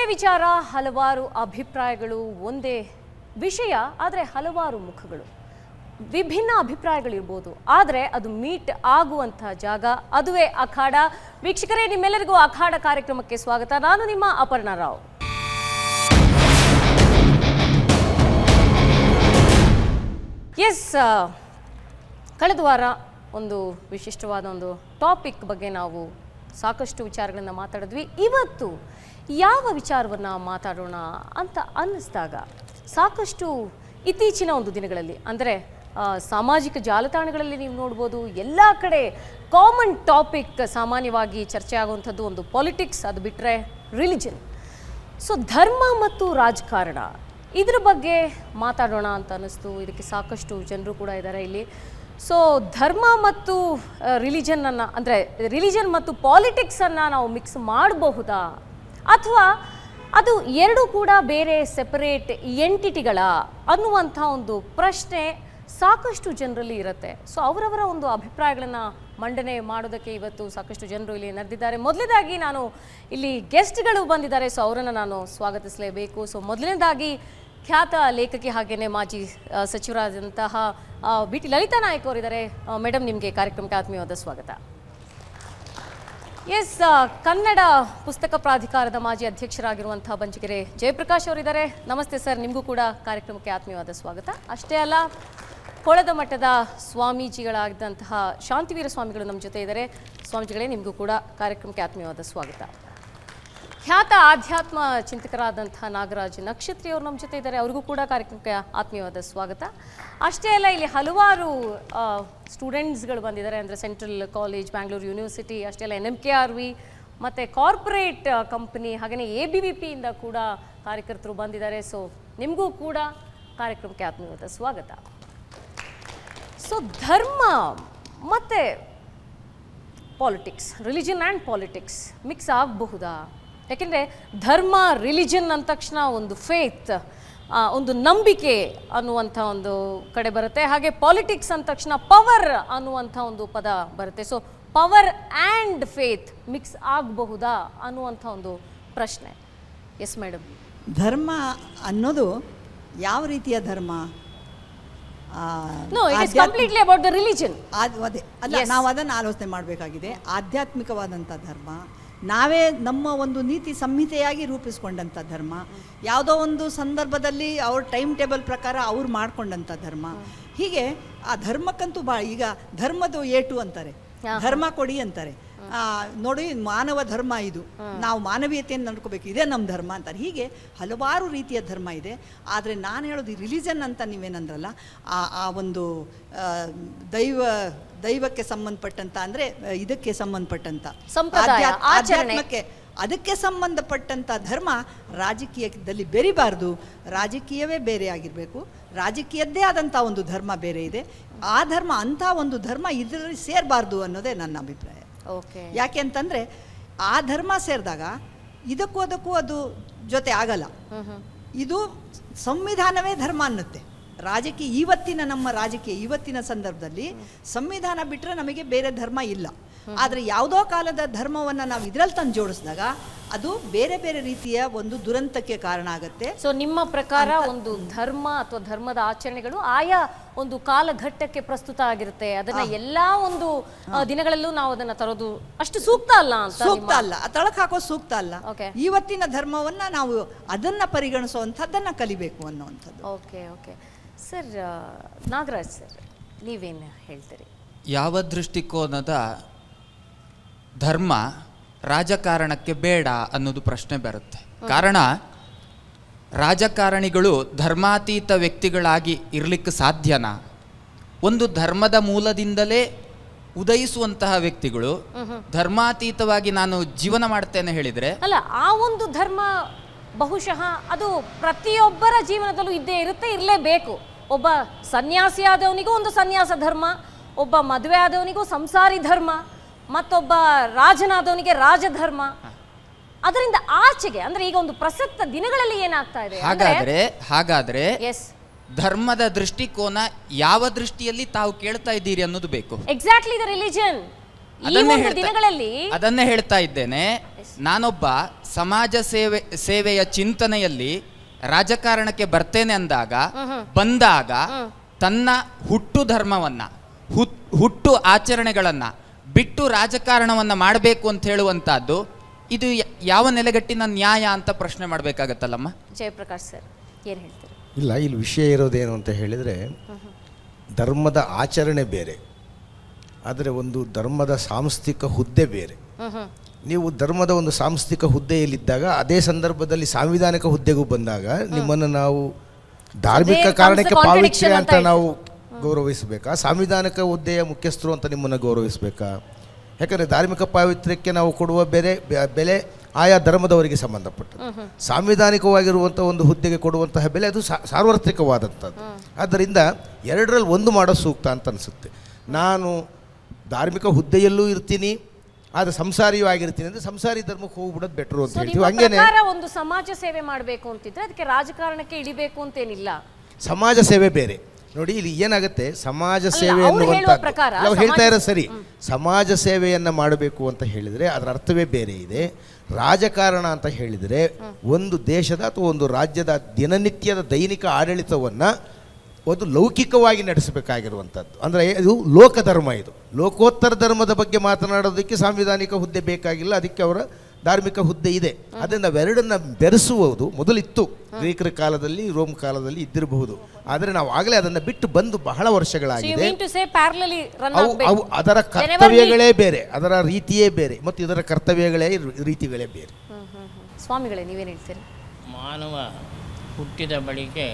ವಿಚಾರ ಹಲವಾರು ಅಭಿಪ್ರಾಯಗಳು ಒಂದೇ ವಿಷಯ ಆದರೆ ಹಲವಾರು ಮುಖಗಳು ವಿಭಿನ್ನ ಅಭಿಪ್ರಾಯಗಳಿರ್ಬೋದು ಆದರೆ ಅದು ಮೀಟ್ ಆಗುವಂಥ ಜಾಗ ಅದುವೇ ಅಖಾಡ ವೀಕ್ಷಕರೇ ನಿಮ್ಮೆಲ್ಲರಿಗೂ ಅಖಾಡ ಕಾರ್ಯಕ್ರಮಕ್ಕೆ ಸ್ವಾಗತ ನಾನು ನಿಮ್ಮ ಅಪರ್ಣಾ ರಾವ್ ಎಸ್ ಕಳೆದ ವಾರ ಒಂದು ವಿಶಿಷ್ಟವಾದ ಒಂದು ಟಾಪಿಕ್ ಬಗ್ಗೆ ನಾವು ಸಾಕಷ್ಟು ವಿಚಾರಗಳನ್ನು ಮಾತಾಡಿದ್ವಿ ಇವತ್ತು ಯಾವ ವಿಚಾರವನ್ನು ಮಾತಾಡೋಣ ಅಂತ ಅನ್ನಿಸ್ದಾಗ ಸಾಕಷ್ಟು ಇತ್ತೀಚಿನ ಒಂದು ದಿನಗಳಲ್ಲಿ ಅಂದರೆ ಆ, ಸಾಮಾಜಿಕ ಜಾಲತಾಣಗಳಲ್ಲಿ ನೀವು ನೋಡ್ಬೋದು ಎಲ್ಲ ಕಡೆ ಕಾಮನ್ ಟಾಪಿಕ್ ಸಾಮಾನ್ಯವಾಗಿ ಚರ್ಚೆ ಆಗುವಂಥದ್ದು ಒಂದು ಪಾಲಿಟಿಕ್ಸ್ ಅದು ಬಿಟ್ಟರೆ ರಿಲಿಜನ್ ಸೊ ಧರ್ಮ ಮತ್ತು ರಾಜಕಾರಣ ಇದ್ರ ಬಗ್ಗೆ ಮಾತಾಡೋಣ ಅಂತ ಅನ್ನಿಸ್ತು ಇದಕ್ಕೆ ಸಾಕಷ್ಟು ಜನರು ಕೂಡ ಇದ್ದಾರೆ ಇಲ್ಲಿ ಸೊ ಧರ್ಮ ಮತ್ತು ರಿಲಿಜನನ್ನು ಅಂದರೆ ರಿಲಿಜನ್ ಮತ್ತು ಪಾಲಿಟಿಕ್ಸನ್ನು ನಾವು ಮಿಕ್ಸ್ ಮಾಡಬಹುದಾ ಅಥವಾ ಅದು ಎರಡೂ ಕೂಡ ಬೇರೆ ಸೆಪರೇಟ್ ಎಂಟಿಟಿಗಳ ಅನ್ನುವಂಥ ಒಂದು ಪ್ರಶ್ನೆ ಸಾಕಷ್ಟು ಜನರಲ್ಲಿ ಇರುತ್ತೆ ಸೊ ಅವರವರ ಒಂದು ಅಭಿಪ್ರಾಯಗಳನ್ನು ಮಂಡನೆ ಮಾಡೋದಕ್ಕೆ ಇವತ್ತು ಸಾಕಷ್ಟು ಜನರು ಇಲ್ಲಿ ನಡೆದಿದ್ದಾರೆ ಮೊದಲನೇದಾಗಿ ನಾನು ಇಲ್ಲಿ ಗೆಸ್ಟ್ಗಳು ಬಂದಿದ್ದಾರೆ ಸೊ ಅವರನ್ನು ನಾನು ಸ್ವಾಗತಿಸಲೇಬೇಕು ಸೊ ಮೊದಲನೇದಾಗಿ ಖ್ಯಾತ ಲೇಖಕಿ ಹಾಗೆಯೇ ಮಾಜಿ ಆ, ಸಚಿವರಾದಂತಹ ಬಿ ಟಿ ಲಲಿತಾ ನಾಯಕ್ ಅವರಿದ್ದಾರೆ ಮೇಡಮ್ ನಿಮಗೆ ಕಾರ್ಯಕ್ರಮಕ್ಕೆ ಆತ್ಮೀಯವಾದ ಸ್ವಾಗತ ಎಸ್ ಕನ್ನಡ ಪುಸ್ತಕ ಪ್ರಾಧಿಕಾರದ ಮಾಜಿ ಅಧ್ಯಕ್ಷರಾಗಿರುವಂತಹ ಬಂಚಗೆರೆ ಜಯಪ್ರಕಾಶ್ ಅವರಿದ್ದಾರೆ ನಮಸ್ತೆ ಸರ್ ನಿಮಗೂ ಕೂಡ ಕಾರ್ಯಕ್ರಮಕ್ಕೆ ಆತ್ಮೀಯವಾದ ಸ್ವಾಗತ ಅಷ್ಟೇ ಅಲ್ಲ ಕೊಳದ ಮಠದ ಸ್ವಾಮೀಜಿಗಳಾಗಿದ್ದಂತಹ ಶಾಂತಿವೀರ ಸ್ವಾಮಿಗಳು ನಮ್ಮ ಜೊತೆ ಇದ್ದಾರೆ ಸ್ವಾಮೀಜಿಗಳೇ ನಿಮಗೂ ಕೂಡ ಕಾರ್ಯಕ್ರಮಕ್ಕೆ ಆತ್ಮೀಯವಾದ ಸ್ವಾಗತ ಖ್ಯಾತ ಆಧ್ಯಾತ್ಮ ಚಿಂತಕರಾದಂತಹ ನಾಗರಾಜ್ ನಕ್ಷತ್ರಿ ಅವರು ನಮ್ಮ ಜೊತೆ ಇದ್ದಾರೆ ಅವ್ರಿಗೂ ಕೂಡ ಕಾರ್ಯಕ್ರಮಕ್ಕೆ ಆತ್ಮೀಯವಾದ ಸ್ವಾಗತ ಅಷ್ಟೇ ಅಲ್ಲ ಇಲ್ಲಿ ಹಲವಾರು ಸ್ಟೂಡೆಂಟ್ಸ್ಗಳು ಬಂದಿದ್ದಾರೆ ಅಂದರೆ ಸೆಂಟ್ರಲ್ ಕಾಲೇಜ್ ಬ್ಯಾಂಗ್ಳೂರು ಯೂನಿವರ್ಸಿಟಿ ಅಷ್ಟೇ ಅಲ್ಲ N M K R V ಮತ್ತು ಕಾರ್ಪೊರೇಟ್ ಕಂಪನಿ ಹಾಗೆಯೇ ಎ ಬಿ ವಿ ಪಿಯಿಂದ ಕೂಡ ಕಾರ್ಯಕರ್ತರು ಬಂದಿದ್ದಾರೆ ಸೊ ನಿಮಗೂ ಕೂಡ ಕಾರ್ಯಕ್ರಮಕ್ಕೆ ಆತ್ಮೀಯವಾದ ಸ್ವಾಗತ ಸೊ ಧರ್ಮ ಮತ್ತು politics religion and politics mix ಆಗಬಹುದಾ ಯಾಕೆಂದರೆ ಧರ್ಮ ರಿಲಿಜನ್ ಅಂದ ತಕ್ಷಣ ಒಂದು ಫೇತ್ ಒಂದು ನಂಬಿಕೆ ಅನ್ನುವಂಥ ಒಂದು ಕಡೆ ಬರುತ್ತೆ ಹಾಗೆ ಪಾಲಿಟಿಕ್ಸ್ ಅಂದ ತಕ್ಷಣ ಪವರ್ ಅನ್ನುವಂಥ ಒಂದು ಪದ ಬರುತ್ತೆ so power and faith mix ಆಗಬಹುದಾ ಅನ್ನುವಂಥ ಒಂದು ಪ್ರಶ್ನೆ ಎಸ್ ಮೇಡಮ್ ಧರ್ಮ ಅನ್ನೋದು ಯಾವ ರೀತಿಯ ಧರ್ಮ ಆ, ನೋ ಇಟ್ ಇಸ್ ಆಧ್ಯಾತ್ಮ- ಕಂಪ್ಲೀಟ್ಲಿ ಅಬೌಟ್ ದ ರಿಲಿಜನ್ ಆದ್- ಅದೇ ಅಲ್ಲ Yes. ನಾವು ಅದನ್ನು ಆಲೋಚನೆ ಮಾಡಬೇಕಾಗಿದೆ ಆಧ್ಯಾತ್ಮಿಕವಾದಂಥ ಧರ್ಮ ನಾವೇ ನಮ್ಮ ಒಂದು ನೀತಿ ಸಂಹಿತೆಯಾಗಿ ರೂಪಿಸ್ಕೊಂಡಂಥ ಧರ್ಮ ಯಾವುದೋ ಒಂದು ಸಂದರ್ಭದಲ್ಲಿ ಅವ್ರ ಟೈಮ್ ಟೇಬಲ್ ಪ್ರಕಾರ ಅವ್ರು ಮಾಡ್ಕೊಂಡಂಥ ಧರ್ಮ ಹೀಗೆ ಆ ಧರ್ಮಕ್ಕಂತೂ ಬಾ ಈಗ ಧರ್ಮದ ಏಟು ಅಂತಾರೆ ಧರ್ಮ ಕೊಡಿ ಅಂತಾರೆ ಆ, ನೋಡಿ ಮಾನವ ಧರ್ಮ ಇದು ನಾವು ಮಾನವೀಯತೆಯನ್ನು ನಡ್ಕೋಬೇಕು ಇದೇ ನಮ್ಮ ಧರ್ಮ ಅಂತಾರೆ ಹೀಗೆ ಹಲವಾರು ರೀತಿಯ ಧರ್ಮ ಇದೆ ಆದರೆ ನಾನು ಹೇಳೋದು ರಿಲಿಜನ್ ಅಂತ ನೀವೇನಂದ್ರಲ್ಲ ಆ ಆ ಒಂದು ಆ, ದೈವ ದೈವಕ್ಕೆ ಸಂಬಂಧಪಟ್ಟಂತ ಅಂದರೆ ಇದಕ್ಕೆ ಸಂಬಂಧಪಟ್ಟಂತ ಸಂಪ್ರದಾಯ, ಆಧ್ಯಾತ್- ಆಚರಣೆ. ಆಧ್ಯಾತ್ಮಕ್ಕೆ ಅದಕ್ಕೆ ಸಂಬಂಧಪಟ್ಟಂಥ ಧರ್ಮ ರಾಜಕೀಯದಲ್ಲಿ ಬೆರಿಬಾರ್ದು ರಾಜಕೀಯವೇ ಬೇರೆ ಆಗಿರಬೇಕು ರಾಜಕೀಯದ್ದೇ ಆದಂಥ ಒಂದು ಧರ್ಮ ಬೇರೆ ಇದೆ ಆ ಧರ್ಮ ಅಂಥ ಒಂದು ಧರ್ಮ ಇದರಲ್ಲಿ ಸೇರಬಾರ್ದು ಅನ್ನೋದೇ ನನ್ನ ಅಭಿಪ್ರಾಯ ಓಕೆ ಯಾಕೆ ಅಂತಂದರೆ ಆ ಧರ್ಮ ಸೇರಿದಾಗ ಇದಕ್ಕೂ ಅದಕ್ಕೂ ಅದು ಜೊತೆ ಆಗಲ್ಲ ಇದು ಸಂವಿಧಾನವೇ ಧರ್ಮ ಅನ್ನುತ್ತೆ ರಾಜಕೀಯ ಇವತ್ತಿನ ನಮ್ಮ ರಾಜಕೀಯ ಇವತ್ತಿನ ಸಂದರ್ಭದಲ್ಲಿ ಸಂವಿಧಾನ ಬಿಟ್ಟರೆ ನಮಗೆ ಬೇರೆ ಧರ್ಮ ಇಲ್ಲ ಆದರೆ ಯಾವುದೋ ಕಾಲದ ಧರ್ಮವನ್ನು ನಾವು ಇದರಲ್ಲಿ ತಂದು ಜೋಡಿಸಿದಾಗ ಅದು ಬೇರೆ ಬೇರೆ ರೀತಿಯ ಒಂದು ದುರಂತಕ್ಕೆ ಕಾರಣ ಆಗುತ್ತೆ ಸೊ ನಿಮ್ಮ ಪ್ರಕಾರ ಒಂದು ಧರ್ಮ ಅಥವಾ ಧರ್ಮದ ಆಚರಣೆಗಳು ಆಯಾ ಒಂದು ಕಾಲಘಟ್ಟಕ್ಕೆ ಪ್ರಸ್ತುತ ಆಗಿರುತ್ತೆ ಅದನ್ನ ಎಲ್ಲಾ ಒಂದು ಆ, ದಿನಗಳಲ್ಲೂ ನಾವು ಅದನ್ನ ತರೋದು ಅಷ್ಟು ಸೂಕ್ತ ಅಲ್ಲ ಅಂತ ಸೂಕ್ತ ಅಲ್ಲ ಆ ತಳಕ್ ಹಾಕೋ ಸೂಕ್ತ ಅಲ್ಲ Okay. ಇವತ್ತಿನ ಧರ್ಮವನ್ನ ನಾವು ಅದನ್ನ ಪರಿಗಣಿಸುವಂಥದ್ದನ್ನ ಕಲಿಬೇಕು ಅನ್ನುವಂಥದ್ದು okay okay sir Nagaraj sir ನೀವೇನು ಹೇಳ್ತೀರಿ ಯಾವ ದೃಷ್ಟಿಕೋನದ ಧರ್ಮ ರಾಜಕಾರಣಕ್ಕೆ ಬೇಡ ಅನ್ನೋದು ಪ್ರಶ್ನೆ ಬರುತ್ತೆ ಕಾರಣ ರಾಜಕಾರಣಿಗಳು ಧರ್ಮಾತೀತ ವ್ಯಕ್ತಿಗಳಾಗಿ ಇರಲಿಕ್ಕೆ ಸಾಧ್ಯನಾ ಒಂದು ಧರ್ಮದ ಮೂಲದಿಂದಲೇ ಉದಯಿಸುವಂತಹ ವ್ಯಕ್ತಿಗಳು ಧರ್ಮಾತೀತವಾಗಿ ನಾನು ಜೀವನ ಮಾಡ್ತೇನೆ ಹೇಳಿದರೆ ಅಲ್ಲ ಆ ಒಂದು ಧರ್ಮ ಬಹುಶಃ ಅದು ಪ್ರತಿಯೊಬ್ಬರ ಜೀವನದಲ್ಲೂ ಇದ್ದೇ ಇರುತ್ತೆ ಇರಲೇಬೇಕು ಒಬ್ಬ ಸನ್ಯಾಸಿ ಆದವನಿಗೂ ಒಂದು ಸನ್ಯಾಸ ಧರ್ಮ ಒಬ್ಬ ಮದುವೆ ಆದವನಿಗೂ ಸಂಸಾರಿ ಧರ್ಮ ಮತ್ತೊಬ್ಬ ರಾಜನಾದವನಿಗೆ ರಾಜಧರ್ಮ ಅದರಿಂದ ಆಚೆಗೆ ಅಂದ್ರೆ ಈಗ ಒಂದು ಪ್ರಸಕ್ತ ದಿನಗಳಲ್ಲಿ ಏನಾಗ್ತಾ ಇದೆ ಹಾಗಾದ್ರೆ ಹಾಗಾದ್ರೆ ಎಸ್ ಧರ್ಮದ ದೃಷ್ಟಿಕೋನ ಯಾವ ದೃಷ್ಟಿಯಲ್ಲಿ ತಾವು ಕೇಳ್ತಾ ಇದ್ದೀರಿ ಅನ್ನೋದು ಬೇಕು ಎಕ್ಸಾಕ್ಟ್ಲಿ ದ ರಿಲಿಜನ್ ಈ ಅದನ್ನೇ ಒಂದು ಹೇಳ್ತಾ- ದಿನಗಳಲ್ಲಿ ಅದನ್ನೇ ಹೇಳ್ತಾ ಇದ್ದೇನೆ ನಾನೊಬ್ಬ ಸಮಾಜ ಸೇವೆ ಸೇವೆಯ ಚಿಂತನೆಯಲ್ಲಿ ರಾಜಕಾರಣಕ್ಕೆ ಬರ್ತೇನೆ ಅಂದಾಗ ಬಂದಾಗ ತನ್ನ ಹುಟ್ಟು ಧರ್ಮವನ್ನ ಹುಟ್- ಹುಟ್ಟು ಆಚರಣೆಗಳನ್ನ ಬಿಟ್ಟು ರಾಜಕಾರಣವನ್ನ ಮಾಡಬೇಕು ಅಂತ ಹೇಳುವಂತಹದ್ದು ಇದು ಯ- ಯಾವ ನೆಲೆಗಟ್ಟಿನ ನ್ಯಾಯ ಅಂತ ಪ್ರಶ್ನೆ ಮಾಡಬೇಕಾಗತ್ತಲ್ಲಮ್ಮ ಜಯಪ್ರಕಾಶ್ ಸರ್ ಏನು ಹೇಳ್ತೀರಿ ಇಲ್ಲ ಇಲ್ಲಿ ವಿಷಯ ಇರೋದೇನು ಅಂತ ಹೇಳಿದರೆ ಧರ್ಮದ ಆಚರಣೆ ಬೇರೆ ಆದರೆ ಒಂದು ಧರ್ಮದ ಸಾಂಸ್ಥಿಕ ಹುದ್ದೆ ಬೇರೆ ಹ್ಮ್ ಹ್ಮ್ ನೀವು ಧರ್ಮದ ಒಂದು ಸಾಂಸ್ಥಿಕ ಹುದ್ದೆಯಲ್ಲಿದ್ದಾಗ ಅದೇ ಸಂದರ್ಭದಲ್ಲಿ ಸಾಂವಿಧಾನಿಕ ಹುದ್ದೆಗೂ ಬಂದಾಗ ನಿಮ್ಮನ್ನು ನಾವು ಧಾರ್ಮಿಕ ಅದೇ ಕಾರಣಕ್ಕೆ comes the ಪಾವಿತ್ರ್ಯ contradiction ಅಂತ ಅಂತ ನಾವು ಗೌರವಿಸಬೇಕಾ ಸಾಂವಿಧಾನಿಕ ಹುದ್ದೆಯ ಮುಖ್ಯಸ್ಥರು ಅಂತ ನಿಮ್ಮನ್ನು ಗೌರವಿಸಬೇಕಾ ಯಾಕಂದರೆ ಧಾರ್ಮಿಕ ಪಾವಿತ್ರ್ಯಕ್ಕೆ ನಾವು ಕೊಡುವ ಬೆಲೆ ಬೆ- ಬೆಲೆ ಆಯಾ ಧರ್ಮದವರಿಗೆ ಸಂಬಂಧಪಟ್ಟದ್ದು ಸಾಂವಿಧಾನಿಕವಾಗಿರುವಂಥ ಒಂದು ಹುದ್ದೆಗೆ ಕೊಡುವಂತಹ ಬೆಲೆ ಅದು ಸಾ- ಸಾರ್ವತ್ರಿಕವಾದಂಥದ್ದು ಆದ್ದರಿಂದ ಎರಡರಲ್ಲಿ ಒಂದು ಮಾಡೋ ಸೂಕ್ತ ಅಂತ ಅನಿಸುತ್ತೆ ನಾನು ಧಾರ್ಮಿಕ ಹುದ್ದೆಯಲ್ಲೂ ಇರ್ತೀನಿ ಆದರೆ ಸಂಸಾರಿಯೂ ಆಗಿರ್ತೀನಿ ಅಂದರೆ ಸಂಸಾರಿ ಧರ್ಮಕ್ಕೆ ಹೋಗ್ಬಿಡೋದು ಬೆಟ್ರು ಅಂತ ಸೊ ಹೇಳ್ತೀವಿ ನಿಮ್ಮ ಹಂಗೇನೆ ಪ್ರಕಾರ ಒಂದು ಸಮಾಜ ಸೇವೆ ಮಾಡಬೇಕು ಅಂತಿದ್ರೆ ಅದಕ್ಕೆ ರಾಜಕಾರಣಕ್ಕೆ ಇಳಿಬೇಕು ಅಂತೇನಿಲ್ಲ ಸಮಾಜ ಸೇವೆ ಬೇರೆ ನೋಡಿ ಇಲ್ಲಿ ಏನಾಗುತ್ತೆ ಸಮಾಜ ಸೇವೆ ಅವ್ರು ಹೇಳುವ ಎನ್ನುವಂಥದ್ದು ಪ್ರಕಾರ ನಾವು ಹೇಳ್ತಾ ಸಮಾಜ- ಇರೋ ಸರಿ ಸಮಾಜ ಸೇವೆಯನ್ನು ಮಾಡಬೇಕು ಅಂತ ಹೇಳಿದರೆ ಅದರ ಅರ್ಥವೇ ಬೇರೆ ಇದೆ ರಾಜಕಾರಣ ಅಂತ ಹೇಳಿದರೆ ಒಂದು ದೇಶದ ಅಥವಾ ಒಂದು ರಾಜ್ಯದ ದಿನನಿತ್ಯದ ದೈನಿಕ ಆಡಳಿತವನ್ನು ಒಂದು ಲೌಕಿಕವಾಗಿ ನಡೆಸಬೇಕಾಗಿರುವಂಥದ್ದು ಅಂದರೆ ಇದು ಲೋಕಧರ್ಮ ಇದು ಲೋಕೋತ್ತರ ಧರ್ಮದ ಬಗ್ಗೆ ಮಾತನಾಡೋದಕ್ಕೆ ಸಾಂವಿಧಾನಿಕ ಹುದ್ದೆ ಬೇಕಾಗಿಲ್ಲ ಅದಕ್ಕೆ ಅವರ ಧಾರ್ಮಿಕ ಹುದ್ದೆ ಇದೆ ಅದನ್ನು ಅವೆರಡನ್ನ ಬೆರೆಸುವುದು ಮೊದಲಿತ್ತು ಗ್ರೀಕರ ಕಾಲದಲ್ಲಿ ರೋಮ್ ಕಾಲದಲ್ಲಿ ಇದ್ದಿರಬಹುದು ಆದರೆ ನಾವು ಆಗಲೇ ಅದನ್ನು ಬಿಟ್ಟು ಬಂದು ಬಹಳ ಸೊ ಯು ವರ್ಷಗಳಾಗಿದೆ mean to say parallelly run ಅವು ಅವು ಅದರ ಕರ್ತವ್ಯಗಳೇ ಬೇರೆ ಅದರ ರೀತಿಯೇ ಬೇರೆ ಮತ್ತು ಇದರ ಕರ್ತವ್ಯಗಳೇ ಇರು- ರೀತಿಗಳೇ ಬೇರೆ ಸ್ವಾಮಿಗಳೇ ನೀವೇನು ಹೇಳ್ತೀರಿ ಮಾನವ ಹುಟ್ಟಿದ ಬಳಿಕೆ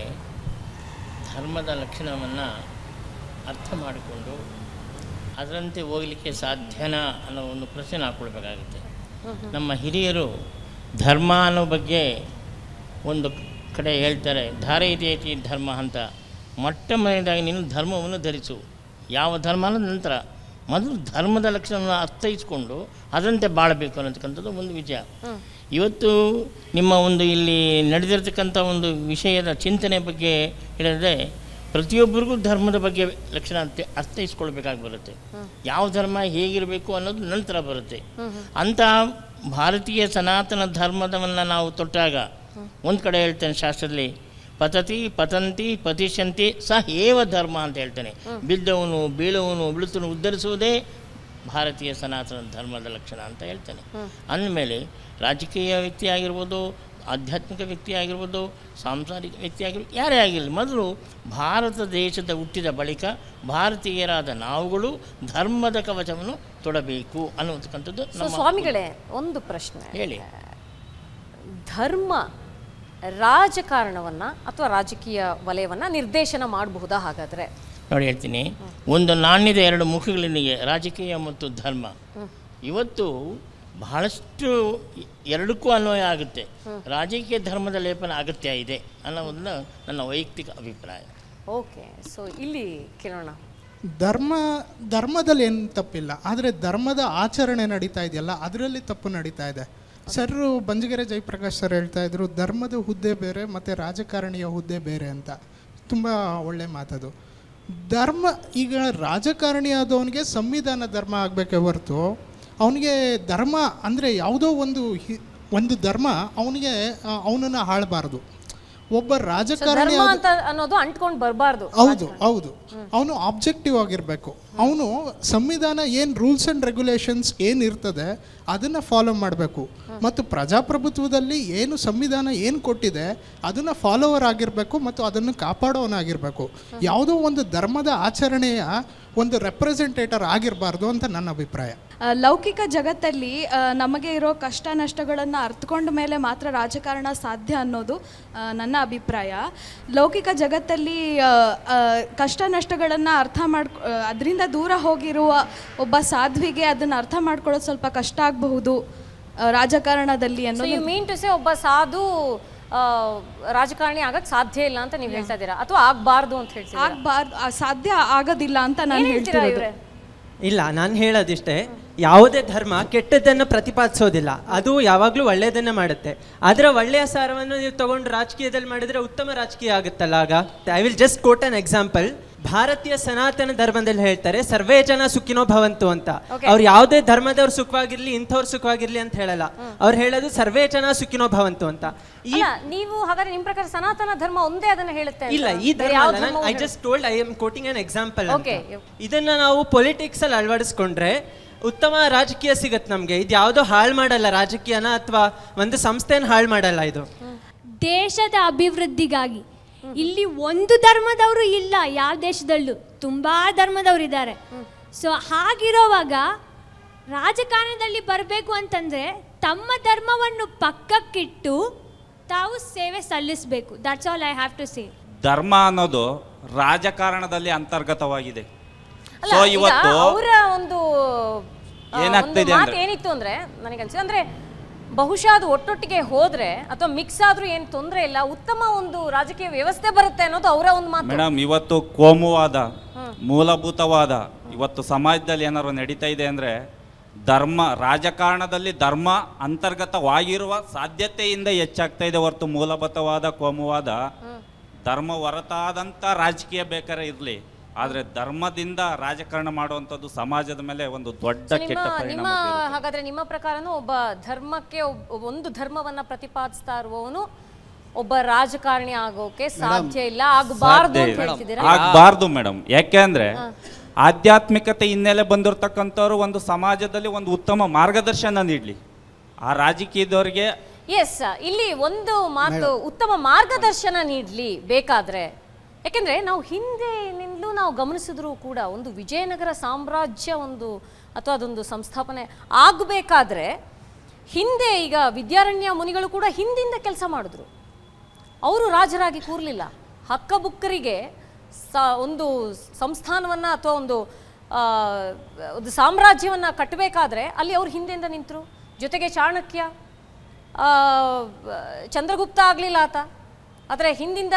ಧರ್ಮದ ಲಕ್ಷಣವನ್ನು ಅರ್ಥ ಮಾಡಿಕೊಂಡು ಅದರಂತೆ ಹೋಗಲಿಕ್ಕೆ ಸಾಧ್ಯನಾ ಅನ್ನೋ ಒಂದು ಪ್ರಶ್ನೆ ಹಾಕ್ಕೊಳ್ಬೇಕಾಗುತ್ತೆ ನಮ್ಮ ಹಿರಿಯರು ಧರ್ಮ ಅನ್ನೋ ಬಗ್ಗೆ ಒಂದು ಕಡೆ ಹೇಳ್ತಾರೆ ಧಾರಯತಿ ಧರ್ಮ ಅಂತ ಮೊಟ್ಟ ಮೊದಲನೇದಾಗಿ ನೀನು ಧರ್ಮವನ್ನು ಧರಿಸು ಯಾವ ಧರ್ಮ ಅನ್ನೋದು ನಂತರ ಮೊದಲು ಧರ್ಮದ ಲಕ್ಷಣವನ್ನು ಅರ್ಥೈಸ್ಕೊಂಡು ಅದರಂತೆ ಬಾಳಬೇಕು ಅನ್ನತಕ್ಕಂಥದ್ದು ಒಂದು ವಿಷಯ ಇವತ್ತು ನಿಮ್ಮ ಒಂದು ಇಲ್ಲಿ ನಡೆದಿರ್ತಕ್ಕಂಥ ಒಂದು ವಿಷಯದ ಚಿಂತನೆ ಬಗ್ಗೆ ಹೇಳಿದ್ರೆ ಪ್ರತಿಯೊಬ್ಬರಿಗೂ ಧರ್ಮದ ಬಗ್ಗೆ ಲಕ್ಷಣ ಅರ್ಥ ಅರ್ಥೈಸ್ಕೊಳ್ಬೇಕಾಗಿ ಬರುತ್ತೆ ಯಾವ ಧರ್ಮ ಹೇಗಿರಬೇಕು ಅನ್ನೋದು ನಂತರ ಬರುತ್ತೆ ಅಂತ ಭಾರತೀಯ ಸನಾತನ ಧರ್ಮದವನ್ನು ನಾವು ತೊಟ್ಟಾಗ ಒಂದು ಕಡೆ ಹೇಳ್ತೇನೆ ಶಾಸ್ತ್ರದಲ್ಲಿ ಪತತಿ ಪತಂತಿ ಪತಿಷ್ಯಂತಿ ಸ ಏವ ಧರ್ಮ ಅಂತ ಹೇಳ್ತಾನೆ ಬಿದ್ದವನು ಬೀಳುವವನು ಬಿಳುತ್ತನು ಉದ್ಧರಿಸುವುದೇ ಭಾರತೀಯ ಸನಾತನ ಧರ್ಮದ ಲಕ್ಷಣ ಅಂತ ಹೇಳ್ತಾನೆ ಅಂದಮೇಲೆ ರಾಜಕೀಯ ವ್ಯಕ್ತಿ ಆಗಿರ್ಬೋದು ಆಧ್ಯಾತ್ಮಿಕ ವ್ಯಕ್ತಿ ಆಗಿರ್ಬೋದು ಸಾಂಸಾರಿಕ ವ್ಯಕ್ತಿ ಆಗಿರ್ಬೋದು ಯಾರೇ ಆಗಿರಲಿ ಮೊದಲು ಭಾರತ ದೇಶದ ಹುಟ್ಟಿದ ಬಳಿಕ ಭಾರತೀಯರಾದ ನಾವುಗಳು ಧರ್ಮದ ಕವಚವನ್ನು ತೊಡಬೇಕು ಅನ್ನುವಂಥಕ್ಕಂಥದ್ದು ಸೊ ನಮ್ಮ ಸ್ವಾಮಿಗಳೇ ಒಂದು ಪ್ರಶ್ನೆ ಹೇಳಿ ಧರ್ಮ ರಾಜಕಾರಣವನ್ನ ಅಥವಾ ರಾಜಕೀಯ ವಲಯವನ್ನ ನಿರ್ದೇಶನ ಮಾಡಬಹುದಾ ಹಾಗಾದ್ರೆ ನೋಡಿ ಹೇಳ್ತೀನಿ ಒಂದು ನಾಣ್ಯದ ಎರಡು ಮುಖಗಳಿವೆ ರಾಜಕೀಯ ಮತ್ತು ಧರ್ಮ ಇವತ್ತು ಬಹಳಷ್ಟು ಎರಡಕ್ಕೂ ಅನ್ವಯ ಆಗುತ್ತೆ ರಾಜಕೀಯ ಧರ್ಮದ ಲೇಪನ ಅಗತ್ಯ ಇದೆ ಅನ್ನೋದನ್ನ ನನ್ನ ವೈಯಕ್ತಿಕ ಅಭಿಪ್ರಾಯ ಓಕೆ ಸೊ ಇಲ್ಲಿ ಕೇಳೋಣ ಧರ್ಮ ಧರ್ಮದಲ್ಲಿ ಏನು ತಪ್ಪಿಲ್ಲ ಆದರೆ ಧರ್ಮದ ಆಚರಣೆ ನಡೀತಾ ಇದೆಯಲ್ಲ ಅದರಲ್ಲಿ ತಪ್ಪು ನಡೀತಾ ಇದೆ ಸರ್ ಬಂಜಗೆರೆ ಜಯಪ್ರಕಾಶ್ ಸರ್ ಹೇಳ್ತಾ ಇದ್ರು ಧರ್ಮದ ಹುದ್ದೆ ಬೇರೆ ಮತ್ತು ರಾಜಕಾರಣಿಯ ಹುದ್ದೆ ಬೇರೆ ಅಂತ ತುಂಬ ಒಳ್ಳೆ ಮಾತದು ಧರ್ಮ ಈಗ ರಾಜಕಾರಣಿ ಆದವನಿಗೆ ಸಂವಿಧಾನ ಧರ್ಮ ಆಗಬೇಕೇ ಹೊರತು ಅವನಿಗೆ ಧರ್ಮ ಅಂದರೆ ಯಾವುದೋ ಒಂದು ಹಿ- ಒಂದು ಧರ್ಮ ಅವನಿಗೆ ಅವನನ್ನು ಆಳಬಾರ್ದು ಒಬ್ಬ So, ರಾಜಕಾರಣಿ ಧರ್ಮ ಆದ- ಅಂತ ಅನ್ನೋದು ಅಂಟ್ಕೊಂಡು ಬರಬಾರ್ದು ಹೌದು ಹೌದು ಅವನು ಆಬ್ಜೆಕ್ಟಿವ್ ಆಗಿರಬೇಕು ಅವನು ಸಂವಿಧಾನ ಏನು ರೂಲ್ಸ್ ಆ್ಯಂಡ್ ರೆಗ್ಯುಲೇಷನ್ಸ್ ಏನು ಇರ್ತದೆ ಅದನ್ನು ಫಾಲೋ ಮಾಡಬೇಕು ಮತ್ತು ಪ್ರಜಾಪ್ರಭುತ್ವದಲ್ಲಿ ಏನು ಸಂವಿಧಾನ ಏನು ಕೊಟ್ಟಿದೆ ಅದನ್ನು ಫಾಲೋವರ್ ಆಗಿರಬೇಕು ಮತ್ತು ಅದನ್ನು ಕಾಪಾಡೋನಾಗಿರಬೇಕು ಯಾವುದೋ ಒಂದು ಧರ್ಮದ ಆಚರಣೆಯ ಒಂದು ರೆಪ್ರೆಸೆಂಟೇಟರ್ ಆಗಿರಬಾರ್ದು ಅಂತ ನನ್ನ ಅಭಿಪ್ರಾಯ ಆ, ಲೌಕಿಕ ಜಗತ್ತಲ್ಲಿ ಆ, ನಮಗೆ ಇರೋ ಕಷ್ಟ ನಷ್ಟಗಳನ್ನು ಅರ್ಥಕೊಂಡ ಮೇಲೆ ಮಾತ್ರ ರಾಜಕಾರಣ ಸಾಧ್ಯ ಅನ್ನೋದು ಆ, ನನ್ನ ಅಭಿಪ್ರಾಯ ಲೌಕಿಕ ಜಗತ್ತಲ್ಲಿ ಆ, ಆ, ಕಷ್ಟ ನಷ್ಟಗಳನ್ನು ಅರ್ಥ ಮಾಡ್ಕೊ ಅದರಿಂದ ದೂರ ಹೋಗಿರುವ ಒಬ್ಬ ಸಾಧ್ವಿಗೆ ಅದನ್ನು ಅರ್ಥ ಮಾಡ್ಕೊಳ್ಳೋದು ಸ್ವಲ್ಪ ಕಷ್ಟ ಆಗಬಹುದು ರಾಜಕಾರಣದಲ್ಲಿ ಸೊ ಅನ್ನೋದು ಯು ಮೀನ್ ಟು ಸೇ ಒಬ್ಬ ಸಾಧು ಆ, ರಾಜಕಾರಣಿ ಆಗಕ್ ಸಾಧ್ಯ ಇಲ್ಲ ಅಂತ ನೀವು ಹೇಳ್ತಾ ಇದ್ದೀರಾ ಅಥವಾ ಆಗ್ಬಾರ್ದು ಅಂತ ಹೇಳ್ತೀರಾ ಆಗ್ಬಾರ್ದು ಆ, ಸಾಧ್ಯ ಆಗೋದಿಲ್ಲ ಅಂತ ನಾನು ಏನ್ ಹೇಳ್ತೀರಾ ಹೇಳ್ತಿರೋದು ಇವ್ರೆ ಇಲ್ಲ ನಾನು ಹೇಳೋದಿಷ್ಟೇ ಯಾವುದೇ ಧರ್ಮ ಕೆಟ್ಟದ್ದನ್ನು ಪ್ರತಿಪಾದಿಸೋದಿಲ್ಲ ಅದು ಯಾವಾಗಲೂ ಒಳ್ಳೆಯದನ್ನು ಮಾಡುತ್ತೆ ಅದರ ಒಳ್ಳೆಯ ಸಾರವನ್ನು ನೀವು ತಗೊಂಡು ರಾಜಕೀಯದಲ್ಲಿ ಮಾಡಿದರೆ ಉತ್ತಮ ರಾಜಕೀಯ ಆಗುತ್ತಲ್ಲ ಆಗ I will just quote an example ಭಾರತೀಯ ಸನಾತನ ಧರ್ಮದಲ್ಲಿ ಹೇಳ್ತಾರೆ ಸರ್ವೇ ಜನ ಸುಖಿನೋ ಭವಂತು ಅಂತ Okay. ಅವ್ರು ಯಾವುದೇ ಧರ್ಮದವ್ರು ಸುಖವಾಗಿರ್ಲಿ ಇಂಥವ್ರು ಸುಖವಾಗಿರ್ಲಿ ಅಂತ ಹೇಳಲ್ಲ ಅವ್ರು ಹೇಳೋದು ಸರ್ವೇ ಜನ ಸುಖಿನೋ ಭವಂತು ಅಂತ ಈ ಅಲ್ಲ ನೀವು ಹಾಗಾದ್ರೆ ನಿಮ್ ಪ್ರಕಾರ ಸನಾತನ ಧರ್ಮ ಒಂದೇ ಅದನ್ನ ಹೇಳುತ್ತೆ ಅಂತ? ಇಲ್ಲ ಈ ಬೇರೆ ಧರ್ಮ ಯಾವ ಅಲ್ಲ ಧರ್ಮವೂ ಐ ಹೇಳ- just told I am quoting an example Okay. ಇದನ್ನ ನಾವು ಪೊಲಿಟಿಕ್ಸ್ ಅಲ್ಲಿ ಅಳವಡಿಸ್ಕೊಂಡ್ರೆ ಉತ್ತಮ ರಾಜಕೀಯ ಸಿಗತ್ತೆ ನಮ್ಗೆ ಇದು ಯಾವುದೋ ಹಾಳು ಮಾಡಲ್ಲ ರಾಜಕೀಯನ ಅಥವಾ ಒಂದು ಸಂಸ್ಥೆನ ಹಾಳು ಮಾಡಲ್ಲ ಇದು ದೇಶದ ಅಭಿವೃದ್ಧಿಗಾಗಿ ಇಲ್ಲಿ ಒಂದು ಧರ್ಮದವರು ಇಲ್ಲ ಯಾವ ದೇಶದಲ್ಲೂ ತುಂಬ ಧರ್ಮದವರು ಇದ್ದಾರೆ ಸೊ ಹಾಗಿರೋವಾಗ ರಾಜಕಾರಣದಲ್ಲಿ ಬರಬೇಕು ಅಂತಂದರೆ ತಮ್ಮ ಧರ್ಮವನ್ನು ಪಕ್ಕಕ್ಕಿಟ್ಟು ತಾವು ಸೇವೆ ಸಲ್ಲಿಸಬೇಕು that's all I have to say ಧರ್ಮ ಅನ್ನೋದು ರಾಜಕಾರಣದಲ್ಲಿ ಅಂತರ್ಗತವಾಗಿದೆ ಅಲ್ಲ, ಸೊ ಈಗ ಇವತ್ತು ಅವರ ಒಂದು ಆ, ಏನಾಗ್ತಿದೆ ಒಂದು ಮಾತು ಅಂದ್ರೆ- ಏನಿತ್ತು ಅಂದ್ರೆ ನನಗನ್ಸಿದೆ ಅಂದ್ರೆ ಬಹುಶಃ ಅದು ಒಟ್ಟೊಟ್ಟಿಗೆ ಹೋದ್ರೆ ಅಥವಾ ಮಿಕ್ಸ್ ಆದ್ರೂ ಏನು ತೊಂದರೆ ಇಲ್ಲ ಉತ್ತಮ ಒಂದು ರಾಜಕೀಯ ವ್ಯವಸ್ಥೆ ಬರುತ್ತೆ ಅನ್ನೋದು ಅವರ ಒಂದು ಮಾತು ಮೇಡಮ್ ಇವತ್ತು ಕೋಮುವಾದ ಮೂಲಭೂತವಾದ ಇವತ್ತು ಸಮಾಜದಲ್ಲಿ ಏನಾದ್ರು ನಡೀತಾ ಇದೆ ಅಂದರೆ ಧರ್ಮ ರಾಜಕಾರಣದಲ್ಲಿ ಧರ್ಮ ಅಂತರ್ಗತವಾಗಿರುವ ಸಾಧ್ಯತೆಯಿಂದ ಹೆಚ್ಚಾಗ್ತಾ ಇದೆ ಹೊರತು ಮೂಲಭೂತವಾದ ಕೋಮುವಾದ ಧರ್ಮ ಹೊರತಾದಂಥ ರಾಜಕೀಯ ಬೇಕಾದ್ರೆ ಇರಲಿ ಆದರೆ ಧರ್ಮದಿಂದ ರಾಜಕಾರಣ ಮಾಡುವಂಥದ್ದು ಸಮಾಜದ ಮೇಲೆ ಒಂದು ದೊಡ್ಡ So, ನಿಮ್ಮ ಕೆಟ್ಟ ನಿಮ್ಮ ಪರಿಣಾಮ ಬೀರುತ್ತೆ. ಹಾಗಾದ್ರೆ ನಿಮ್ಮ ಪ್ರಕಾರನೂ ಒಬ್ಬ ಧರ್ಮಕ್ಕೆ ಒಬ್ಬ- ಒಂದು ಧರ್ಮವನ್ನ ಪ್ರತಿಪಾದಿಸ್ತಾ ಇರುವವನು ಒಬ್ಬ ರಾಜಕಾರಣಿ ಆಗೋಕೆ ಸಾಧ್ಯ ಇಲ್ಲ ಆಗಬಾರ್ದು ಸಾಧ್ಯ ಅಂತ ಇಲ್ಲ. ಹೇಳ್ತಿದ್ದೀರಾ ಆಗ್ಬಾರ್ದು ಮೇಡಮ್ ಯಾಕೆಂದ್ರೆ ಆಧ್ಯಾತ್ಮಿಕತೆ ಹಿನ್ನೆಲೆ ಬಂದಿರತಕ್ಕಂಥವ್ರು ಒಂದು ಸಮಾಜದಲ್ಲಿ ಒಂದು ಉತ್ತಮ ಮಾರ್ಗದರ್ಶನ ನೀಡಲಿ ಆ ರಾಜಕೀಯದವರಿಗೆ ಎಸ್ ಇಲ್ಲಿ ಒಂದು ಮಾತು ಉತ್ತಮ ಮಾರ್ಗದರ್ಶನ ನೀಡಲಿ ಬೇಕಾದ್ರೆ ಯಾಕೆಂದ್ರೆ ನಾವು ಹಿಂದೆನಿಂದಲೂ ನಾವು ಗಮನಿಸಿದ್ರು ಕೂಡ ಒಂದು ವಿಜಯನಗರ ಸಾಮ್ರಾಜ್ಯ ಒಂದು ಅಥವಾ ಅದೊಂದು ಸಂಸ್ಥಾಪನೆ ಆಗಬೇಕಾದ್ರೆ ಹಿಂದೆ ಈಗ ವಿದ್ಯಾರಣ್ಯ ಮುನಿಗಳು ಕೂಡ ಹಿಂದಿಂದ ಕೆಲಸ ಮಾಡಿದ್ರು ಅವರು ರಾಜರಾಗಿ ಕೂರಲಿಲ್ಲ ಹಕ್ಕಬುಕ್ಕರಿಗೆ ಸ ಒಂದು ಸಂಸ್ಥಾನವನ್ನು ಅಥವಾ ಒಂದು ಆ, ಒಂದು ಸಾಮ್ರಾಜ್ಯವನ್ನು ಕಟ್ಟಬೇಕಾದ್ರೆ ಅಲ್ಲಿ ಅವ್ರು ಹಿಂದೆಯಿಂದ ನಿಂತರು ಜೊತೆಗೆ ಚಾಣಕ್ಯ ಆ, ಚಂದ್ರಗುಪ್ತ ಆಗಲಿಲ್ಲ ಆತ ಆದರೆ ಹಿಂದಿಂದ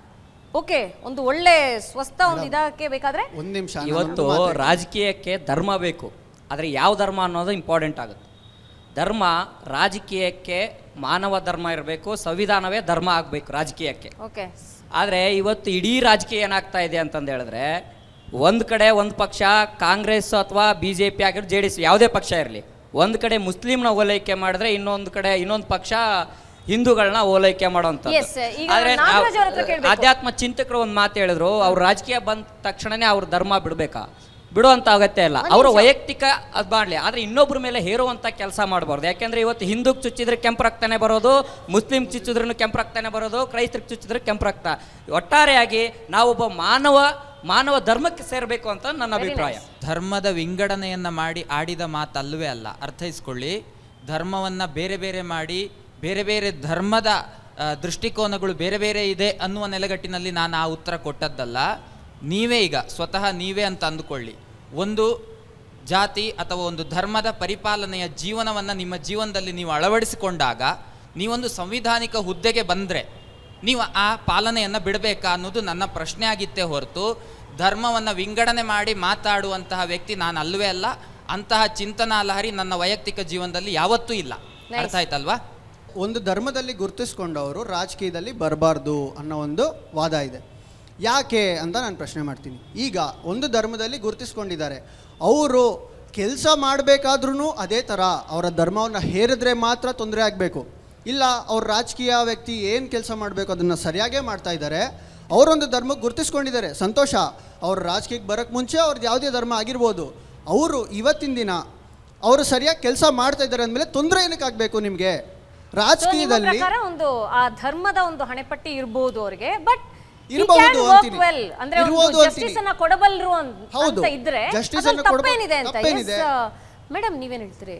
ಓಕೆ ಒಂದು ಒಳ್ಳೆ ಸ್ವಸ್ಥ ಒಂದು ಇದಕ್ಕೆ ಬೇಕಾದ್ರೆ ಒಂದು ನಿಮಿಷ ಇವತ್ತು ರಾಜಕೀಯಕ್ಕೆ ಧರ್ಮ ಬೇಕು ಆದರೆ ಯಾವ ಧರ್ಮ ಅನ್ನೋದು ಇಂಪಾರ್ಟೆಂಟ್ ಆಗುತ್ತೆ ಧರ್ಮ ರಾಜಕೀಯಕ್ಕೆ ಮಾನವ ಧರ್ಮ ಇರಬೇಕು ಸಂವಿಧಾನವೇ ಧರ್ಮ ಆಗಬೇಕು ರಾಜಕೀಯಕ್ಕೆ ಓಕೆ ಆದರೆ ಇವತ್ತು ಇಡೀ ರಾಜಕೀಯ ಏನಾಗ್ತಾ ಇದೆ ಅಂತಂದು ಹೇಳಿದ್ರೆ ಒಂದು ಕಡೆ ಒಂದು ಪಕ್ಷ ಕಾಂಗ್ರೆಸ್ ಅಥವಾ ಬಿ ಜೆ ಪಿ ಆಗಿರೋ ಜೆ ಡಿ ಎಸ್ ಯಾವುದೇ ಪಕ್ಷ ಇರಲಿ ಒಂದು ಕಡೆ ಮುಸ್ಲಿಮ್ನ ಓಲೈಕೆ ಮಾಡಿದ್ರೆ ಇನ್ನೊಂದು ಕಡೆ ಇನ್ನೊಂದು ಪಕ್ಷ ಹಿಂದೂಗಳನ್ನ ಓಲೈಕೆ ಮಾಡೋಂಥದ್ದು Yes, ಈಗ ಆದ್ರೆ ನಾಗರಾಜ್ ಅವ್ರ ಹತ್ರ ನಾವು- ಕೇಳ್ಬೇಕು. ಆಧ್ಯಾತ್ಮ ಚಿಂತಕರು ಒಂದು ಮಾತು ಹೇಳಿದ್ರು ಅವ್ರು ರಾಜಕೀಯ ಬಂದ ತಕ್ಷಣನೇ ಅವ್ರ ಧರ್ಮ ಬಿಡಬೇಕಾ ಬಿಡುವಂತ ಅಗತ್ಯ ಇಲ್ಲ ಅವರ ವೈಯಕ್ತಿಕ ಅದ್ ಮಾಡಲಿ ಆದ್ರೆ ಇನ್ನೊಬ್ಬರ ಮೇಲೆ ಹೇರುವಂತ ಕೆಲಸ ಮಾಡಬಾರ್ದು ಯಾಕೆಂದ್ರೆ ಇವತ್ತು ಹಿಂದೂಗ್ ಚುಚ್ಚಿದ್ರೆ ಕೆಂಪು ರಕ್ತನೇ ಬರೋದು ಮುಸ್ಲಿಂ ಚುಚ್ಚಿದ್ರೂ ಕೆಂಪು ರಕ್ತನೇ ಬರೋದು ಕ್ರೈಸ್ತರಿಗೆ ಚುಚ್ಚಿದ್ರೆ ಕೆಂಪು ರಕ್ತ ಒಟ್ಟಾರೆಯಾಗಿ ನಾವೊಬ್ಬ ಮಾನವ ಮಾನವ ಧರ್ಮಕ್ಕೆ ಸೇರಬೇಕು ಅಂತ ನನ್ನ ಅಭಿಪ್ರಾಯ ಧರ್ಮದ ವಿಂಗಡಣೆಯನ್ನ ಮಾಡಿ ಆಡಿದ ಮಾತಲ್ಲವೇ ಅಲ್ಲ ಅರ್ಥೈಸ್ಕೊಳ್ಳಿ ಧರ್ಮವನ್ನ ಬೇರೆ ಬೇರೆ ಮಾಡಿ ಬೇರೆ ಬೇರೆ ಧರ್ಮದ ಆ, ದೃಷ್ಟಿಕೋನಗಳು ಬೇರೆ ಬೇರೆ ಇದೆ ಅನ್ನುವ ನೆಲೆಗಟ್ಟಿನಲ್ಲಿ ನಾನು ಆ ಉತ್ತರ ಕೊಟ್ಟದ್ದಲ್ಲ ನೀವೇ ಈಗ ಸ್ವತಃ ನೀವೇ ಅಂತ ಅಂದುಕೊಳ್ಳಿ ಒಂದು ಜಾತಿ ಅಥವಾ ಒಂದು ಧರ್ಮದ ಪರಿಪಾಲನೆಯ ಜೀವನವನ್ನು ನಿಮ್ಮ ಜೀವನದಲ್ಲಿ ನೀವು ಅಳವಡಿಸಿಕೊಂಡಾಗ ನೀವೊಂದು ಸಂವಿಧಾನಿಕ ಹುದ್ದೆಗೆ ಬಂದರೆ ನೀವು ಆ ಪಾಲನೆಯನ್ನು ಬಿಡಬೇಕಾ ಅನ್ನೋದು ನನ್ನ ಪ್ರಶ್ನೆ ಆಗಿತ್ತೇ ಹೊರತು ಧರ್ಮವನ್ನು ವಿಂಗಡಣೆ ಮಾಡಿ ಮಾತಾಡುವಂತಹ ವ್ಯಕ್ತಿ ನಾನು ಅಲ್ಲವೇ ಅಲ್ಲ ಅಂತಹ ಚಿಂತನಾ ಲಹರಿ ನನ್ನ ವೈಯಕ್ತಿಕ ಜೀವನದಲ್ಲಿ ಯಾವತ್ತೂ ಇಲ್ಲ ಅರ್ಥ ಆಯ್ತಲ್ವಾ ಒಂದು ಧರ್ಮದಲ್ಲಿ ಗುರುತಿಸ್ಕೊಂಡವರು ರಾಜಕೀಯದಲ್ಲಿ ಬರಬಾರ್ದು ಅನ್ನೋ ಒಂದು ವಾದ ಇದೆ ಯಾಕೆ ಅಂತ ನಾನು ಪ್ರಶ್ನೆ ಮಾಡ್ತೀನಿ ಈಗ ಒಂದು ಧರ್ಮದಲ್ಲಿ ಗುರುತಿಸ್ಕೊಂಡಿದ್ದಾರೆ ಅವರು ಕೆಲಸ ಮಾಡಬೇಕಾದ್ರೂ ಅದೇ ಥರ ಅವರ ಧರ್ಮವನ್ನು ಹೇರಿದ್ರೆ ಮಾತ್ರ ತೊಂದರೆ ಆಗಬೇಕು ಇಲ್ಲ ಅವ್ರ ರಾಜಕೀಯ ವ್ಯಕ್ತಿ ಏನು ಕೆಲಸ ಮಾಡಬೇಕು ಅದನ್ನು ಸರಿಯಾಗೇ ಮಾಡ್ತಾ ಇದ್ದಾರೆ ಅವರೊಂದು ಧರ್ಮಕ್ಕೆ ಗುರುತಿಸ್ಕೊಂಡಿದ್ದಾರೆ ಸಂತೋಷ ಅವ್ರ ರಾಜಕೀಯಕ್ಕೆ ಬರೋಕ್ಕೆ ಮುಂಚೆ ಅವ್ರದ್ದು ಯಾವುದೇ ಧರ್ಮ ಆಗಿರ್ಬೋದು ಅವರು ಇವತ್ತಿನ ದಿನ ಅವರು ಸರಿಯಾಗಿ ಕೆಲಸ ಮಾಡ್ತಾ ಇದ್ದಾರೆ ಅಂದಮೇಲೆ ತೊಂದರೆ ಏನಕ್ಕೆ ಆಗಬೇಕು ನಿಮಗೆ So, ನಿಮ್ಮ ರಾಜಕೀಯದಲ್ಲಿ ಪ್ರಕಾರ ಒಂದು ಆ ಧರ್ಮದ ಒಂದು ಹಣೆಪಟ್ಟಿ ಇರ್ಬೋದು ಅವ್ರಿಗೆ ಬಟ್ ಇರ್ಬಹುದು ಅಂತೀನಿ. ವೆಲ್ ಅಂದ್ರೆ ಇರ್ಬೋದು ಜಸ್ಟಿಸ್ ಅಂತೀನಿ. ಅನ್ನ ಕೊಡಬಲ್ರು ಅನ್- ಹೌದು. ಅಂತ ಇದ್ರೆ Justice ಅದ್ರಲ್ಲಿ ಅನ್ನ ಕೊಡಬ- ತಪ್ಪೇನಿದೆ ಅಂತ ತಪ್ಪೇನಿದೆ? ಮೇಡಮ್ ನೀವೇನ್ ಹೇಳ್ತೀರಿ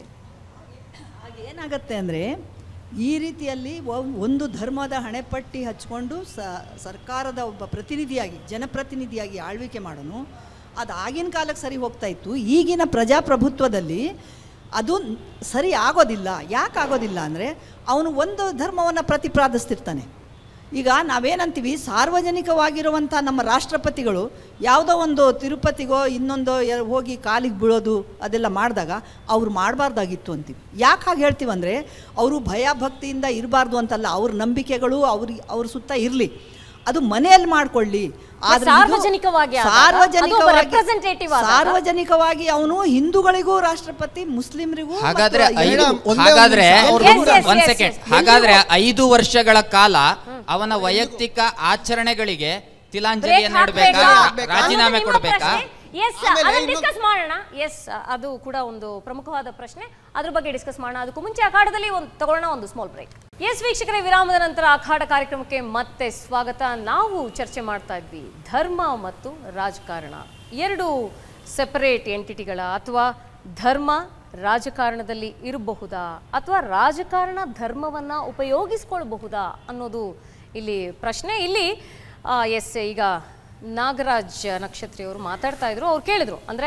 ಏನಾಗುತ್ತೆ ಅಂದರೆ ಈ ರೀತಿಯಲ್ಲಿ ಒ- ಒಂದು ಧರ್ಮದ ಹಣೆಪಟ್ಟಿ ಹಚ್ಕೊಂಡು ಸ ಸರ್ಕಾರದ ಒಬ್ಬ ಪ್ರತಿನಿಧಿಯಾಗಿ ಜನಪ್ರತಿನಿಧಿಯಾಗಿ ಆಳ್ವಿಕೆ ಮಾಡೋನು ಅದು ಆಗಿನ ಕಾಲಕ್ಕೆ ಸರಿ ಹೋಗ್ತಾ ಇತ್ತು ಈಗಿನ ಪ್ರಜಾಪ್ರಭುತ್ವದಲ್ಲಿ ಅದು ನ್- ಸರಿ ಆಗೋದಿಲ್ಲ ಯಾಕೆ ಆಗೋದಿಲ್ಲ ಅಂದರೆ ಅವನು ಒಂದು ಧರ್ಮವನ್ನು ಪ್ರತಿಪಾದಿಸ್ತಿರ್ತಾನೆ ಈಗ ನಾವೇನಂತೀವಿ ಸಾರ್ವಜನಿಕವಾಗಿರುವಂಥ ನಮ್ಮ ರಾಷ್ಟ್ರಪತಿಗಳು ಯಾವುದೋ ಒಂದು ತಿರುಪತಿಗೋ ಇನ್ನೊಂದೋ ಎ- ಹೋಗಿ ಕಾಲಿಗೆ ಬೀಳೋದು ಅದೆಲ್ಲ ಮಾಡಿದಾಗ ಅವ್ರು ಮಾಡಬಾರ್ದಾಗಿತ್ತು ಅಂತೀವಿ ಯಾಕೆ ಹಾಗೆ ಹೇಳ್ತೀವಂದರೆ ಅವರು ಭಯ ಭಕ್ತಿಯಿಂದ ಇರಬಾರ್ದು ಅಂತಲ್ಲ ಅವ್ರ ನಂಬಿಕೆಗಳು ಅವ್ರಿಗೆ ಅವ್ರ ಸುತ್ತ ಇರಲಿ ಅದು ಮನೆಯಲ್ಲಿ ಮಾಡ್ಕೊಳ್ಳಿ ಆದ್ರೆ ಇದು ಸಾರ್ವಜನಿಕವಾಗಿ ಆದಾಗ, ಅದು ಒಬ್ಬ ಸಾರ್ವಜನಿಕವಾಗಿ representative ಆದಾಗ. ಸಾರ್ವಜನಿಕವಾಗಿ ಅವನು ಹಿಂದೂಗಳಿಗೂ ರಾಷ್ಟ್ರಪತಿ ಮುಸ್ಲಿಮರಿಗೂ ಹಾಗಾದ್ರೆ ಮತ್ತು ಐದು ಎಲ್ಲರಿಗೂ- ಒಂದೇ ಹಾಗಾದ್ರೆ ಒಂದು Yes, yes, ಒಂದ್ yes, ಸೆಕೆಂಡ್ yes. ಹಾಗಾದ್ರೆ ಐದು ವರ್ಷಗಳ ಕಾಲ ಅವನ ವೈಯಕ್ತಿಕ ಆಚರಣೆಗಳಿಗೆ ತಿಲಾಂಜಲಿಯನ್ನು ನೀಡಬೇಕಾ ರಾಜೀನಾಮೆ ಕೊಡಬೇಕಾ ಎಸ್ ಆಮೇಲೆ ಅದನ್ನ ಇನ್ನೊಂದು- ಡಿಸ್ಕಸ್ ಮಾಡೋಣ ಎಸ್ ಅದು ಕೂಡ ಒಂದು ಪ್ರಮುಖವಾದ ಪ್ರಶ್ನೆ ಅದ್ರ ಬಗ್ಗೆ ಡಿಸ್ಕಸ್ ಮಾಡೋಣ ಅದಕ್ಕೂ ಮುಂಚೆ ಅಖಾಡದಲ್ಲಿ ಒಂದು ತಗೊಳ್ಳೋಣ ಒಂದು ಸ್ಮಾಲ್ ಬ್ರೇಕ್ ಎಸ್ ವೀಕ್ಷಕರೇ ವಿರಾಮದ ನಂತರ ಅಖಾಡ ಕಾರ್ಯಕ್ರಮಕ್ಕೆ ಮತ್ತೆ ಸ್ವಾಗತ ನಾವು ಚರ್ಚೆ ಮಾಡ್ತಾ ಇದ್ವಿ ಧರ್ಮ ಮತ್ತು ರಾಜಕಾರಣ ಎರಡು ಸೆಪರೇಟ್ ಎಂಟಿಟಿಗಳ ಅಥವಾ ಧರ್ಮ ರಾಜಕಾರಣದಲ್ಲಿ ಇರಬಹುದಾ ಅಥವಾ ರಾಜಕಾರಣ ಧರ್ಮವನ್ನ ಉಪಯೋಗಿಸ್ಕೊಳ್ಬಹುದಾ ಅನ್ನೋದು ಇಲ್ಲಿ ಪ್ರಶ್ನೆ ಇಲ್ಲಿ ಎಸ್ ಈಗ ನಾಗರಾಜ್ ನಕ್ಷತ್ರಿಯವರು ಮಾತಾಡ್ತಾ ಇದ್ರು ಅವ್ರು ಕೇಳಿದ್ರು ಅಂದರೆ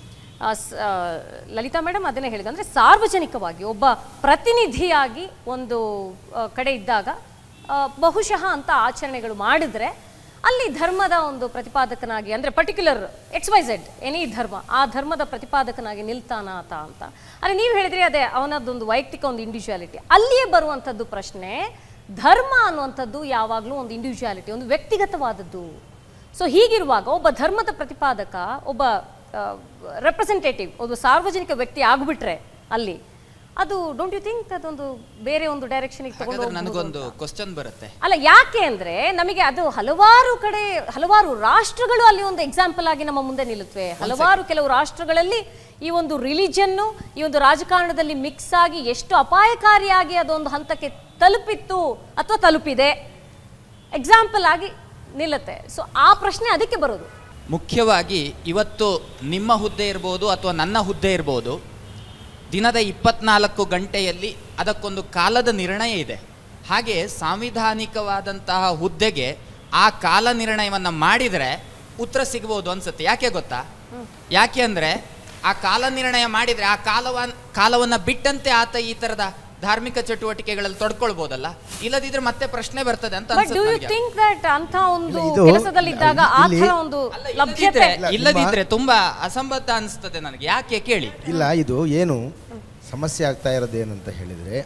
ಲಲಿತಾ ಮೇಡಮ್ ಅದನ್ನೇ ಹೇಳಿದ್ರು ಅಂದರೆ ಸಾರ್ವಜನಿಕವಾಗಿ ಒಬ್ಬ ಪ್ರತಿನಿಧಿಯಾಗಿ ಒಂದು ಆ, ಕಡೆ ಇದ್ದಾಗ ಆ, ಬಹುಶಃ ಅಂತ ಆಚರಣೆಗಳು ಮಾಡಿದ್ರೆ ಅಲ್ಲಿ ಧರ್ಮದ ಒಂದು ಪ್ರತಿಪಾದಕನಾಗಿ ಅಂದರೆ particular X Y Z any ಧರ್ಮ ಆ ಧರ್ಮದ ಪ್ರತಿಪಾದಕನಾಗಿ ನಿಲ್ತಾನ ಆತ ಅಂತ ಅಂದರೆ ನೀವು ಹೇಳಿದ್ರಿ ಅದೇ ಅವನದೊಂದು ವೈಯಕ್ತಿಕ ಒಂದು ಇಂಡಿವಿಜುವಾಲಿಟಿ ಅಲ್ಲಿಯೇ ಬರುವಂಥದ್ದು ಪ್ರಶ್ನೆ ಧರ್ಮ ಅನ್ನುವಂಥದ್ದು ಯಾವಾಗಲೂ ಒಂದು ಇಂಡಿವಿಜುವಾಲಿಟಿ ಒಂದು ವ್ಯಕ್ತಿಗತವಾದದ್ದು ಸೊ ಹೀಗಿರುವಾಗ ಒಬ್ಬ ಧರ್ಮದ ಪ್ರತಿಪಾದಕ ಒಬ್ಬ ರೆಪ್ರೆಸೆಂಟೇಟಿವ್ ಒಬ್ಬ ಸಾರ್ವಜನಿಕ ವ್ಯಕ್ತಿ ಆಗ್ಬಿಟ್ರೆ ಅಲ್ಲಿ ಅದು ಡೋಂಟ್ ಯು ಥಿಂಕ್ ಅದೊಂದು ಬೇರೆ ಒಂದು ಡೈರೆಕ್ಷನ್ಗೆ ತಗೊಂಡು ಹಾಗಾದ್ರೆ ಹೋಗ್ಬೋದು ನನಗೊಂದು ಅಂತ? ಕ್ವಶನ್ ಬರುತ್ತೆ ಅಲ್ಲ ಯಾಕೆ ಅಂದ್ರೆ ನಮಗೆ ಅದು ಹಲವಾರು ಕಡೆ ಹಲವಾರು ರಾಷ್ಟ್ರಗಳು ಅಲ್ಲಿ ಒಂದು ಎಕ್ಸಾಂಪಲ್ ಆಗಿ ನಮ್ಮ ಮುಂದೆ ನಿಲ್ಲುತ್ತವೆ ಹಲವಾರು ಕೆಲವು ರಾಷ್ಟ್ರಗಳಲ್ಲಿ ಈ ಒಂದು ರಿಲಿಜನ್ನು ಈ ಒಂದು ರಾಜಕಾರಣದಲ್ಲಿ ಮಿಕ್ಸ್ ಆಗಿ ಎಷ್ಟು ಅಪಾಯಕಾರಿಯಾಗಿ ಅದೊಂದು ಹಂತಕ್ಕೆ ತಲುಪಿತ್ತು ಅಥವಾ ತಲುಪಿದೆ ಎಕ್ಸಾಂಪಲ್ ಆಗಿ ನಿಲ್ಲುತ್ತೆ ಸೊ ಆ ಪ್ರಶ್ನೆ ಅದಕ್ಕೆ ಬರೋದು ಮುಖ್ಯವಾಗಿ ಇವತ್ತು ನಿಮ್ಮ ಹುದ್ದೆ ಇರ್ಬೋದು ಅಥವಾ ನನ್ನ ಹುದ್ದೆ ಇರ್ಬೋದು ದಿನದ ಇಪ್ಪತ್ನಾಲ್ಕು ಗಂಟೆಯಲ್ಲಿ ಅದಕ್ಕೊಂದು ಕಾಲದ ನಿರ್ಣಯ ಇದೆ ಹಾಗೆ ಸಾಂವಿಧಾನಿಕವಾದಂತಹ ಹುದ್ದೆಗೆ ಆ ಕಾಲ ನಿರ್ಣಯವನ್ನು ಮಾಡಿದರೆ ಉತ್ತರ ಸಿಗ್ಬೋದು ಅನ್ಸುತ್ತೆ ಯಾಕೆ ಗೊತ್ತಾ ಯಾಕೆ ಅಂದರೆ ಆ ಕಾಲ ನಿರ್ಣಯ ಮಾಡಿದರೆ ಆ ಕಾಲವನ್ ಕಾಲವನ್ನು ಬಿಟ್ಟಂತೆ ಆತ ಈ ಥರದ ಧಾರ್ಮಿಕ ಚಟುವಟಿಕೆಗಳಲ್ಲಿ ತೊಡ್ಕೊಳ್ಬೋದಲ್ಲ ಇಲ್ಲದಿದ್ರೆ ಮತ್ತೆ ಪ್ರಶ್ನೆ ಬರ್ತದೆ ಅಂತ ಬಟ್ ಡೂ ಯು ಅನ್ಸುತ್ತೆ ನನಗೆ. ಥಿಂಕ್ ದಟ್ ಅಂತ ಒಂದು ಇಲ್ಲ, ಇದು- ಕೆಲಸದಲ್ಲಿದ್ದಾಗ ಆ ಇಲ್ಲಿ- ಥರ ಒಂದು ಅಲ್ಲ, ಲಭ್ಯತೆ ಇಲ್ಲದಿದ್ರೆ ಇಲ್ಲದಿದ್ರೆ ತುಂಬಾ ಅಸಂಬದ್ಧ ಅನಿಸ್ತದೆ ನನಗೆ ಯಾಕೆ ಕೇಳಿ ಇಲ್ಲ ಇದು ಏನು ಸಮಸ್ಯೆ ಆಗ್ತಾ ಇರೋದು ಏನಂತ ಹೇಳಿದರೆ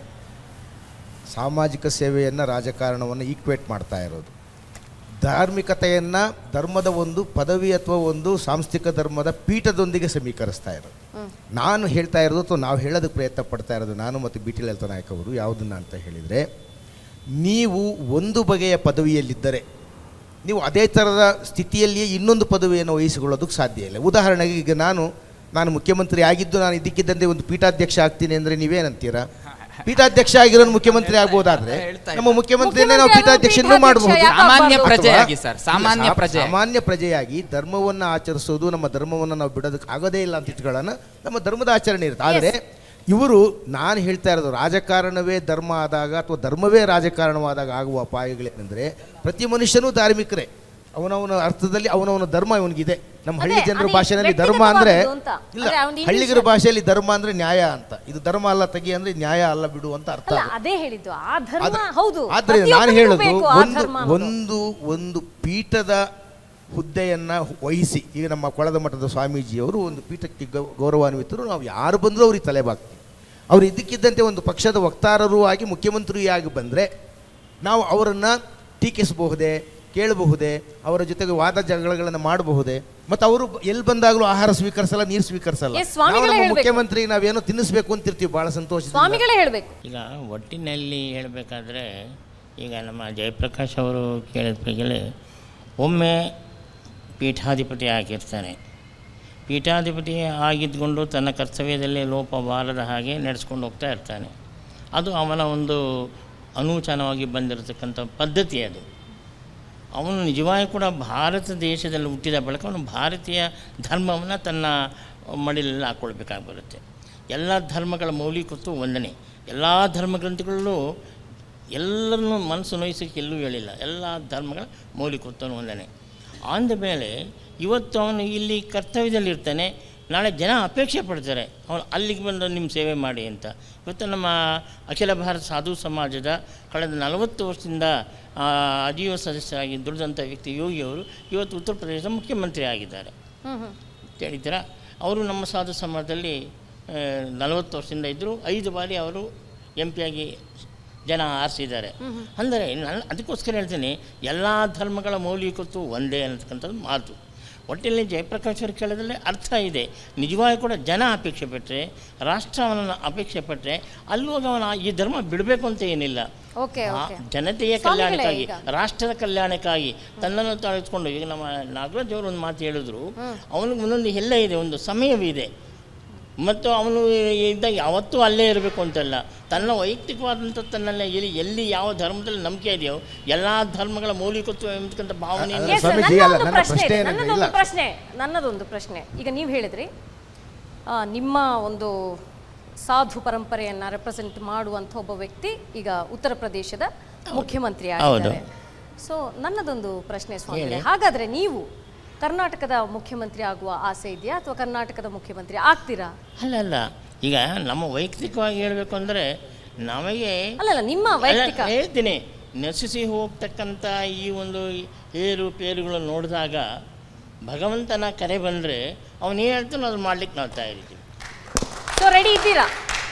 ಸಾಮಾಜಿಕ ಸೇವೆಯನ್ನು ರಾಜಕಾರಣವನ್ನು ಈಕ್ವೇಟ್ ಮಾಡ್ತಾ ಇರೋದು ಧಾರ್ಮಿಕತೆಯನ್ನು ಧರ್ಮದ ಒಂದು ಪದವಿ ಅಥವಾ ಒಂದು ಸಾಂಸ್ಥಿಕ ಧರ್ಮದ ಪೀಠದೊಂದಿಗೆ ಸಮೀಕರಿಸ್ತಾ ಇರೋದು ನಾನು ಹೇಳ್ತಾ ಇರೋದು ಅಥವಾ ನಾವು ಹೇಳೋದಕ್ಕೆ ಪ್ರಯತ್ನ ಪಡ್ತಾ ಇರೋದು ನಾನು ಮತ್ತು ಬಿ ಟಿ ಲಲಿತ ನಾಯಕ್ ಅವರು ಯಾವುದನ್ನು ಅಂತ ಹೇಳಿದರೆ ನೀವು ಒಂದು ಬಗೆಯ ಪದವಿಯಲ್ಲಿದ್ದರೆ ನೀವು ಅದೇ ಥರದ ಸ್ಥಿತಿಯಲ್ಲಿಯೇ ಇನ್ನೊಂದು ಪದವಿಯನ್ನು ವಹಿಸಿಕೊಳ್ಳೋದಕ್ಕೆ ಸಾಧ್ಯ ಇಲ್ಲ ಉದಾಹರಣೆಗೆ ಈಗ ನಾನು ನಾನು ಮುಖ್ಯಮಂತ್ರಿ ಆಗಿದ್ದು ನಾನು ಇದಕ್ಕಿದ್ದಂತೆ ಒಂದು ಪೀಠಾಧ್ಯಕ್ಷ ಆಗ್ತೀನಿ ಅಂದರೆ ನೀವೇನಂತೀರಾ ಪೀಠಾಧ್ಯಕ್ಷ ಆಗಿರೋನು ಮುಖ್ಯಮಂತ್ರಿ ಆಗ್ಬೋದಾದ್ರೆ ಹೇಳ್ತಾ ನಮ್ಮ ಮುಖ್ಯಮಂತ್ರಿಯನ್ನೇ ನಾವು ಮುಖ್ಯಮಂತ್ರಿ ಪೀಠಾಧ್ಯಕ್ಷನೂ ಆಗೋದು ಮಾಡಬಹುದು ಪೀಠಾಧ್ಯಕ್ಷ ಯಾಕೆ ಸಾಮಾನ್ಯ ಆಗ್ಬಾರ್ದು? ಪ್ರಜೆಯಾಗಿ ಅಥವಾ- ಸರ್ ಸಾಮಾನ್ಯ ಇಲ್ಲ, ಸಾ- ಪ್ರಜೆ ಸಾಮಾನ್ಯ ಪ್ರಜೆಯಾಗಿ ಧರ್ಮವನ್ನು ಆಚರಿಸೋದು ನಮ್ಮ ಧರ್ಮವನ್ನು ನಾವು ಬಿಡೋದಕ್ಕೆ ಆಗೋದೇ ಇಲ್ಲ ಅಂತ ಇಟ್ಕೊಳ್ಳೋಣ ನಮ್ಮ ಧರ್ಮದ ಆಚರಣೆ ಇರುತ್ತೆ ಆದರೆ ಇವರು ನಾನು ಹೇಳ್ತಾ ಇರೋದು ರಾಜಕಾರಣವೇ ಧರ್ಮ ಆದಾಗ ಅಥವಾ ಧರ್ಮವೇ ರಾಜಕಾರಣವಾದಾಗ ಆಗುವ ಅಪಾಯಗಳೇನೆಂದರೆ ಪ್ರತಿ ಮನುಷ್ಯನೂ ಧಾರ್ಮಿಕರೇ ಅವನವನ ಅರ್ಥದಲ್ಲಿ ಅವನವನ ಧರ್ಮ ಇವನಿಗಿದೆ ನಮ್ಮ ಹಳ್ಳಿ ಅದೇ, ಜನರ ಅದು ಭಾಷೆಯಲ್ಲಿ ಧರ್ಮ ಅಂದ್ರೆ ವ್ಯಕ್ತಿಗತವಾದದ್ದು ಅಂತ. ಇಲ್ಲ ಅಂದ್ರೆ ಅವ್ನು ಹಳ್ಳಿಗರ ಭಾಷೆಯಲ್ಲಿ ಧರ್ಮ ಅಂದ್ರೆ ನ್ಯಾಯ ಅಂತ ಇದು ಧರ್ಮ ಅಲ್ಲ ತೆಗಿ ಅಂದ್ರೆ ನ್ಯಾಯ ಅಲ್ಲ ಬಿಡು ಅಂತ ಅರ್ಥ ಅಲ್ಲ ಅದು. ಅದೇ ಹೇಳಿದ್ದು ಆ ಧರ್ಮ ಆದ್ರೆ- ಹೌದು ಆದ್ರೆ ನಾನು ಪ್ರತಿಯೊಬ್ಬರಿಗೂ ಹೇಳೋದು ಬೇಕು ಆ ಒಂದು ಧರ್ಮ ಅನ್ನೋದು. ಒಂದು ಒಂದು ಪೀಠದ ಹುದ್ದೆಯನ್ನ ವಹಿಸಿ ಈಗ ನಮ್ಮ ಕೊಳದ ಮಠದ ಸ್ವಾಮೀಜಿಯವರು ಒಂದು ಪೀಠಕ್ಕೆ ಗೌ- ಗೌರವಾನ್ವಿತರು ನಾವು ಯಾರು ಬಂದರೂ ಅವ್ರಿಗೆ ತಲೆಬಾಗ್ತೀವಿ ಅವ್ರು ಇದಕ್ಕಿದ್ದಂತೆ ಒಂದು ಪಕ್ಷದ ವಕ್ತಾರರು ಆಗಿ ಮುಖ್ಯಮಂತ್ರಿಯಾಗಿ ಬಂದರೆ ನಾವು ಅವರನ್ನು ಟೀಕಿಸಬಹುದೇ ಕೇಳಬಹುದೇ ಅವರ ಜೊತೆಗೆ ವಾದ ಜಗಳಗಳನ್ನು ಮಾಡಬಹುದೇ ಮತ್ತು ಅವರು ಎಲ್ಲಿ ಬಂದಾಗಲೂ ಆಹಾರ ಸ್ವೀಕರಿಸಲ್ಲ ನೀರು ಸ್ವೀಕರಿಸಲ್ಲ ಎಸ್, ಸ್ವಾಮಿಗಳೇ ನಾವು ನಮ್ಮ ಹೇಳ್ಬೇಕು. ಮುಖ್ಯಮಂತ್ರಿ ನಾವೇನೋ ತಿನ್ನಿಸ್ಬೇಕು ಅಂತಿರ್ತೀವಿ ಭಾಳ ಸಂತೋಷ ಸ್ವಾಮಿಗಳೇ ಹೇಳ್ಬೇಕು ಈಗ ಒಟ್ಟಿನಲ್ಲಿ ಹೇಳಬೇಕಾದ್ರೆ ಈಗ ನಮ್ಮ ಜಯಪ್ರಕಾಶ್ ಅವರು ಕೇಳಿದ ಬಗ್ಗೆ ಒಮ್ಮೆ ಪೀಠಾಧಿಪತಿ ಆಗಿರ್ತಾನೆ ಪೀಠಾಧಿಪತಿ ಆಗಿದ್ದುಕೊಂಡು ತನ್ನ ಕರ್ತವ್ಯದಲ್ಲಿ ಲೋಪ ಬಾರದ ಹಾಗೆ ನಡೆಸ್ಕೊಂಡು ಹೋಗ್ತಾ ಇರ್ತಾನೆ ಅದು ಅವನ ಒಂದು ಅನೂಚನವಾಗಿ ಬಂದಿರತಕ್ಕಂಥ ಪದ್ಧತಿ ಅದು ಅವನು ನಿಜವಾಗಿ ಕೂಡ ಭಾರತ ದೇಶದಲ್ಲಿ ಹುಟ್ಟಿದ ಬಳಿಕ ಅವನು ಭಾರತೀಯ ಧರ್ಮವನ್ನು ತನ್ನ ಮಡಿಲಲ್ಲಿ ಹಾಕ್ಕೊಳ್ಬೇಕಾಗಿ ಬರುತ್ತೆ ಎಲ್ಲ ಧರ್ಮಗಳ ಮೌಲಿಕತ್ವ ಒಂದನೇ ಎಲ್ಲ ಧರ್ಮಗ್ರಂಥಗಳಲ್ಲೂ ಎಲ್ಲರನ್ನೂ ಮನಸ್ಸು ನೋಯಿಸೋಕ್ಕೆ ಎಲ್ಲೂ ಹೇಳಿಲ್ಲ ಎಲ್ಲ ಧರ್ಮಗಳ ಮೌಲಿಕತ್ವನೂ ಒಂದನೇ ಅಂದ ಮೇಲೆ ಇವತ್ತು ಅವನು ಇಲ್ಲಿ ಕರ್ತವ್ಯದಲ್ಲಿರ್ತಾನೆ ನಾಳೆ ಜನ ಅಪೇಕ್ಷೆ ಪಡ್ತಾರೆ ಅವನು ಅಲ್ಲಿಗೆ ಬಂದು ನಿಮ್ಮ ಸೇವೆ ಮಾಡಿ ಅಂತ ಇವತ್ತು ನಮ್ಮ ಅಖಿಲ ಭಾರತ ಸಾಧು ಸಮಾಜದ ಕಳೆದ ನಲವತ್ತು ವರ್ಷದಿಂದ ಆ, ಅಜೀವ ಸದಸ್ಯರಾಗಿ ದುಡಿದಂಥ ವ್ಯಕ್ತಿ ಯೋಗಿಯವರು ಇವತ್ತು ಉತ್ತರ ಪ್ರದೇಶದ ಮುಖ್ಯಮಂತ್ರಿ ಆಗಿದ್ದಾರೆ ಹ್ಮ್ ಹ್ಮ್ ಹೇಳಿದ್ದೀರಾ ಅವರು ನಮ್ಮ ಸಾಧು ಸಮಾಜದಲ್ಲಿ ನಲವತ್ತು ವರ್ಷದಿಂದ ಇದ್ದರು ಐದು ಬಾರಿ ಅವರು ಎಂ ಪಿಯಾಗಿ ಜನ ಆರಿಸಿದ್ದಾರೆ ಅಂದರೆ ನಾನು ಅದಕ್ಕೋಸ್ಕರ ಹೇಳ್ತೀನಿ ಎಲ್ಲ ಧರ್ಮಗಳ ಮೌಲಿಕತ್ವ ಒಂದೇ ಅನ್ನತಕ್ಕಂಥದ್ದು ಮಾತು ಒಟ್ಟಿನಲ್ಲಿ ಜಯಪ್ರಕಾಶ್ ಅವರು ಕೇಳೋದ್ರಲ್ಲಿ ಅರ್ಥ ಇದೆ ನಿಜವಾಗಿ ಕೂಡ ಜನ ಅಪೇಕ್ಷೆ ಪಟ್ಟರೆ ರಾಷ್ಟ್ರ ಅವನನ್ನು ಅಪೇಕ್ಷೆ ಪಟ್ಟರೆ ಅಲ್ಲೋಗ ಅವನ ಈ ಧರ್ಮ ಬಿಡಬೇಕು ಅಂತ ಏನಿಲ್ಲ ಓಕೆ ಆ ಓಕೆ ಜನತೆಯ ಸ್ವಾಮಿಗಳೇ ಕಲ್ಯಾಣಕ್ಕಾಗಿ ಈಗ. ರಾಷ್ಟ್ರದ ಕಲ್ಯಾಣಕ್ಕಾಗಿ ತನ್ನನ್ನು ತಾಳಿಸ್ಕೊಂಡು ಈಗ ನಮ್ಮ ನಾಗರಾಜ್ ಅವರು ಒಂದು ಮಾತು ಹೇಳಿದ್ರು ಅವನಿಗೆ ಒಂದೊಂದು ಎಲ್ಲ ಇದೆ ಒಂದು ಸಮಯವಿದೆ ಮತ್ತು ಅವನು ಇದ್ದಾಗ ಯಾವತ್ತೂ ಅಲ್ಲೇ ಇರಬೇಕು ಅಂತಲ್ಲ ತನ್ನ ವೈಯಕ್ತಿಕವಾದಂಥ ತನ್ನೆಲ್ಲ ಎಲ್ಲಿ ಎಲ್ಲಿ ಯಾವ ಧರ್ಮದಲ್ಲಿ ನಂಬಿಕೆ ಇದೆಯೋ ಎಲ್ಲ ಧರ್ಮಗಳ ಮೌಲಿಕತ್ವ ಎಂಬತಕ್ಕಂಥ ಭಾವನೆ ಅಲ್ಲ, Yes, ಸ್ವಾಮೀಜಿ, ನನ್ನದೊಂದು ಅಲ್ಲ, ನನ್ನ ಪ್ರಶ್ನೆ ಪ್ರಶ್ನೆ ಇದೆ, ಏನಂದ್ರೆ ನನ್ನದೊಂದು ಇಲ್ಲ. ಪ್ರಶ್ನೆ ನನ್ನದೊಂದು ಪ್ರಶ್ನೆ ಈಗ ನೀವು ಹೇಳಿದ್ರಿ ಆ, ನಿಮ್ಮ ಒಂದು ಸಾಧು ಪರಂಪರೆಯನ್ನ ರೆಪ್ರೆಸೆಂಟ್ ಮಾಡುವಂಥ ಒಬ್ಬ ವ್ಯಕ್ತಿ ಈಗ ಉತ್ತರ ಪ್ರದೇಶದ ಮುಖ್ಯಮಂತ್ರಿ ಹೌದು. ಆಗಿದ್ದಾರೆ ಸೊ ನನ್ನದೊಂದು ಪ್ರಶ್ನೆ ಸ್ವಾಮಿ ಹೇಳಿ. ಹಾಗಾದ್ರೆ ನೀವು ಕರ್ನಾಟಕದ ಮುಖ್ಯಮಂತ್ರಿ ಆಗುವ ಆಸೆ ಇದೆಯಾ ಅಥವಾ ಕರ್ನಾಟಕದ ಮುಖ್ಯಮಂತ್ರಿ ಆಗ್ತೀರಾ ಅಲ್ಲ ಅಲ್ಲ ಈಗ ನಮ್ಮ ವೈಯಕ್ತಿಕವಾಗಿ ಹೇಳಬೇಕು ಅಂದರೆ ನಮಗೆ ಅಲ್ಲಲ್ಲ ನಿಮ್ಮ ವೈಯಕ್ತಿಕ ಅಲ್ಲ, ಹೇಳ್ತೀನಿ ನಶಿಸಿ ಹೋಗ್ತಕ್ಕಂಥ ಈ ಒಂದು ಏರು ಪೇರುಗಳು ನೋಡಿದಾಗ ಭಗವಂತನ ಕರೆ ಬಂದರೆ ಅವನು ಏನು ಹೇಳ್ತಾನೋ ಅದು ಮಾಡ್ಲಿಕ್ಕೆ ನಾವು ತಯಾರಿದ್ದೀವಿ ಸೊ ರೆಡಿ ಇದ್ದೀರಾ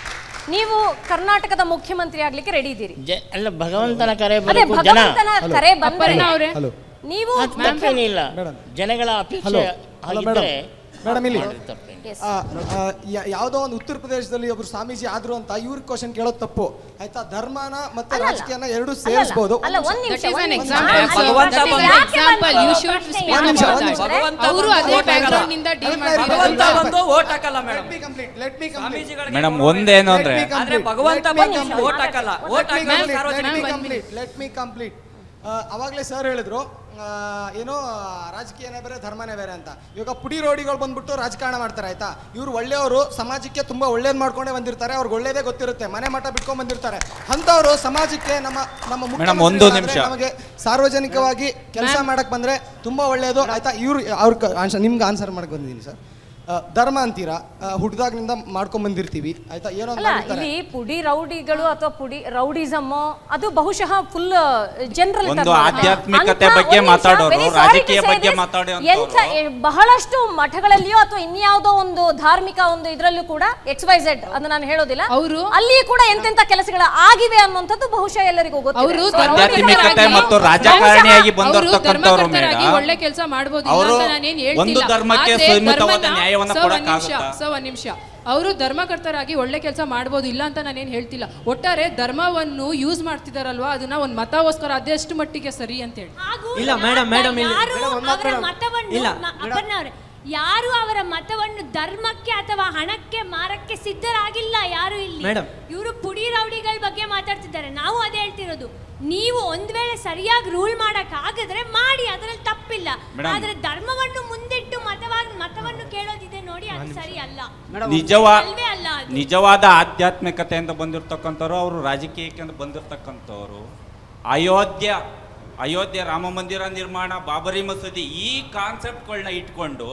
ನೀವು ಕರ್ನಾಟಕದ ಮುಖ್ಯಮಂತ್ರಿ ಆಗ್ಲಿಕ್ಕೆ ರೆಡಿ ಇದ್ದೀರಿ ಜ ಅಲ್ಲ ಭಗವಂತನ ಕರೆ ಅದೇ ಬರಬೇಕು ಜನ ಭಗವಂತನ ಕರೆ ಬಂದರೆ ಹಲೋ ನೀವು ಅದು ತಪ್ಪೇನಿಲ್ಲ ಜನಗಳ ಅಪೇಕ್ಷೆ ಹಲೋ. ಹಲೋ, ಆಗಿದ್ದರೆ ಮೇಡಮ್ ಇಲ್ಲಿ ಮಾಡೋದು ತಪ್ಪೇನಿಲ್ಲ. Yes. ಆ, ಆ, ಯಾ- ಯಾವುದೋ ಒಂದು ಉತ್ತರ ಪ್ರದೇಶದಲ್ಲಿ ಒಬ್ರು ಸ್ವಾಮೀಜಿ ಆದ್ರು ಅಂತ ಇವ್ರ ಕ್ವಶನ್ ಕೇಳೋದು ತಪ್ಪು ಆಯ್ತಾ ಧರ್ಮನ ಮತ್ತೆ ಅಲ್ಲಲ್ಲ. ರಾಜಕೀಯನ ಎರಡು ಅಲ್ಲಲ್ಲ, ಸೇರಿಸಬಹುದು ಅಲ್ಲ ಒಂದ್ ನಿಮಿಷ That is ಒಂದ್ an ನಿಮಿಷ. example. ಅಲ್ಲಿ ಭಗವಂತ ಪ್ರಶ್ನೆ ಬಂದ ಯಾಕೆ example. ಬಂತು? You should ಪ್ರಶ್ನೆ speak ಯಾಕೆ ನಿಮಿಷ, ಬಂತು ಒಂದ್ ನಿಮಿಷ. ಅಂದ್ರೆ, ಅವರು ಅದೇ ಬ್ಯಾಕ್ಗ್ರೌಂಡ್ ನಿಂದ ಡೀಲ್ ಭಗವಂತ ಮಾಡಿದ್ದಾರೆ ಬಂದು ಓಟ್ ಹಾಕಲ್ಲ madam let me complete let me complete ಸ್ವಾಮೀಜಿಗಳಿಗೆ ಮೇಡಮ್ ಗೌರವ ಒಂದೇನು ಇದೆ. ಅಂದ್ರೆ ಆದ್ರೆ ಭಗವಂತ ಬಂದು ಓಟ್ ಹಾಕಲ್ಲ ಓಟ್ ಲೆಟ್ ಹಾಕಲ್ಲ ಸಾರ್ವಜನಿಕ me complete let me complete ಅವಾಗಲೇ ಸರ್ ಹೇಳಿದ್ರು ಆ, ಏನೋ ರಾಜಕೀಯನೇ ಬೇರೆ ಧರ್ಮನೇ ಬೇರೆ ಅಂತ ಇವಾಗ ಪುಡಿ ರೋಡಿಗಳು ಬಂದ್ಬಿಟ್ಟು ರಾಜಕಾರಣ ಮಾಡ್ತಾರೆ ಆಯ್ತಾ ಇವ್ರು ಒಳ್ಳೆಯವರು ಸಮಾಜಕ್ಕೆ ತುಂಬಾ ಒಳ್ಳೇದು ಮಾಡ್ಕೊಂಡೇ ಬಂದಿರ್ತಾರೆ ಅವ್ರಿಗೆ ಒಳ್ಳೇದೇ ಗೊತ್ತಿರುತ್ತೆ ಮನೆ ಮಠ ಬಿಟ್ಕೊಂಡ್ ಬಂದಿರ್ತಾರೆ ಅಂಥವ್ರು ಸಮಾಜಕ್ಕೆ ನಮ್ಮ ನಮ್ಮ ಮೇಡಮ್, ಒಂದು ಮುಖ್ಯಮಂತ್ರಿಗಳಾದ್ರೆ ನಿಮಿಷ. ನಮಗೆ ಸಾರ್ವಜನಿಕವಾಗಿ ಕೆಲಸ ಮಾಡಕ್ ಬಂದ್ರೆ ತುಂಬಾ ಒಳ್ಳೆಯದು ಆಯ್ತಾ ಇವ್ರು ಅವ್ರ ಆನ್ಸರ್ ನಿಮ್ಗೆ ಆನ್ಸರ್ ಮಾಡಕ್ ಬಂದಿದ್ದೀನಿ ಸರ್ ಆ, ಧರ್ಮ ಅಂತೀರಾ ಹುಡ್ದಾಗ್ನಿಂದ ಮಾಡ್ಕೊಂಡ್ ಬಂದಿರ್ತೀವಿ ಆಯ್ತಾ ಏನೋ ಒಂದ್ ಅಲ್ಲ ಮಾಡಿರ್ತಾರೆ. ಇಲ್ಲಿ ಪುಡಿ ರೌಡಿಗಳು ಅಥವಾ ಪುಡಿ ರೌಡಿಸಮ್ ಅದು ಬಹುಶಃ ಫುಲ್ ಜನರಲ್ ಒಂದು ಆಧ್ಯಾತ್ಮಿಕತೆ ಬಗ್ಗೆ ಮಾತಾಡೋರು, ರಾಜಕೀಯ ಬಗ್ಗೆ ಮಾತಾಡೋಂಥವ್ರು. ಎಂಥ ಎ- ಬಹಳಷ್ಟು ಮಠಗಳಲ್ಲಿಯೋ ಅಥವಾ ಇನ್ಯಾವುದೋ ಒಂದು ಧಾರ್ಮಿಕ ಒಂದು ಇದರಲ್ಲೂ ಕೂಡ ಎಕ್ಸ್ ವೈ ಝೆಡ್ ಅದು ನಾನು ಹೇಳೋದಿಲ್ಲ ಅವ್ರು- ಅಲ್ಲಿ ಕೂಡ ಎಂತೆಂತ ಕೆಲಸಗಳು ಆಗಿವೆ ಅನ್ನುವಂಥದ್ದು ಬಹುಶಃ ಎಲ್ಲರಿಗೂ ಗೊತ್ತಿದೆ. ಅವರು So, ಆಧ್ಯಾತ್ಮಿಕತೆ ರೌಡಿಸಮ್ ಮತ್ತು ರಾಜಕಾರಣಿಯಾಗಿ ಬಂದಿರತಕ್ಕಂಥವ್ರು ಧರ್ಮಕರ್ತರಾಗಿ ಮೇಡಮ್ ಒಳ್ಳೆ ಕೆಲಸ ಮಾಡಬಹುದು ಅವರು ಅಂತ ನಾನೇನ್ ಹೇಳ್ತಿಲ್ಲ ಒಂದು ಧರ್ಮಕ್ಕೆ ಆದ್ರೆ ಸೀಮಿತವಾದ ಧರ್ಮನ- ನ್ಯಾಯವನ್ನ ಸರ್, ಒಂದ್ ನಿಮಿಷ ಕೊಡಕ್ಕಾಗುತ್ತಾ? ಸರ್ ಒಂದ್ ನಿಮಿಷ ಅವರು ಧರ್ಮಕರ್ತರಾಗಿ ಒಳ್ಳೆ ಕೆಲಸ ಮಾಡ್ಬೋದು ಇಲ್ಲ ಅಂತ ನಾನೇನು ಹೇಳ್ತಿಲ್ಲ ಒಟ್ಟಾರೆ ಧರ್ಮವನ್ನು ಯೂಸ್ ಮಾಡ್ತಿದಾರಲ್ವಾ ಅದನ್ನ ಒಂದು ಮತಗೋಸ್ಕರ ಅದೆಷ್ಟು ಮಟ್ಟಿಗೆ ಸರಿ ಅಂತ ಹೇಳಿ ಹಾಗೂ ಇಲ್ಲ, madam, madam, ಇಲ್ಲಿ- ಯಾರು madam, ಒಂದ್ ಮಾತು ಅವರ madam. ಮತವನ್ನು ಇಲ್ಲ. ಮ- ಅಪರ್ಣವ್ರೆ, ಯಾರು ಅವರ ಮತವನ್ನು ಧರ್ಮಕ್ಕೆ ಅಥವಾ ಹಣಕ್ಕೆ ಮಾರಕ್ಕೆ ಸಿದ್ಧರಾಗಿಲ್ಲ ಯಾರು ಇಲ್ಲಿ Madam. ಇವರು ಪುಡಿ ರೌಡಿಗಳ ಬಗ್ಗೆ ಮಾತಾಡ್ತಿದ್ದಾರೆ ನಾವು ಅದೇ ಹೇಳ್ತಿರೋದು ನೀವು ಒಂದ್ ವೇಳೆ ಸರಿಯಾಗಿ ರೂಲ್ ಮಾಡಕ್ ಆಗಿದ್ರೆ ಮಾಡಿ ಅದರಲ್ಲಿ ತಪ್ಪಿಲ್ಲ Madam. ಆದ್ರೆ ಧರ್ಮವನ್ನು ಮುಂದಿಟ್ಟು ಮತವಾಗಿ ಮತವನ್ನು ಕೇಳೋದಿದೆ ನೋಡಿ ಅದು ಸರಿ ಅಲ್ಲ ನಿಜವಾ ಅಲ್ವೇ ಅಲ್ಲ ಅದು. ನಿಜವಾದ ಆಧ್ಯಾತ್ಮಿಕತೆಯಿಂದ ಬಂದಿರತಕ್ಕಂಥವ್ರು ಅವರು ರಾಜಕೀಯಕ್ಕೆ ಬಂದಿರತಕ್ಕಂಥವ್ರು ಅಯೋಧ್ಯ ಅಯೋಧ್ಯೆ ರಾಮ ಮಂದಿರ ನಿರ್ಮಾಣ ಬಾಬರಿ ಮಸೂದಿ ಈ ಕಾನ್ಸೆಪ್ಟ್ಗಳನ್ನ ಇಟ್ಕೊಂಡು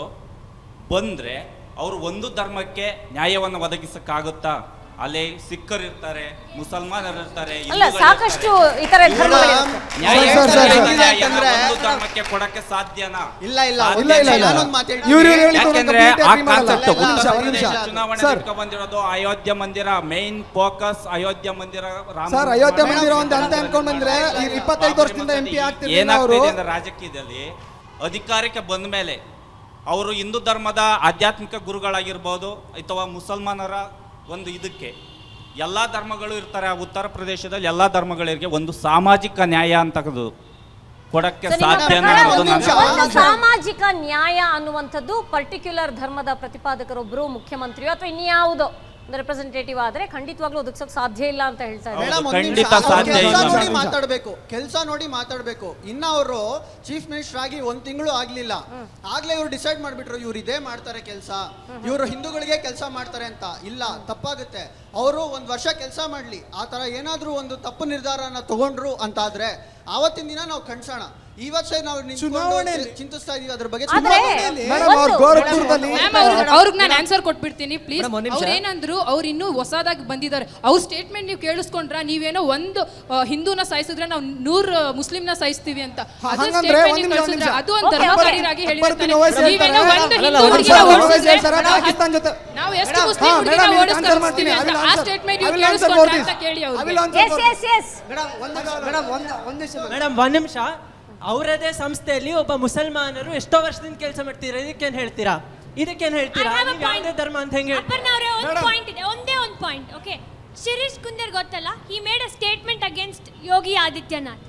ಬಂದ್ರೆ ಅವರು ಒಂದು ಧರ್ಮಕ್ಕೆ ನ್ಯಾಯವನ್ನು ಒದಗಿಸಕ್ಕಾಗುತ್ತಾ ಅಲ್ಲಿ ಸಿಖ್ಖರಿರ್ತಾರೆ ಮುಸಲ್ಮಾನರು ಇರ್ತಾರೆ ಅಲ್ಲ ಹಿಂದೂಗಳು ಸಾಕಷ್ಟು ಇರ್ತಾರೆ. ಇತರ ಧರ್ಮಗಳಿರುತ್ತೆ ನ್ಯಾಯ ಸರ್, ಸರ್, ಸರ್, ನ್ಯಾಯ ಸರ್. ಯಾಕಂದ್ರೆ- ಒಂದು ಧರ್ಮಕ್ಕೆ ಕೊಡಕ್ಕೆ ಸಾಧ್ಯನಾ ಇಲ್ಲ ಇಲ್ಲ ಸಾಧ್ಯ ಇಲ್ಲ, ಇಲ್ಲ, ಇಲ್ಲ. ನಾನೊಂದ್ ಮಾತು ಹೇಳ್ತೀನಿ. ಇವ್ರು ಇವ್ರು ಹೇಳಿದ್ದು ಯಾಕೆಂದ್ರೆ complete ಆ agree ಮಾಡಲ್ಲ. ಕಾನ್ಸೆಪ್ಟ್ ಇಲ್ಲ, ಇಲ್ಲ, ಉತ್ತರ ಒಂದ್ ನಿಮಿಷ. ಪ್ರದೇಶ ಚುನಾವಣೆ ಸರ್. ನಿಂತ್ಕೊ ಬಂದಿರೋದು ಅಯೋಧ್ಯ ಮಂದಿರ ಮೇನ್ ಫೋಕಸ್ ಅಯೋಧ್ಯ ಮಂದಿರ ರಾಮ ಸರ್ ಅಯೋಧ್ಯೆ ಮಂದಿರ ಮಂದಿರ ಒಂದು ಅಂತ ಅನ್ಕೊಂಡ್ ಬಂದ್ರೆ ಈ ಇಪ್ಪತ್ತೈದು ವರ್ಷದಿಂದ ಎಂ ಪಿ ಆಗ್ತಿರ್ಲಿಲ್ಲ ಏನಾಗ್ತಿದೆ ಅವರು ಅಂದ್ರೆ ರಾಜಕೀಯದಲ್ಲಿ ಅಧಿಕಾರಕ್ಕೆ ಬಂದ ಮೇಲೆ ಅವರು ಹಿಂದೂ ಧರ್ಮದ ಆಧ್ಯಾತ್ಮಿಕ ಗುರುಗಳಾಗಿರ್ಬೋದು ಅಥವಾ ಮುಸಲ್ಮಾನರ ಒಂದು ಇದಕ್ಕೆ ಎಲ್ಲ ಧರ್ಮಗಳು ಇರ್ತಾರೆ ಆ ಉತ್ತರ ಪ್ರದೇಶದಲ್ಲಿ ಎಲ್ಲ ಧರ್ಮಗಳಿಗೆ ಒಂದು ಸಾಮಾಜಿಕ ನ್ಯಾಯ ಅಂತಕ್ಕದ್ದು ಕೊಡಕ್ಕೆ ಸೊ ನಿಮ್ಮ ಸಾಧ್ಯ ಪ್ರಕಾರ ಅನ್ನೋದು ಒಂದು ನನ್ನ ಒಂದು ಸಾಮಾಜಿಕ ನ್ಯಾಯ ಅನ್ನುವಂಥದ್ದು ಪರ್ಟಿಕ್ಯುಲರ್ ಧರ್ಮದ ಪ್ರತಿಪಾದಕರೊಬ್ಬರು ಮುಖ್ಯಮಂತ್ರಿಯೋ ಅಥವಾ ಇನ್ಯಾವುದೋ ರೆಪ್ರೆಸೆಂಟೇಟಿವ್ ಆದ್ರೆ ಖಂಡಿತವಾಗ್ಲೂ ಒದಗಿಸೋಕೆ ಸಾಧ್ಯ ಇಲ್ಲ ಅಂತ ಹೇಳ್ತಾ ಇದ್ದಾರೆ ಮೇಡಮ್ ಒಂದ್ ಖಂಡಿತ ನಿಮಿಷ, ಸಾಧ್ಯ ಕೆಲ್ಸ ಇಲ್ಲ ನೋಡಿ ಮೇಡಮ್. ಮಾತಾಡ್ಬೇಕು ಕೆಲಸ ನೋಡಿ ಮಾತಾಡ್ಬೇಕು ಇನ್ನ ಅವರು ಚೀಫ್ ಮಿನಿಸ್ಟರ್ ಆಗಿ ಒಂದ್ ತಿಂಗಳು ಆಗ್ಲಿಲ್ಲ ಆಗ್ಲೇ ಇವ್ರು ಡಿಸೈಡ್ ಮಾಡ್ಬಿಟ್ರು ಇವ್ರು ಇದೇ ಮಾಡ್ತಾರೆ ಕೆಲಸ ಇವರು ಹಿಂದೂಗಳಿಗೆ ಕೆಲಸ ಮಾಡ್ತಾರೆ ಅಂತ ಇಲ್ಲ ತಪ್ಪಾಗುತ್ತೆ ಅವರು ಒಂದ್ ವರ್ಷ ಕೆಲಸ ಮಾಡ್ಲಿ ಆ ತರ ಏನಾದ್ರೂ ಒಂದು ತಪ್ಪು ನಿರ್ಧಾರನ ತಗೊಂಡ್ರು ಅಂತ ಆದ್ರೆ ಆವತ್ತಿನ ದಿನ ನಾವು ಕಣ್ಸೋಣ ಇವತ್ತೇ ನಾವು ನಿಂತ್ಕೊಂಡು ಚುನಾವಣೆಯಲ್ಲಿ- ಚಿಂತಿಸ್ತಾ ಇದೀವಿ ಅದ್ರ ಬಗ್ಗೆ ಆದ್ರೆ ಚುನಾವಣೆಯಲ್ಲಿ- ಮೇಡಮ್ ಅವ್ರು ಗೋರಖ್ಪುರದಲ್ಲಿ ಮ್ಯಾಮ್ ಅವ್ರಿಗೆ ಅವ್ರಿಗೆ ನಾನು ಆನ್ಸರ್ ಕೊಟ್ಬಿಡ್ತೀನಿ ಪ್ಲೀಸ್ ಮೇಡಮ್, ಒಂದ್ ನಿಮಿಷ. ಅವ್ರು ಏನಂದ್ರು ಅವ್ರು ಇನ್ನೂ ಹೊಸದಾಗಿ ಬಂದಿದ್ದಾರೆ ಅವ್ರ ಸ್ಟೇಟ್ಮೆಂಟ್ ನೀವು ಕೇಳಿಸ್ಕೊಂಡ್ರ ನೀವೇನೋ ಒಂದು ಆ, ಹಿಂದೂನ ಸಾಯಿಸಿದ್ರೆ ನಾವು ನೂರು ಮುಸ್ಲಿಂನ ಸಾಯಿಸ್ತೀವಿ ಅಂತ ಅದು ಹಂಗಂದ್ರೆ statement ಒಂದ್ ನೀವು ನಿಮಿಷ, ಒಂದ್ ಕಳ್ಸಿದ್ರೆ ನಿಮಿಷ. ಅದು ಒಂದು Okay, ಧರ್ಮಕಾರಿರಾಗಿ okay. ಹೇಳಿರ್ತಾರೆ ಬರ್ತೀನಿ, ಓವೈಸಿ ನೀವೇನೋ ಹೇಳ್ತಾರೆ. ಒಂದು ಅಲ್ಲಲ್ಲ, ಹಿಂದೂ ಒಂದ್ ಹುಡುಗಿನ ನಿಮಿಷ, ಓವೈಸಿ ಓಡಿಸಿದ್ರೆ ಹೇಳ್ತಾರೆ, ನಾವು ಪಾಕಿಸ್ತಾನ್ ಜೊತೆ ನಾವು ಎಷ್ಟು ಮೇಡಮ್, ಮುಸ್ಲಿಂ ಹಾ, ಹುಡುಗಿನ ಮೇಡಮ್, ಓಡಿಸ್ ಆನ್ಸರ್ ಮಾಡ್ತೀನಿ. ಕಳಿಸ್ತೀವಿ ಅಂತ I will ಆ answer. ಸ್ಟೇಟ್ಮೆಂಟ್ I ನೀವು will answer for ಕೇಳಿಸ್ಕೊಂಡ್ರ this. ಅಂತ ಕೇಳಿ I will ಅವ್ರಿಗೆ answer yes for yes yes madam ಒಂದು ಮೇಡಮ್ ಒಂದು ಒಂದು ನಿಮಿಷ ಮೇಡಮ್. ಮೇಡಮ್ ಒಂದ್ ನಿಮಿಷ ಅವರದೇ ಸಂಸ್ಥೆಯಲ್ಲಿ ಒಬ್ಬ ಮುಸಲ್ಮಾನರು ಎಷ್ಟೋ ವರ್ಷದಿಂದ ಕೆಲಸ ಮಾಡ್ತೀರಾ ಇದಕ್ಕೇನ್ ಹೇಳ್ತೀರಾ ಇದಕ್ಕೇನ್ ಹೇಳ್ತೀರಾ I have a ನೀವ್ ಯಾವುದೇ point. ಧರ್ಮ ಅಂತ ಹೆಂಗ್ ಹೇಳ್ತೀರಾ ಅಪರ್ಣವ್ರೆ ಒಂದು ಪಾಯಿಂಟ್ ಇದೆ ಒಂದೇ ಒಂದು ಪಾಯಿಂಟ್ ಓಕೆ ಶಿರೀಶ್ ಕುಂದರ್ ಗೊತ್ತಲ್ಲ he made a statement against Yogi Adityanath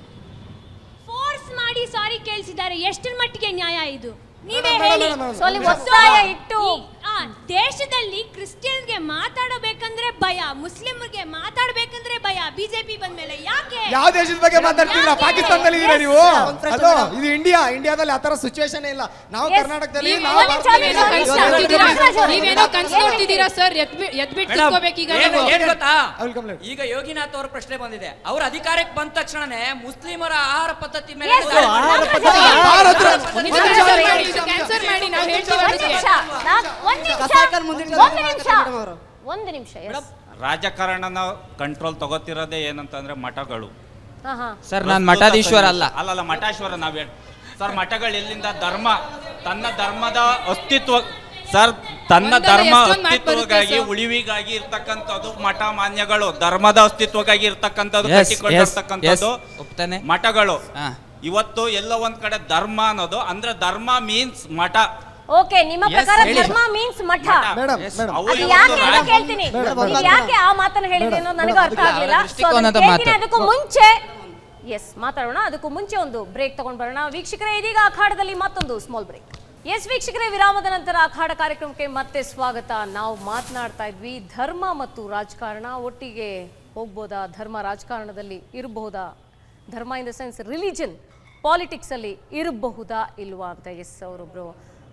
force ಮಾಡಿ ಸಾರಿ ಕೇಳಿಸಿದ್ದಾರೆ ಎಷ್ಟರ ಮಟ್ಟಿಗೆ ನ್ಯಾಯ ಇದು ನೀವೇ ಹೇಳಿ ಸೊ ಅಲ್ಲಿ ಒತ್ತಾಯ ಇಟ್ಟು ಈ- ಆ, ದೇಶದಲ್ಲಿ ಕ್ರಿಶ್ಚಿಯನ್ಗೆ ಮಾತಾಡಬೇಕಂದ್ರೆ ಭಯ ಮುಸ್ಲಿಮ್ಗೆ ಮಾತಾಡ್ಬೇಕಂದ್ರೆ ಭಯ ಬಿಜೆಪಿ ಬಂದ್ಮೇಲೆ ಯಾಕೆ ಯಾವ ದೇಶದ ಬಗ್ಗೆ ಮಾತಾಡ್ತಿದ್ರ ಯಾಕೆ? ಪಾಕಿಸ್ತಾನದಲ್ಲಿ ಇದೀರಾ Yes. ನೀವು ಒಂದ್ ಪ್ರಶ್ನೆ ಅದು ಮೇಡಮ್. ಇದು ಇಂಡಿಯಾ ಇಂಡಿಯಾದಲ್ಲಿ ಆತರ ಸಿಚುವೇಶನ್ ಇಲ್ಲ ನಾವು Yes. ಕರ್ನಾಟಕದಲ್ಲಿ ನೀವು ನಾವು ಒಂದ್ ನಿಮಿಷ, ನೀವೇನೋ ಒಂದ್ ಕನ್ಸ್ ನಿಮಿಷ. ನೋಡ್ತಿದ್ದೀರಾ ನಾಗರಾಜ್ ಅವ್ರೆ. ನೀವೇನೋ ಕನ್ಸ್ ಏನ್ ನೋಡ್ತಿದ್ದೀರಾ ಸರ್ ಎದ್ಬಿಟ್ಟು ಎದ್ಬಿಟ್ಟು ಮೇಡಮ್, ತಿಳ್ಕೊಬೇಕೀಗ ಏನು- ನೀವು ಏನ್ ಗೊತ್ತಾ I will complain. ಈಗ ಯೋಗಿನಾಥ್ ಅವ್ರ ಪ್ರಶ್ನೆ ಬಂದಿದೆ ಅವ್ರ ಅಧಿಕಾರಕ್ಕೆ ಬಂದ ತಕ್ಷಣನೇ ಮುಸ್ಲಿಮರ ಆಹಾರ ಪದ್ಧತಿ ಮೇಲೆ Yes, ದಾಳಿ sir. ಮಾಡ್ತಾರೆ. ನಾಗರಾಜ್ ಯಾರ್ ಹತ್ರ? ಒಂದ್ ಇದು ನಿಮಿಷ. cancel ಮಾಡಿ, ಇದು cancel ಮಾಡಿ ನಾವು ಹೇಳ್ತೀವಿ ಒಂದ್ ಅದಕ್ಕೆ. ನಿಮಿಷ ನಾಗ್- ಒಂದ್ ನಿಮಿಷ ಕಸಾಯಿಕಲ್ ಮುಂದಿನ ಒಂದ್ ನಿಮಿಷ ಮೇಡಮ್ ಅವರು. ಒಂದ್ ನಿಮಿಷ yes. ರಾಜಕಾರಣನ ಕಂಟ್ರೋಲ್ ತಗೋತಿರೋದೇ ಏನಂತಂದ್ರೆ ಮಠಗಳು ಹಾ ಹಾ ಸರ್ ನಾನು ಮಠಾಧೀಶ್ವರ ಅಲ್ಲ ಅಲ್ಲಲ್ಲ ಮಠಾಶ್ವರ ನಾವ್ ಹೇಳಿ ಸರ್ ಮಠಗಳು ಎಲ್ಲಿಂದ ಧರ್ಮ ತನ್ನ ಧರ್ಮದ ಅಸ್ತಿತ್ವ ಸರ್ ತನ್ನ ಒಂದಲ್ಲ ಧರ್ಮ ಎಷ್ಟೊಂದ್ ಮಾತ್ ಬರುತ್ತೆ ಅಸ್ತಿತ್ವಗಾಗಿ ಸರ್. ಉಳಿವಿಗಾಗಿ ಇರ್ತಕ್ಕಂಥದ್ದು ಮಠ ಮಾನ್ಯಗಳು ಧರ್ಮದ ಅಸ್ತಿತ್ವಗಾಗಿ ಇರ್ತಕ್ಕಂಥದ್ದು Yes, ಕಟ್ಟಿಕೊಂಡಿರ್ತಕ್ಕಂಥದ್ದು yes, ಒಪ್ತಾನೆ. ಮಠಗಳು ಹಾ. ಇವತ್ತು ಎಲ್ಲ ಒಂದ್ ಕಡೆ ಧರ್ಮ ಅನ್ನೋದು ಅಂದ್ರೆ ಧರ್ಮ ಮೀನ್ಸ್ ಮಠ ಓಕೆ ನಿಮ್ಮ Yes, ಪ್ರಕಾರ ಹೇಳಿ. ಧರ್ಮ ಮೀನ್ಸ್ ಮಠ ಮೇಡಮ್ Yes. ಮೇಡಮ್ ಅವು ಅದು ಇವತ್ತು ಯಾಕೆ ಅಂತ ರಾಜ- ಕೇಳ್ತೀನಿ ನೀವು ಯಾಕೆ ಆ ಮಾತನ್ನ ಹೇಳಿದ್ರಿ ಅನ್ನೋದು ನನಗೂ ಅರ್ಥ ಮೇಡಮ್, ಆಗ್ಲಿಲ್ಲ ಅವರ So ಅದನ್ನ ದೃಷ್ಟಿಕೋನದ ಕೇಳ್ತೀನಿ, ಮಾತು. ಅದಕ್ಕೂ ಮುಂಚೆ ಎಸ್ ಮಾತಾಡೋಣ ಅದಕ್ಕೂ ಮುಂಚೆ ಒಂದು ಬ್ರೇಕ್ ತಗೊಂಡ್ ಬರೋಣ ವೀಕ್ಷಕರೇ ಇದೀಗ ಅಖಾಡದಲ್ಲಿ ಮತ್ತೊಂದು ಸ್ಮಾಲ್ ಬ್ರೇಕ್ ಎಸ್ ವೀಕ್ಷಕರೇ ವಿರಾಮದ ನಂತರ ಅಖಾಡ ಕಾರ್ಯಕ್ರಮಕ್ಕೆ ಮತ್ತೆ ಸ್ವಾಗತ ನಾವು ಮಾತನಾಡ್ತಾ ಇದ್ವಿ ಧರ್ಮ ಮತ್ತು ರಾಜಕಾರಣ ಒಟ್ಟಿಗೆ ಹೋಗ್ಬೋದಾ ಧರ್ಮ ರಾಜಕಾರಣದಲ್ಲಿ ಇರಬಹುದಾ ಧರ್ಮ in the sense religion politics ಅಲ್ಲಿ ಇರಬಹುದಾ ಇಲ್ವಾ ಅಂತ ಎಸ್ ಅವರೊಬ್ರು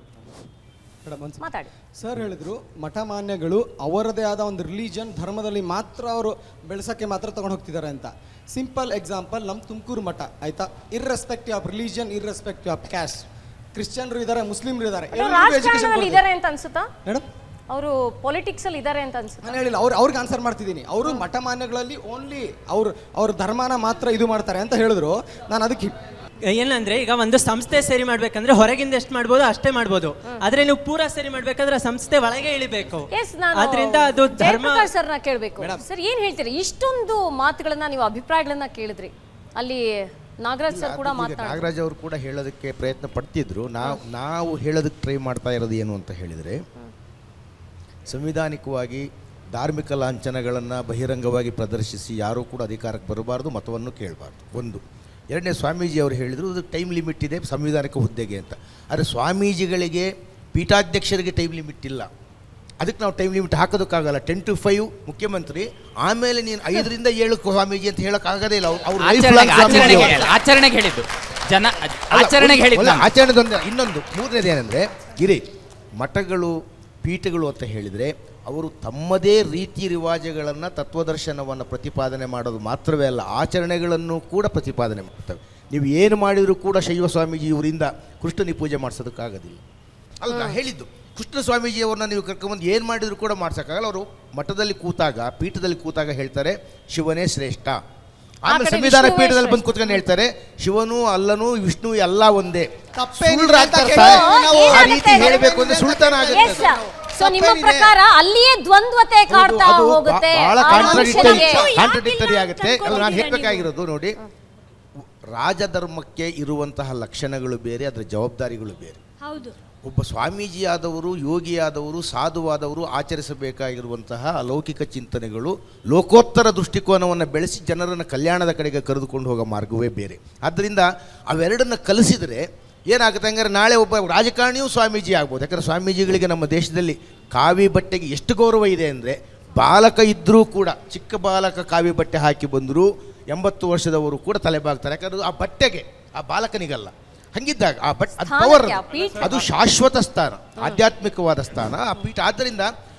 ಮೇಡಮ್ ಒಂದ್ ಮಾತಾಡಿ ಸರ್ ಹೇಳಿದ್ರು ಮಠ ಮಾನ್ಯಗಳು ಅವರದೇ ಆದ ಒಂದು ರಿಲಿಜನ್ ಧರ್ಮದಲ್ಲಿ ಮಾತ್ರ ಅವರು ಬೆಳೆಸಕ್ಕೆ ಮಾತ್ರ ತಗೊಂಡು ಹೋಗ್ತಿದ್ದಾರೆ ಅಂತ ಸಿಂಪಲ್ ಎಕ್ಸಾಂಪಲ್ ನಮ್ಮ ತುಮಕೂರು ಮಠ ಆಯ್ತಾ irrespective of religion irrespective of caste ಕ್ರಿಶ್ಚಿಯನ್ರು ಇದ್ದಾರೆ ಮುಸ್ಲಿಮ್ರು ಇದ್ದಾರೆ ಅವ್ರು ರಾಜಕಾರಣದಲ್ಲಿ ಇದಾರೆ ಅಂತ ಅನ್ಸುತ್ತಾ ಮೇಡಮ್ ಅವರು ಪೊಲಿಟಿಕ್ಸ್ ಅಲ್ಲಿ ಇದಾರೆ ಅಂತ ಅನ್ಸುತ್ತಾ ನಾನು ಹೇಳಿಲ್ಲ ಅವ್ರು ಅವ್ರಿಗೆ ಆನ್ಸರ್ ಮಾಡ್ತಿದ್ದೀನಿ ಅವರು ಮಠ ಮಾನ್ಯಗಳಲ್ಲಿ ಓನ್ಲಿ ಅವ್ರು ಅವ್ರ ಧರ್ಮನ ಮಾತ್ರ ಇದು ಮಾಡ್ತಾರೆ ಅಂತ ಹೇಳಿದ್ರು ನಾನು ಅದಕ್ಕೆ ಏನಂದ್ರೆ ಈಗ ಒಂದು ಸಂಸ್ಥೆ ಸರಿ ಮಾಡ್ಬೇಕಂದ್ರೆ ಹೊರಗಿಂದ ಎಷ್ಟು ಮಾಡ್ಬೋದು ಅಷ್ಟೇ ಮಾಡ್ಬೋದು ಆದ್ರೆ ನೀವು ಪೂರಾ ಸರಿ ಮಾಡ್ಬೇಕಂದ್ರೆ ಆ ಸಂಸ್ಥೆ ಒಳಗೆ ಇಳಿಬೇಕು ಎಸ್ ನಾನು ಆದ್ರಿಂದ ಅದು ಧರ್ಮ ಜಯಪ್ರಕಾಶ್ ಸರ್ನ ಕೇಳಬೇಕು ಸರ್ ಏನ್ ಹೇಳ್ತೀರಿ ಇಷ್ಟೊಂದು ಮಾತುಗಳನ್ನ ನೀವು ಅಭಿಪ್ರಾಯಗಳನ್ನ ಕೇಳಿದ್ರಿ ಅಲ್ಲಿ ನಾಗರಾಜ್ ಸರ್ ಕೂಡ ಈಗ ಮಾತನಾಡಿದ್ರು ನಾಗರಾಜ್ ಅವರು ಕೂಡ ಹೇಳೋದಕ್ಕೆ ಪ್ರಯತ್ನ ಪಡ್ತಿದ್ರು ನಾವು ನಾವು ಹೇಳೋದಕ್ಕೆ ಟ್ರೈ ಮಾಡ್ತಾ ಇರೋದು ಏನು ಅಂತ ಹೇಳಿದರೆ ಸಂವಿಧಾನಿಕವಾಗಿ ಧಾರ್ಮಿಕ ಲಾಂಛನಗಳನ್ನು ಬಹಿರಂಗವಾಗಿ ಪ್ರದರ್ಶಿಸಿ ಯಾರೂ ಕೂಡ ಅಧಿಕಾರಕ್ಕೆ ಬರಬಾರ್ದು ಮತವನ್ನು ಕೇಳಬಾರ್ದು ಒಂದು ಎರಡನೇ ಸ್ವಾಮೀಜಿ ಅವರು ಹೇಳಿದರು ಅದು ಟೈಮ್ ಲಿಮಿಟ್ ಇದೆ ಸಂವಿಧಾನಿಕ ಹುದ್ದೆಗೆ ಅಂತ ಆದರೆ ಸ್ವಾಮೀಜಿಗಳಿಗೆ ಪೀಠಾಧ್ಯಕ್ಷರಿಗೆ ಟೈಮ್ ಲಿಮಿಟ್ ಇಲ್ಲ ಅದಕ್ಕೆ ನಾವು ಟೈಮ್ ಲಿಮಿಟ್ ಹಾಕೋದಕ್ಕಾಗಲ್ಲ ಟೆನ್ ಟು ಫೈವ್ ಮುಖ್ಯಮಂತ್ರಿ ಆಮೇಲೆ ನೀನು ಐದರಿಂದ ಏಳು ಸ್ವಾಮೀಜಿ ಅಂತ ಹೇಳೋಕ್ಕಾಗದೇ ಇಲ್ಲ ಅವ್ರು ಲೈಫ್ ಆಚರಣೆಗೆ ಲಾಂಗ್ ಸ್ವಾಮೀಜಿ ಆಚರಣೆಗೆ ಅವರು. ಆಚರಣೆಗೆ ಹೇಳಿದ್ದು ಜನ ಅಲ್ಲ, ಆಚರಣೆಗೆ ಒಂದು- ಹೇಳಿದ್ದು ಅಲ್ಲ, ನಾನು. ಆಚರಣೆದೊಂದು ಇನ್ನೊಂದು ಮೂರನೇದು ಏನಂದರೆ ಗಿರಿ ಮಠಗಳು ಪೀಠಗಳು ಅಂತ ಹೇಳಿದರೆ ಅವರು ತಮ್ಮದೇ ರೀತಿ ರಿವಾಜಗಳನ್ನು ತತ್ವದರ್ಶನವನ್ನು ಪ್ರತಿಪಾದನೆ ಮಾಡೋದು ಮಾತ್ರವೇ ಅಲ್ಲ ಆಚರಣೆಗಳನ್ನು ಕೂಡ ಪ್ರತಿಪಾದನೆ ಮಾಡ್ತವೆ ನೀವು ಏನು ಮಾಡಿದರೂ ಕೂಡ ಶೈವ ಸ್ವಾಮೀಜಿ ಇವರಿಂದ ಕೃಷ್ಣನಿ ಪೂಜೆ ಮಾಡಿಸೋದಕ್ಕಾಗೋದಿಲ್ಲ ಅಲ್ಲ ನಾ ಹೇಳಿದ್ದು ಕೃಷ್ಣ ಸ್ವಾಮೀಜಿಯವ್ರನ್ನ ನೀವು ಕರ್ಕೊಂಬಂದು ಏನು ಮಾಡಿದರೂ ಕೂಡ ಮಾಡ್ಸೋಕ್ಕಾಗಲ್ಲ ಅವರು ಮಠದಲ್ಲಿ ಕೂತಾಗ ಪೀಠದಲ್ಲಿ ಕೂತಾಗ ಹೇಳ್ತಾರೆ ಶಿವನೇ ಶ್ರೇಷ್ಠ ಆಮೇಲೆ ಕಡೆ ಸಂವಿಧಾನ ವಿಷ್ಣುವೇ ಪೀಠದಲ್ಲಿ ಬಂದು ಶ್ರೇಷ್ಠ. ಕೂತ್ಕೊಂಡು ಹೇಳ್ತಾರೆ ಶಿವನು ಅಲ್ಲನು ವಿಷ್ಣು ಎಲ್ಲ ಒಂದೇ ತಪ್ಪೇನಿದೆ ಸುಳ್ಳ್ರಾಗ್ತಾರೆ ಅಂತ ಸರ್. ಕೇಳಿ ನಾವು ಆ ರೀತಿ ಹೇಳಬೇಕು ಅಂದ್ರೆ ಸುಳ್ತಾನ ಆಗುತ್ತೆ ಎಸ್ ಅದು. ಸೊ ನಿಮ್ಮ ತಪ್ಪೇನಿದೆ? ಪ್ರಕಾರ ಅಲ್ಲಿಯೇ ದ್ವಂದ್ವತೆ ಕಾಡ್ತಾ ಅದು ಬಾ- ಹೋಗುತ್ತೆ ಬಹಳ ಆ ಕಾಂಟ್ರಡಿಕ್ಟರಿ ಮನುಷ್ಯನಿಗೆ. ಯಾಕಿಲ್ಲ ಕಾಂಟ್ರಡಿಕ್ಟರಿ ಅಂತ ಆಗುತ್ತೆ ಅದು ನಾನು ಅನ್ಕೊಂಡಿದ್ದೀರಾ ಹೇಳಬೇಕಾಗಿರೋದು ನೋಡಿ ರಾಜಧರ್ಮಕ್ಕೆ ಇರುವಂತಹ ಲಕ್ಷಣಗಳು ಬೇರೆ ಅದರ ಜವಾಬ್ದಾರಿಗಳು ಬೇರೆ ಹೌದು ಒಬ್ಬ ಸ್ವಾಮೀಜಿಯಾದವರು ಯೋಗಿಯಾದವರು ಸಾಧುವಾದವರು ಆಚರಿಸಬೇಕಾಗಿರುವಂತಹ ಅಲೌಕಿಕ ಚಿಂತನೆಗಳು ಲೋಕೋತ್ತರ ದೃಷ್ಟಿಕೋನವನ್ನು ಬೆಳೆಸಿ ಜನರನ್ನು ಕಲ್ಯಾಣದ ಕಡೆಗೆ ಕರೆದುಕೊಂಡು ಹೋಗೋ ಮಾರ್ಗವೇ ಬೇರೆ ಆದ್ದರಿಂದ ಅವೆರಡನ್ನು ಕಲಿಸಿದರೆ ಏನಾಗುತ್ತೆ ಹಂಗಾರೆ ನಾಳೆ ಒಬ್ಬ ರಾಜಕಾರಣಿಯೂ ಸ್ವಾಮೀಜಿ ಆಗ್ಬೋದು ಯಾಕಂದರೆ ಸ್ವಾಮೀಜಿಗಳಿಗೆ ನಮ್ಮ ದೇಶದಲ್ಲಿ ಕಾವಿ ಬಟ್ಟೆಗೆ ಎಷ್ಟು ಗೌರವ ಇದೆ ಅಂದರೆ ಬಾಲಕ ಇದ್ದರೂ ಕೂಡ ಚಿಕ್ಕ ಬಾಲಕ ಕಾವಿ ಬಟ್ಟೆ ಹಾಕಿ ಬಂದರೂ ಎಂಬತ್ತು ವರ್ಷದವರು ಕೂಡ ತಲೆಬಾಗ್ತಾರೆ ಯಾಕಂದ್ರೆ ಆ ಬಟ್ಟೆಗೆ ಆ ಬಾಲಕನಿಗಲ್ಲ ಹಂಗಿದ್ದಾಗ ಆ ಬಟ್ ಅದು ಸ್ಥಾನಕ್ಕೆ, ಪವರ್ ಆ ಪೀಠ. ಅದು ಶಾಶ್ವತ ಸ್ಥಾನ ಆಧ್ಯಾತ್ಮಿಕವಾದ ಸ್ಥಾನ ಆ ಪೀಠ ಆದ್ದರಿಂದ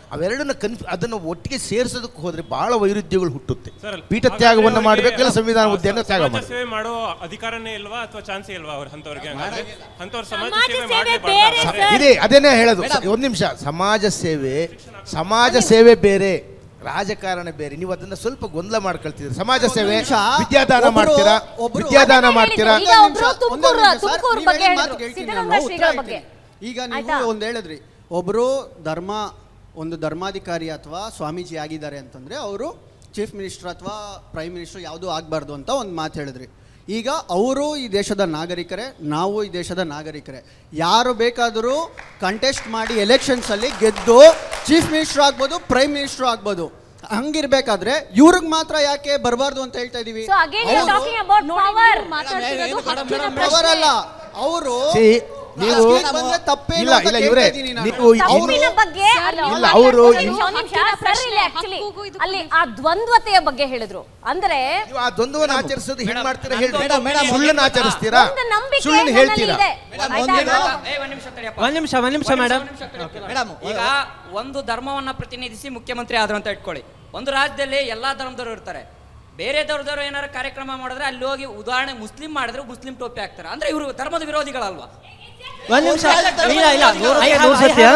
ಅವೆರಡನ್ನ ಕನ್ಫ್ ಅದನ್ನು ಒಟ್ಟಿಗೆ ಸೇರಿಸೋದಕ್ಕೆ ಹೋದ್ರೆ ಬಹಳ ವೈರುಧ್ಯಗಳು ಹುಟ್ಟುತ್ತೆ ಸರ್, ಪೀಠ ಹಾಗಾದ್ರೆ ತ್ಯಾಗವನ್ನು ಅವ್ರಿಗೆ ಮಾಡಬೇಕು ಇಲ್ಲ ಸಂವಿಧಾನ ಹುದ್ದೆಯನ್ನು ತ್ಯಾಗ ಸಮಾಜ ಮಾಡಬೇಕು ಸೇವೆ ಮಾಡೋ ಅಧಿಕಾರನೇ ಇಲ್ವಾ ಅಥವಾ ಚಾನ್ಸೇ ಇಲ್ವಾ ಅವ್ರ ಅಂತವ್ರಿಗೆ ಹಂಗಾದ್ರೆ ಅಂತವ್ರ ಸಮಾಜ ಸಮಾಜ ಸೇವೆ ಸೇವೆ ಮಾಡ್ಲೇಬಾರ್ದಾ? ಬೇರೆ ಅಂದ್ರೆ- ಇದೆ ಅದನ್ನೇ ಹೇಳೋದು ಒಂದು ನಿಮಿಷ ಸಮಾಜ ಸೇವೆ ಸಮಾಜ ಸೇವೆ ಬೇರೆ ರಾಜಕಾರಣ ಬೇರೆ ನೀವು ಅದನ್ನ ಸ್ವಲ್ಪ ಗೊಂದಲ ಮಾಡ್ಕೊಳ್ತಿದ್ದೀರಿ ಸಮಾಜ ಸೇವೆ ನಿಮಿಷ. ವಿದ್ಯಾದಾನ ಒಬ್ರು- ಮಾಡ್ತೀರಾ ಒಬ್ರು- ವಿದ್ಯಾದಾನ ಅದನ್ನೇ ಮಾಡ್ತೀರಾ ಹೇಳಿದ್ದು. ಈಗ ಒಂದೇ ಒಬ್ರು ನಿಮಿಷ, ತುಮಕೂರು ಒಂದೇ ನಿಮಿಷ ಸರ್, ತುಮಕೂರು ನೀವು ಬಗ್ಗೆ ಹೇಳಿದ ಹೇಳಿದ್ರು ಮಾತು ಕೇಳ್ತೀನಿ ಸಿದ್ದಗಂಗಾ ನಾನು, ಉತ್ತರ ಶ್ರೀಗಳ ಹೇಳ್ತೀನಿ. ಬಗ್ಗೆ ಈಗ ಆಯ್ತಾ? ನೀವು ಒಂದು ಹೇಳಿದ್ರಿ ಒಬ್ಬರು ಧರ್ಮ ಒಂದು ಧರ್ಮಾಧಿಕಾರಿ ಅಥವಾ ಸ್ವಾಮೀಜಿ ಆಗಿದ್ದಾರೆ ಅಂತಂದ್ರೆ ಅವರು ಚೀಫ್ ಮಿನಿಸ್ಟರ್ ಅಥವಾ ಪ್ರೈಮ್ ಮಿನಿಸ್ಟರ್ ಯಾವುದೂ ಆಗಬಾರ್ದು ಅಂತ ಒಂದು ಮಾತು ಹೇಳಿದ್ರಿ ಈಗ ಅವರು ಈ ದೇಶದ ನಾಗರಿಕರೇ ನಾವು ಈ ದೇಶದ ನಾಗರಿಕರೇ ಯಾರು ಬೇಕಾದರೂ ಕಂಟೆಸ್ಟ್ ಮಾಡಿ ಎಲೆಕ್ಷನ್ಸಲ್ಲಿ ಗೆದ್ದು ಚೀಫ್ ಮಿನಿಸ್ಟರ್ ಆಗ್ಬೋದು ಪ್ರೈಮ್ ಮಿನಿಸ್ಟರ್ ಆಗ್ಬೋದು ಹಂಗಿರ್ಬೇಕಾದ್ರೆ ಇವ್ರಿಗೆ ಮಾತ್ರ ಯಾಕೆ ಬರಬಾರ್ದು ಅಂತ ಹೇಳ್ತಾ ಇದೀವಿ so again you talking about power ಮಾತಾಡ್ತಿರೋದು ಹಕ್ಕಿನ ಪವರ್ ಅಲ್ಲ ಅವರು See, ನೀವು ಬಂದ್ರೆ ತಪ್ಪೇನು ಇಲ್ಲ ಅಂತ ಇಲ್ಲ ಕೇಳ್ತಾ ಇವರೇ ಇದ್ದೀನಿ ನಾನು. ನೀವು ತಪ್ಪಿನ ಇನ್ನು- ಬಗ್ಗೆ ಅಲ್ಲಿ ಇಲ್ಲ, ಅವ್ರು ಅವರು ಮಾತಾಡ್ತಾರೆ. ಇನ್ನು- ಒಂದ್ ನಿಮಿಷ, ಸರ್ ಇಲ್ಲಿ actually ಅಲ್ಲಿ ಆ ದ್ವಂದ್ವತೆಯ ಬಗ್ಗೆ ಹೇಳಿದ್ರು ಅಂದ್ರೆ ನೀವು ಆ ದ್ವಂದ್ವವನ್ನು ಆಚರಿಸೋದು ಹೆಂಗ್ ಮಾಡ್ತೀರಾ ಹೇಳಿ ಮೇಡಮ್, ಮೇಡಮ್, ಸುಳ್ಳನ್ನು ಆಚರಿಸ್ತೀರಾ ಒಂದು ನಂಬಿಕೆ ಸುಳ್ಳನ್ನು ನನ್ನಲ್ಲಿ ಹೇಳ್ತೀರಾ ಇದೆ. ಮೇಡಮ್, ಆಯ್ತಾ? ಒಂದ್ ನಾನು- ನಿಮಿಷ, ಏ, ಒಂದ್ ನಿಮಿಷ ತಡಿಯಪ್ಪ. ಒಂದ್ ನಿಮಿಷ ಒಂದ್ ನಿಮಿಷ ಒಂದ್ ಮೇಡಮ್ ಒಂದ್ ನಿಮಿಷ ತಡಿಯಪ್ಪ. ಮೇಡಮ್, ಈಗ ಒಂದು ಧರ್ಮವನ್ನ ಪ್ರತಿನಿಧಿಸಿ ಮುಖ್ಯಮಂತ್ರಿ ಆದ್ರು ಅಂತ ಇಟ್ಕೊಳ್ಳಿ ಒಂದು ರಾಜ್ಯದಲ್ಲಿ ಎಲ್ಲಾ ಧರ್ಮದವರು ಇರ್ತಾರೆ ಬೇರೆ ಧರ್ಮದವರು ಏನಾದ್ರು ಕಾರ್ಯಕ್ರಮ ಮಾಡಿದ್ರೆ ಅಲ್ಲಿ ಹೋಗಿ ಉದಾಹರಣೆ ಮುಸ್ಲಿಂ ಮಾಡಿದ್ರೆ ಮುಸ್ಲಿಂ ಟೋಪಿ ಹಾಕ್ತಾರೆ ಅಂದ್ರೆ ಇವರು ಧರ್ಮದ ವಿರೋಧಿಗಳಲ್ವಾ ಒಂದ್ ನಿಮಿಷ ಇಲ್ಲ ಇಲ್ಲ I have- ನೂರು I ಸತ್ಯ.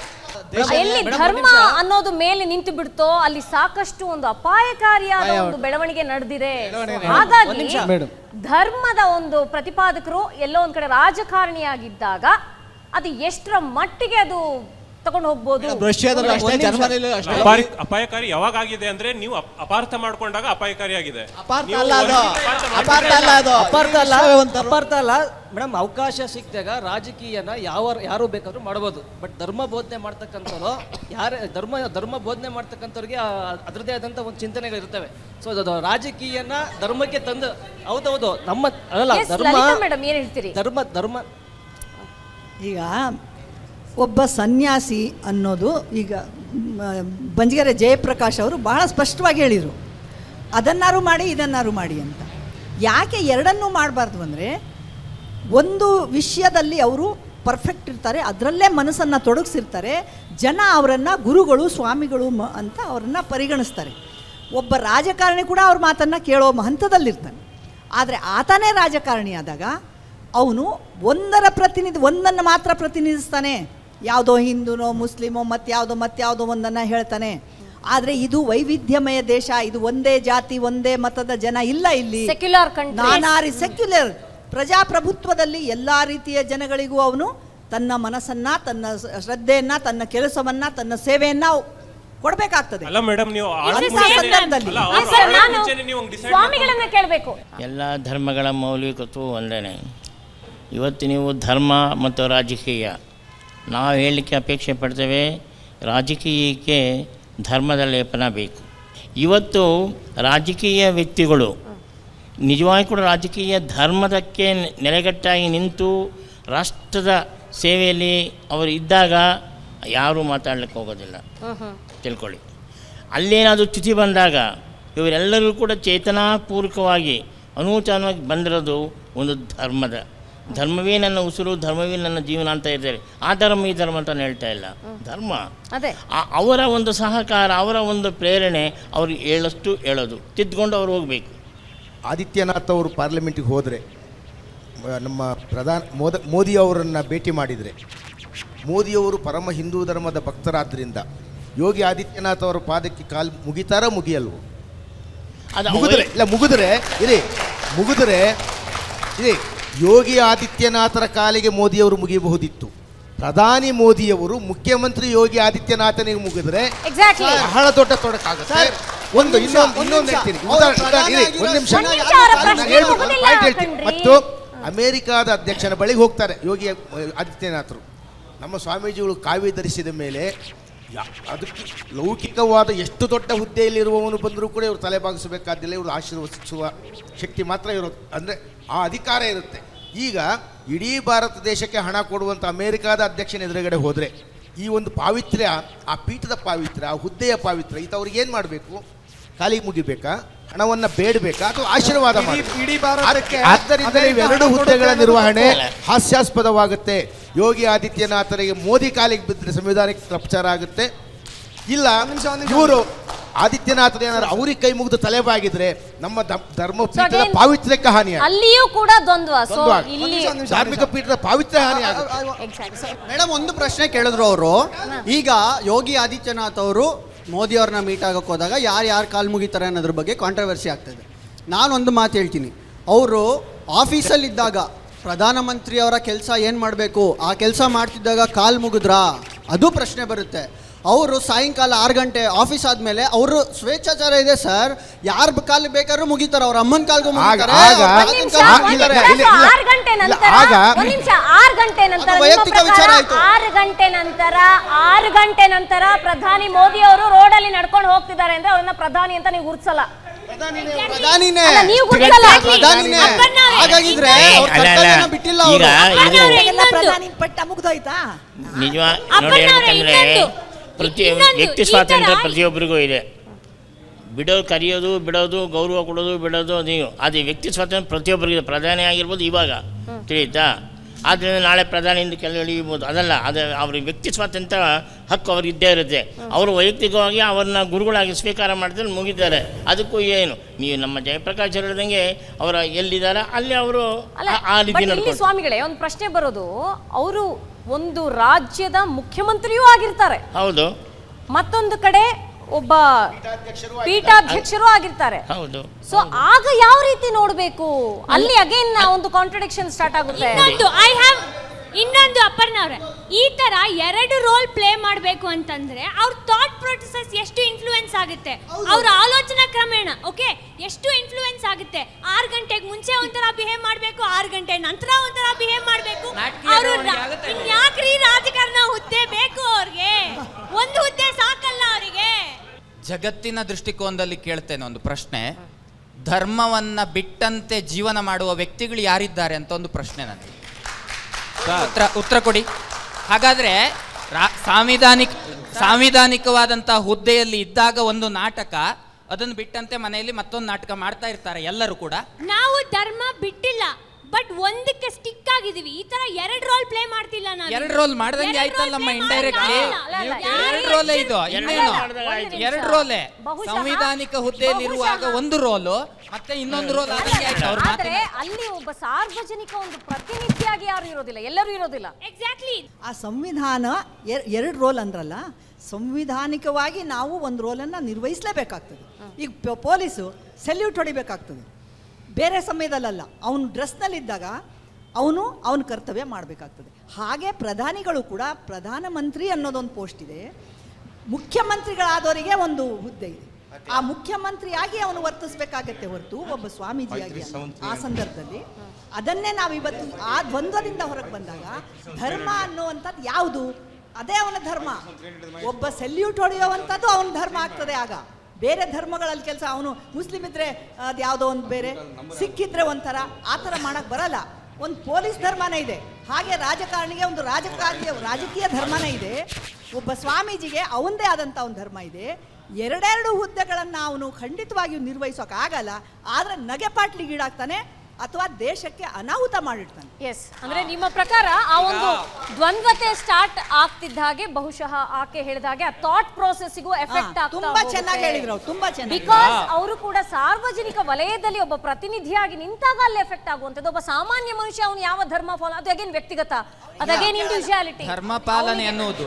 have- ಎಲ್ಲಿ ಧರ್ಮ ಅನ್ನೋದು ಮೇಲೆ ನಿಂತು ಬಿಡ್ತೋ ಅಲ್ಲಿ ಸಾಕಷ್ಟು ಒಂದು ಅಪಾಯಕಾರಿಯಾದ ಒಂದು ಬೆಳವಣಿಗೆ ನಡೆದಿದೆ ಹಾಗಾಗಿ ಧರ್ಮದ ಒಂದು ಪ್ರತಿಪಾದಕರು ಎಲ್ಲೋ ಒಂದ್ ಕಡೆ ರಾಜಕಾರಣಿಯಾಗಿದ್ದಾಗ ಅದು ಎಷ್ಟರ ಮಟ್ಟಿಗೆ ಅದು ತಗೊಂಡು ಹೋಗ್ಬೋದು ರಷ್ಯಾದಲ್ಲಿ ಅಷ್ಟೇ ಜರ್ಮನಿಲೂ ಅಷ್ಟೇ ಅಪಾರಿ- ಅಪಾಯಕಾರಿ ಯಾವಾಗ ಆಗಿದೆ ಅಂದ್ರೆ ನೀವು ಅಪ್- ಅಪಾರ್ಥ ಮಾಡ್ಕೊಂಡಾಗ ಅಪಾಯಕಾರಿ ಆಗಿದೆ ಅಪಾರ್ಥ ನೀವು ಅಲ್ಲ ಅದು ಒಂದು ಅಪಾರ್ಥ ಅಪಾರ್ಥ ಅಲ್ಲ ಅದು ಅಪಾರ್ಥ ಅಲ್ಲ ವಿಶ್ವವಂತರು. ಅಪಾರ್ಥ ಅಲ್ಲ ಮೇಡಮ್ ಅವಕಾಶ ಸಿಕ್ಕಿದಾಗ ರಾಜಕೀಯನ ಯಾವ ಯಾರು ಬೇಕಾದ್ರೂ ಮಾಡ್ಬೋದು ಬಟ್ ಧರ್ಮ ಬೋಧನೆ ಮಾಡ್ತಕ್ಕಂಥವ್ರು ಯಾರೇ ಧರ್ಮ ಧರ್ಮ ಬೋಧನೆ ಮಾಡ್ತಕ್ಕಂಥವ್ರಿಗೆ ಆ- ಅದರದೇ ಆದಂಥ ಒಂದು ಚಿಂತನೆಗಳು ಇರ್ತವೆ ಸೊ ಅದು ರಾಜಕೀಯನ ಧರ್ಮಕ್ಕೆ ತಂದು ಹೌದೌದು ನಮ್ಮ ಅಲ್ಲ Yes, ಧರ್ಮ ಲಲಿತಾ ಮೇಡಮ್ ಏನ್ ಹೇಳ್ತೀರಿ ಧರ್ಮ ಧರ್ಮ ಈಗ ಒಬ್ಬ ಸನ್ಯಾಸಿ ಅನ್ನೋದು ಈಗ ಮ, ಬಂಜಗೆರೆ ಜಯಪ್ರಕಾಶ್ ಅವರು ಬಹಳ ಸ್ಪಷ್ಟವಾಗಿ ಹೇಳಿದರು ಅದನ್ನಾರು ಮಾಡಿ ಇದನ್ನಾರು ಮಾಡಿ ಅಂತ ಯಾಕೆ ಎರಡನ್ನೂ ಮಾಡಬಾರ್ದು ಅಂದರೆ ಒಂದು ವಿಷಯದಲ್ಲಿ ಅವರು ಪರ್ಫೆಕ್ಟ್ ಇರ್ತಾರೆ ಅದರಲ್ಲೇ ಮನಸ್ಸನ್ನು ತೊಡಗಿಸಿರ್ತಾರೆ ಜನ ಅವರನ್ನು ಗುರುಗಳು ಸ್ವಾಮಿಗಳು ಮ ಅಂತ ಅವರನ್ನು ಪರಿಗಣಿಸ್ತಾರೆ ಒಬ್ಬ ರಾಜಕಾರಣಿ ಕೂಡ ಅವ್ರ ಮಾತನ್ನು ಕೇಳೋ ಹಂತದಲ್ಲಿರ್ತಾನೆ ಆದರೆ ಆತನೇ ರಾಜಕಾರಣಿ ಆದಾಗ ಅವನು ಒಂದರ ಪ್ರತಿನಿಧಿ ಒಂದನ್ನು ಮಾತ್ರ ಪ್ರತಿನಿಧಿಸ್ತಾನೆ ಯಾವುದೋ ಹಿಂದೂನೋ ಮುಸ್ಲಿಮೋ ಮತ್ಯಾವುದೋ ಮತ್ಯಾವುದೋ ಒಂದನ್ನು ಹೇಳ್ತಾನೆ ಆದರೆ ಇದು ವೈವಿಧ್ಯಮಯ ದೇಶ ಇದು ಒಂದೇ ಜಾತಿ ಒಂದೇ ಮತದ ಜನ ಇಲ್ಲ ಇಲ್ಲಿ Secular country. ನಾನಾರಿ ಸೆಕ್ಯುಲರ್ ಪ್ರಜಾಪ್ರಭುತ್ವದಲ್ಲಿ ಎಲ್ಲ ರೀತಿಯ ಜನಗಳಿಗೂ ಅವನು ತನ್ನ ಮನಸ್ಸನ್ನ ತನ್ನ ಸ- ಶ್ರದ್ಧೆಯನ್ನ ತನ್ನ ಕೆಲಸವನ್ನ ತನ್ನ ಸೇವೆಯನ್ನ ಕೊಡಬೇಕಾಗ್ತದೆ ಅಲ್ಲ ಮೇಡಮ್ ನೀವು Is ಆಳ್ this ಮುಂಚೆನೆ- ಸಂದರ್ಭದಲ್ಲಿ? ಅಲ್ಲ, ಹಾ, ಅವ್ರು ಸರ್, ಆಳ್ ನಾನು ಮುಂಚೆನೆ ನೀವು decide ಸ್ವಾಮಿಗಳನ್ನ ಕೇಳಬೇಕು ಎಲ್ಲ ಧರ್ಮಗಳ ಮೌಲಿಕತ್ವವು ಒಂದೇ ಇವತ್ತು ನೀವು ಧರ್ಮ ಮತ್ತು ರಾಜಕೀಯ ನಾವು ಹೇಳಲಿಕ್ಕೆ ಅಪೇಕ್ಷೆ ಪಡ್ತೇವೆ ರಾಜಕೀಯಕ್ಕೆ ಧರ್ಮದ ಲೇಪನ ಬೇಕು ಇವತ್ತು ರಾಜಕೀಯ ವ್ಯಕ್ತಿಗಳು ನಿಜವಾಗಿ ಕೂಡ ರಾಜಕೀಯ ಧರ್ಮದಕ್ಕೆ ನೆಲೆಗಟ್ಟಾಗಿ ನಿಂತು ರಾಷ್ಟ್ರದ ಸೇವೆಯಲ್ಲಿ ಅವರು ಇದ್ದಾಗ ಯಾರೂ ಮಾತಾಡ್ಲಿಕ್ಕೆ ಹೋಗೋದಿಲ್ಲ ತಿಳ್ಕೊಳ್ಳಿ ಅಲ್ಲೇನಾದರೂ ಚ್ಯುತಿ ಬಂದಾಗ ಇವರೆಲ್ಲರೂ ಕೂಡ ಚೇತನಾಪೂರ್ವಕವಾಗಿ ಅನೂಚಾನವಾಗಿ ಬಂದಿರೋದು ಒಂದು ಧರ್ಮದ ಧರ್ಮವೇ ನನ್ನ ಉಸಿರು ಧರ್ಮವೇ ನನ್ನ ಜೀವನ ಅಂತ ಇರ್ತಾರೆ ಆ ಧರ್ಮ ಈ ಧರ್ಮ ಅಂತ ನಾನು ಹೇಳ್ತಾ ಇಲ್ಲ ಧರ್ಮ ಅದೇ ಆ- ಅವರ ಒಂದು ಸಹಕಾರ ಅವರ ಒಂದು ಪ್ರೇರಣೆ ಅವ್ರಿಗೆ ಹೇಳಷ್ಟು ಹೇಳೋದು ತಿದ್ದುಕೊಂಡು ಅವ್ರು ಹೋಗಬೇಕು ಆದಿತ್ಯನಾಥ್ ಅವರು ಪಾರ್ಲಿಮೆಂಟಿಗೆ ಹೋದರೆ ನಮ್ಮ ಪ್ರಧಾನ ಮೋದ ಮೋದಿ ಅವರನ್ನು ಭೇಟಿ ಮಾಡಿದರೆ ಮೋದಿಯವರು ಪರಮ ಹಿಂದೂ ಧರ್ಮದ ಭಕ್ತರಾದ್ದರಿಂದ ಯೋಗಿ ಆದಿತ್ಯನಾಥ್ ಅವರ ಪಾದಕ್ಕೆ ಕಾಲು ಮುಗಿತಾರ ಮುಗಿಯಲ್ವೋ ಅದು ಮುಗಿದ್ರೆ ಇಲ್ಲ ಮುಗಿದ್ರೆ ಇರಿ ಮುಗಿದ್ರೆ ಇರಿ ಯೋಗಿ ಆದಿತ್ಯನಾಥರ ಕಾಲಿಗೆ ಮೋದಿಯವರು ಮುಗಿಯಬಹುದಿತ್ತು ಪ್ರಧಾನಿ ಮೋದಿಯವರು ಮುಖ್ಯಮಂತ್ರಿ ಯೋಗಿ ಆದಿತ್ಯನಾಥನಿಗೆ ಮುಗಿದ್ರೆ Exactly. ಬಹಳ ದೊಡ್ಡ ತೊಡಕಾಗುತ್ತೆ ಒಂದು ಇನ್ನೊಂದು ಇನ್ನೊಂದು ಹೇಳ್ತೀನಿ ಉದಾಹರಣೆ ಉದಾಹರಣೆ ಇರಿ, ಒಂದು ನಿಮಿಷ ಒಂದ್ ನಿಮಿಷ ಅವರ ಪ್ರಶ್ನೆ ನಾನು ಹೇಳ್ಬಿಟ್ಟು ಒಂದು ಮುಗ್ದಿಲ್ಲ point ಹೇಳ್ತೀನಿ ಕಣ್ರಿ. ಮತ್ತು ಅಮೆರಿಕಾದ ಅಧ್ಯಕ್ಷನ ಬಳಿಗೆ ಹೋಗ್ತಾರೆ ಯೋಗಿ ಅಹ್, ಆದಿತ್ಯನಾಥರು ನಮ್ಮ ಸ್ವಾಮೀಜಿಗಳು ಕಾವಿ ಧರಿಸಿದ ಮೇಲೆ ಯಾ- ಅದಕ್ಕೆ ಲೌಕಿಕವಾದ ಎಷ್ಟು ದೊಡ್ಡ ಹುದ್ದೆಯಲ್ಲಿರುವವನು ಬಂದರೂ ಕೂಡ ಇವರು ತಲೆ ಬಾಗಿಸಬೇಕಾದಿಲ್ಲ ಇವರು ಆಶೀರ್ವದಿಸುವ ಶಕ್ತಿ ಮಾತ್ರ ಇರೋದು ಅಂದರೆ ಆ ಅಧಿಕಾರ ಇರುತ್ತೆ ಈಗ ಇಡೀ ಭಾರತ ದೇಶಕ್ಕೆ ಹಣ ಕೊಡುವಂಥ ಅಮೆರಿಕಾದ ಅಧ್ಯಕ್ಷನ ಎದುರುಗಡೆ ಹೋದರೆ ಈ ಒಂದು ಪಾವಿತ್ರ್ಯ ಆ ಪೀಠದ ಪಾವಿತ್ರ್ಯ ಆ ಹುದ್ದೆಯ ಪಾವಿತ್ರ್ಯ ಈತ ಅವ್ರಿಗೆ ಏನು ಮಾಡಬೇಕು ಕಾಲಿಗೆ ಮುಗಿಬೇಕಾ ಹಣವನ್ನು ಬೇಡಬೇಕಾ ಅಥವಾ ಆಶೀರ್ವಾದ ಇಡೀ- ಮಾಡಬೇಕಾ? ಇಡೀ ಭಾರತಕ್ಕೆ ಆದ್ದರಿಂದ ಅಮೆರಿಕ ಇವೆರಡು ಹಣ ಹುದ್ದೆಗಳ ಕೊಡುತ್ತೆ ನಿರ್ವಹಣೆ ಅನ್ನೋದು ಹಾಸ್ಯಾಸ್ಪದವಾಗುತ್ತೆ ಯೋಗಿ ಆದಿತ್ಯನಾಥರಿಗೆ ಮೋದಿ ಕಾಲಿಗೆ ಬಿದ್ದರೆ ಸಂವಿಧಾನಕ್ಕೆ ಅಪಚಾರ ಆಗುತ್ತೆ ಇಲ್ಲ ಇವರು ಆದಿತ್ಯನಾಥದ ಏನಾದ್ರು ಅವ್ರಿಗೆ ಕೈ ಮುಗಿದು ತಲೆ ಬಾಗಿದ್ರೆ ನಮ್ಮ ದ- ಧರ್ಮ ಪೀಠದ again, ಪಾವಿತ್ರ್ಯಕ್ಕೆ ಹಾನಿ ಆಗುತ್ತೆ. ಅಲ್ಲಿಯೂ ಕೂಡ ದ್ವಂದ್ವ ಸೊ ದ್ವಂದ್ವ ಆಗುತ್ತೆ. ಇಲ್ಲಿ ಧಾರ್ಮಿಕ ಪೀಠದ ಪಾವಿತ್ರ್ಯ ಹಾನಿ ಆಗುತ್ತೆ ಮೇಡಮ್ ಒಂದು ಪ್ರಶ್ನೆ ಕೇಳಿದ್ರು ಅವರು ಈಗ ಯೋಗಿ ಆದಿತ್ಯನಾಥ್ ಅವರು ಮೋದಿ ಅವ್ರನ್ನ ಮೀಟ್ ಆಗಕ್ಕೆ ಹೋದಾಗ ಯಾರು ಯಾರು ಕಾಲು ಮುಗಿತಾರೆ ಅನ್ನೋದ್ರ ಬಗ್ಗೆ ಕಾಂಟ್ರವರ್ಸಿ ಆಗ್ತದೆ ನಾನೊಂದು ಮಾತು ಹೇಳ್ತೀನಿ ಅವರು ಆಫೀಸಲ್ಲಿದ್ದಾಗ ಪ್ರಧಾನಮಂತ್ರಿ ಅವರ ಕೆಲಸ ಏನು ಮಾಡಬೇಕು ಆ ಕೆಲಸ ಮಾಡ್ತಿದ್ದಾಗ ಕಾಲು ಮುಗಿದ್ರಾ ಅದು ಪ್ರಶ್ನೆ ಬರುತ್ತೆ ಅವರು ಸಾಯಂಕಾಲ ಆರು ಗಂಟೆ ಆಫೀಸ್ ಆದಮೇಲೆ ಅವರು ಸ್ವೇಚ್ಛಾಚಾರ ಇದೆ ಸರ್ ಯಾರ ಕಾಲು ಬೇಕಾದ್ರೂ ಮುಗಿತಾರೆ ಅವ್ರ ಅಮ್ಮನ ಕಾಲ್ಗೂ ಮುಗಿತಾರೆ ಆಗ- ಅವ್ರ ಒಂದ್ ತಾತನ್ ನಿಮಿಷ, ಕಾಲ್ಗೂ ಒಂದ್ ಮುಗಿತಾರೆ. ನಿಮಿಷ, ಇಲ್ಲ, ಇಲ್ಲ. ಆರು ಗಂಟೆ ಇಲ್ಲ, ನಂತರ ಆಗ- ಒಂದ್ ನಿಮಿಷ ಆರು ಗಂಟೆ ನಂತರ ಅದು ನಿಮ್ಮ ವೈಯಕ್ತಿಕ ಪ್ರಕಾರ ವಿಚಾರ ಆಯ್ತು. ಆರು ಗಂಟೆ ನಂತರ ಆರು ಗಂಟೆ ನಂತರ ಪ್ರಧಾನಿ ಮೋದಿ ಅವರು ರೋಡ್ ಅಲ್ಲಿ ನಡ್ಕೊಂಡು ಹೋಗ್ತಿದ್ದಾರೆ ಅಂದ್ರೆ ಅವ್ರನ್ನ ಪ್ರಧಾನಿ ಅಂತ ನೀವು ಗುರುತಿಸಲ್ಲ ಪ್ರಧಾನಿನೇ ಅಲ್ಲ, ನೀವು ಗುರುತಿಸಲ್ಲ ಪ್ರಧಾನಿನೇ ಹಾಗಾಗಿದ್ರೆ ಅವ್ರ ಅಲ್ಲ, ಅಲ್ಲ. ಕರ್ತವ್ಯನ ಬಿಟ್ಟಿಲ್ಲ ಈಗ ಅವರು ಇದು ಎಲ್ಲ ಪ್ರಧಾನಿ ಪಟ್ಟ ಮುಗ್ದೋಯ್ತಾ ನಿಜ ಅಪ್ಪಣ್ಣ ನೋಡಿ ಅವ್ರೆ, ಹೇಳ್ಬೇಕಂದ್ರೆ ಇನ್ನೊಂದು. ಪ್ರತಿ ಇನ್ನೊಂದು, ವ್ಯಕ್ತಿ ಈ ಸ್ವಾತಂತ್ರ್ಯ ಥರ- ಪ್ರತಿಯೊಬ್ಬರಿಗೂ ಇದೆ ಬಿಡೋ ಕರೆಯೋದು ಬಿಡೋದು ಗೌರವ ಕೊಡೋದು ಬಿಡೋದು ನೀವು ಅದು ವ್ಯಕ್ತಿ ಸ್ವಾತಂತ್ರ್ಯ ಪ್ರತಿಯೊಬ್ಬರಿಗಿದೆ ಪ್ರಧಾನಿ ಆಗಿರ್ಬೋದು ಇವಾಗ ತಿಳಿಯುತ್ತಾ ಆದ್ದರಿಂದ ನಾಳೆ ಪ್ರಧಾನಿಯಿಂದ ಕೆಲ ಇಳಿಬೋದು ಅದಲ್ಲ ಅದು ಅವ್ರ ವ್ಯಕ್ತಿ ಸ್ವಾತಂತ್ರ್ಯ ಹಕ್ಕು ಅವ್ರಿಗೆ ಇದ್ದೇ ಇರುತ್ತೆ ಅವರು ವೈಯಕ್ತಿಕವಾಗಿ ಅವ್ರನ್ನ ಗುರುಗಳಾಗಿ ಸ್ವೀಕಾರ ಮಾಡಿದ್ರೆ ಮುಗಿದ್ದಾರೆ ಅದಕ್ಕೂ ಏನು ನೀವು ನಮ್ಮ ಜಯಪ್ರಕಾಶ್ ಹೇಳ್ದಂಗೆ ಅವರ ಎಲ್ಲಿದ್ದಾರೆ ಅಲ್ಲಿ ಅವರು ಅಲ್ಲ ಆ- ಆ but ರೀತಿ ಇಲ್ಲಿ ನಡ್ಕೊಂಡು ಸ್ವಾಮಿಗಳೇ ಒಂದು ಪ್ರಶ್ನೆ ಬರೋದು ಅವರು ಒಂದು ರಾಜ್ಯದ ಮುಖ್ಯಮಂತ್ರಿಯೂ ಆಗಿರ್ತಾರೆ ಹೌದು ಮತ್ತೊಂದು ಕಡೆ ಒಬ್ಬ ಪೀಠಾಧ್ಯಕ್ಷರು ಆಗಿರ್ತಾರೆ ಹೌದು ಸೊ ಆಗ ಯಾವ ರೀತಿ ನೋಡ್ಬೇಕು ಅಲ್ಲಿ ಅಗೇನ್ ಒಂದು ಕಾಂಟ್ರಡಿಕ್ಷನ್ ಸ್ಟಾರ್ಟ್ ಆಗುತ್ತೆ ಇನ್ನೊಂದು ಐ ಹ್ಯಾವ್ ಇನ್ನೊಂದು ಅಪರ್ಣ ಅವ್ರೆ ಈ ತರ ಎರಡು ರೋಲ್ ಪ್ಲೇ ಮಾಡಬೇಕು ಅಂತಂದ್ರೆ ಅವ್ರ ಥಾಟ್ ಪ್ರೊಸೆಸ್ ಎಷ್ಟು ಇನ್ಫ್ಲೂಯೆನ್ಸ್ ಆಗುತ್ತೆ ಅವ್ರ ಆಲೋಚನಾ ಕ್ರಮೇಣ ಓಕೆ ಎಷ್ಟು ಇನ್ಫ್ಲೂಯೆನ್ಸ್ ಆಗುತ್ತೆ ಆರು ಗಂಟೆಗೆ ಮುಂಚೆ ಒಂಥರ ಬಿಹೇವ್ ಮಾಡಬೇಕು ಆರು ಗಂಟೆ ನಂತರ ಒಂಥರ ಬಿಹೇವ್ ಮಾಡಬೇಕು ಅವರು ಇನ್ಯಾಕ್ರಿ ರಾಜಕಾರಣ ಹುದ್ದೆ ಬೇಕು ಅವ್ರಿಗೆ ಒಂದು ಹುದ್ದೆ ಸಾಕಲ್ಲ ಅವರಿಗೆ ಜಗತ್ತಿನ ದೃಷ್ಟಿಕೋನದಲ್ಲಿ ಕೇಳ್ತೇನೆ ಒಂದು ಪ್ರಶ್ನೆ ಧರ್ಮವನ್ನ ಬಿಟ್ಟಂತೆ ಜೀವನ ಮಾಡುವ ವ್ಯಕ್ತಿಗಳು ಯಾರಿದ್ದಾರೆ ಅಂತ ಒಂದು ಪ್ರಶ್ನೆ ನನಗೆ ಉತ್ತರ ಉತ್ತರ ಕೊಡಿ ಹಾಗಾದ್ರೆ ರಾ- ಸಾಂವಿಧಾನಿಕ ಸಾಂವಿಧಾನಿಕವಾದಂತಹ ಹುದ್ದೆಯಲ್ಲಿ ಇದ್ದಾಗ ಒಂದು ನಾಟಕ ಅದನ್ನು ಬಿಟ್ಟಂತೆ ಮನೆಯಲ್ಲಿ ಮತ್ತೊಂದು ನಾಟಕ ಮಾಡ್ತಾ ಇರ್ತಾರೆ ಎಲ್ಲರೂ ಕೂಡ ನಾವು ಧರ್ಮ ಬಿಟ್ಟಿಲ್ಲ ಬಟ್ ಒಂದಕ್ಕೆ ಸ್ಟಿಕ್ ಆಗಿದೀವಿ ಈ ತರ ಎರಡು ರೋಲ್ ಪ್ಲೇ ಮಾಡ್ತಿಲ್ಲ ನಾವು ಎರಡು ರೋಲ್ ಮಾಡ್ದಂಗೆ ಆಯ್ತಲ್ಲಮ್ಮ ಇಂಡೈರೆಕ್ಟ್ಲಿ ಎರಡು ರೋಲೇ ಇದು ಇನ್ನೇನು ಎರಡು ರೋಲೇ ಸಂವಿಧಾನಿಕ ಹುದ್ದೆಯಲ್ಲಿ ಇರುವಾಗ ಒಂದು ರೋಲು ಮತ್ತೆ ಇನ್ನೊಂದು ರೋಲ್ ಆದಂಗೆ ಆಯ್ತು ಅವ್ರ ಆದ್ರೆ ಅಲ್ಲಿ ಒಬ್ಬ ಸಾರ್ವಜನಿಕ ಒಂದು ಪ್ರತಿನಿಧಿಯಾಗಿ ಯಾರು ಇರೋದಿಲ್ಲ ಎಲ್ಲರೂ ಇರೋದಿಲ್ಲ ಎಕ್ಸಾಕ್ಟ್ಲಿ ಆ ಸಂವಿಧಾನ ಎರ್- ಎರಡು ರೋಲ್ ಅಂದ್ರಲ್ಲ ಸಂವಿಧಾನಿಕವಾಗಿ ನಾವು ಒಂದು ರೋಲನ್ನು ನಿರ್ವಹಿಸಲೇಬೇಕಾಗ್ತದೆ ಈಗ ಪ- ಪೊಲೀಸು ಸೆಲ್ಯೂಟ್ ಹೊಡಿಬೇಕಾಗ್ತದೆ ಬೇರೆ ಸಮಯದಲ್ಲಲ್ಲ ಅವನು ಡ್ರೆಸ್ನಲ್ಲಿದ್ದಾಗ ಅವನು ಅವನ ಕರ್ತವ್ಯ ಮಾಡಬೇಕಾಗ್ತದೆ ಹಾಗೆ ಪ್ರಧಾನಿಗಳು ಕೂಡ ಪ್ರಧಾನಮಂತ್ರಿ ಅನ್ನೋದೊಂದು ಪೋಸ್ಟ್ ಇದೆ ಮುಖ್ಯಮಂತ್ರಿಗಳಾದವರಿಗೆ ಒಂದು ಹುದ್ದೆ ಇದೆ ಆ ಮುಖ್ಯಮಂತ್ರಿಯಾಗಿ ಅವನು ವರ್ತಿಸ್ಬೇಕಾಗತ್ತೆ ಹೊರತು ಒಬ್ಬ ಸ್ವಾಮೀಜಿಯಾಗಿ ಅಲ್ಲ. ಆ ಸಂದರ್ಭದಲ್ಲಿ ಅದನ್ನೇ ನಾವು ಇವತ್ತು ಆ ದ್ವಂದ್ವದಿಂದ ಹೊರಗೆ ಬಂದಾಗ ಧರ್ಮ ಅನ್ನುವಂಥದ್ದು ಯಾವುದು ಅದೇ ಅವನ ಧರ್ಮ ಒಬ್ಬ ಸೆಲ್ಯೂಟ್ ಹೊಡೆಯುವಂಥದ್ದು ಅವನ ಧರ್ಮ ಆಗ್ತದೆ ಆಗ ಬೇರೆ ಧರ್ಮಗಳಲ್ಲಿ ಕೆಲಸ ಅವನು ಮುಸ್ಲಿಂ ಇದ್ರೆ ಅದು ಯಾವುದೋ ಒಂದು ಬೇರೆ ಸಿಕ್ಕಿದ್ರೆ ಒಂಥರ ಆ ಥರ ಮಾಡಕ್ಕೆ ಬರಲ್ಲ ಒಂದು ಪೊಲೀಸ್ ಧರ್ಮನೇ ಇದೆ ಹಾಗೆ ರಾಜಕಾರಣಿಗೆ ಒಂದು ರಾಜಕಾರಣೀಯ ರಾಜಕೀಯ ಧರ್ಮನೇ ಇದೆ ಒಬ್ಬ ಸ್ವಾಮೀಜಿಗೆ ಅವನದೇ ಆದಂಥ ಒಂದು ಧರ್ಮ ಇದೆ ಎರಡೆರಡು ಹುದ್ದೆಗಳನ್ನು ಅವನು ಖಂಡಿತವಾಗಿಯೂ ನಿರ್ವಹಿಸೋಕ್ಕಾಗಲ್ಲ ಆದರೆ ನಗೆಪಾಟ್ಲಿಗೀಡಾಗ್ತಾನೆ ಅಥವಾ ದೇಶಕ್ಕೆ ಅನಾಹುತ ಮಾಡಿಡ್ತಾನೆ ಎಸ್ ಅಂದ್ರೆ ನಿಮ್ಮ ಪ್ರಕಾರ ಆ ಒಂದು ದ್ವಂದ್ವತೆ ಸ್ಟಾರ್ಟ್ ಆಗ್ತಿದ್ದ ಹಾಗೆ ಬಹುಶಃ ಆಕೆ ಹೇಳಿದ ಹಾಗೆ ಆ ಥಾಟ್ ಪ್ರೋಸೆಸ್ಗೂ ಎಫೆಕ್ಟ್ ಹಾ, ತುಂಬಾ ಚೆನ್ನಾಗಿ ಹೇಳಿದ್ರು ಅವ್ರು, ತುಂಬಾ ಚೆನ್ನಾಗಿ. ಬಿಕಾಸ್ ಅವರು ಕೂಡ ಸಾರ್ವಜನಿಕ ವಲಯದಲ್ಲಿ ಒಬ್ಬ ಪ್ರತಿನಿಧಿಯಾಗಿ ನಿಂತಾಗ ಅಲ್ಲಿ ಎಫೆಕ್ಟ್ ಆಗುವಂಥದ್ದು ಒಬ್ಬ ಸಾಮಾನ್ಯ ಮನುಷ್ಯ ಅವನು ಯಾವ ಧರ್ಮ ಫಾಲೋ ಅದು ಅಗೇನ್ ವ್ಯಕ್ತಿಗತ ಅದು ಅಗೇನ್ ಇಂಡಿವಿಜುವಾಲಿಟಿ ಧರ್ಮ ಪಾಲನೆ ಅನ್ನೋದು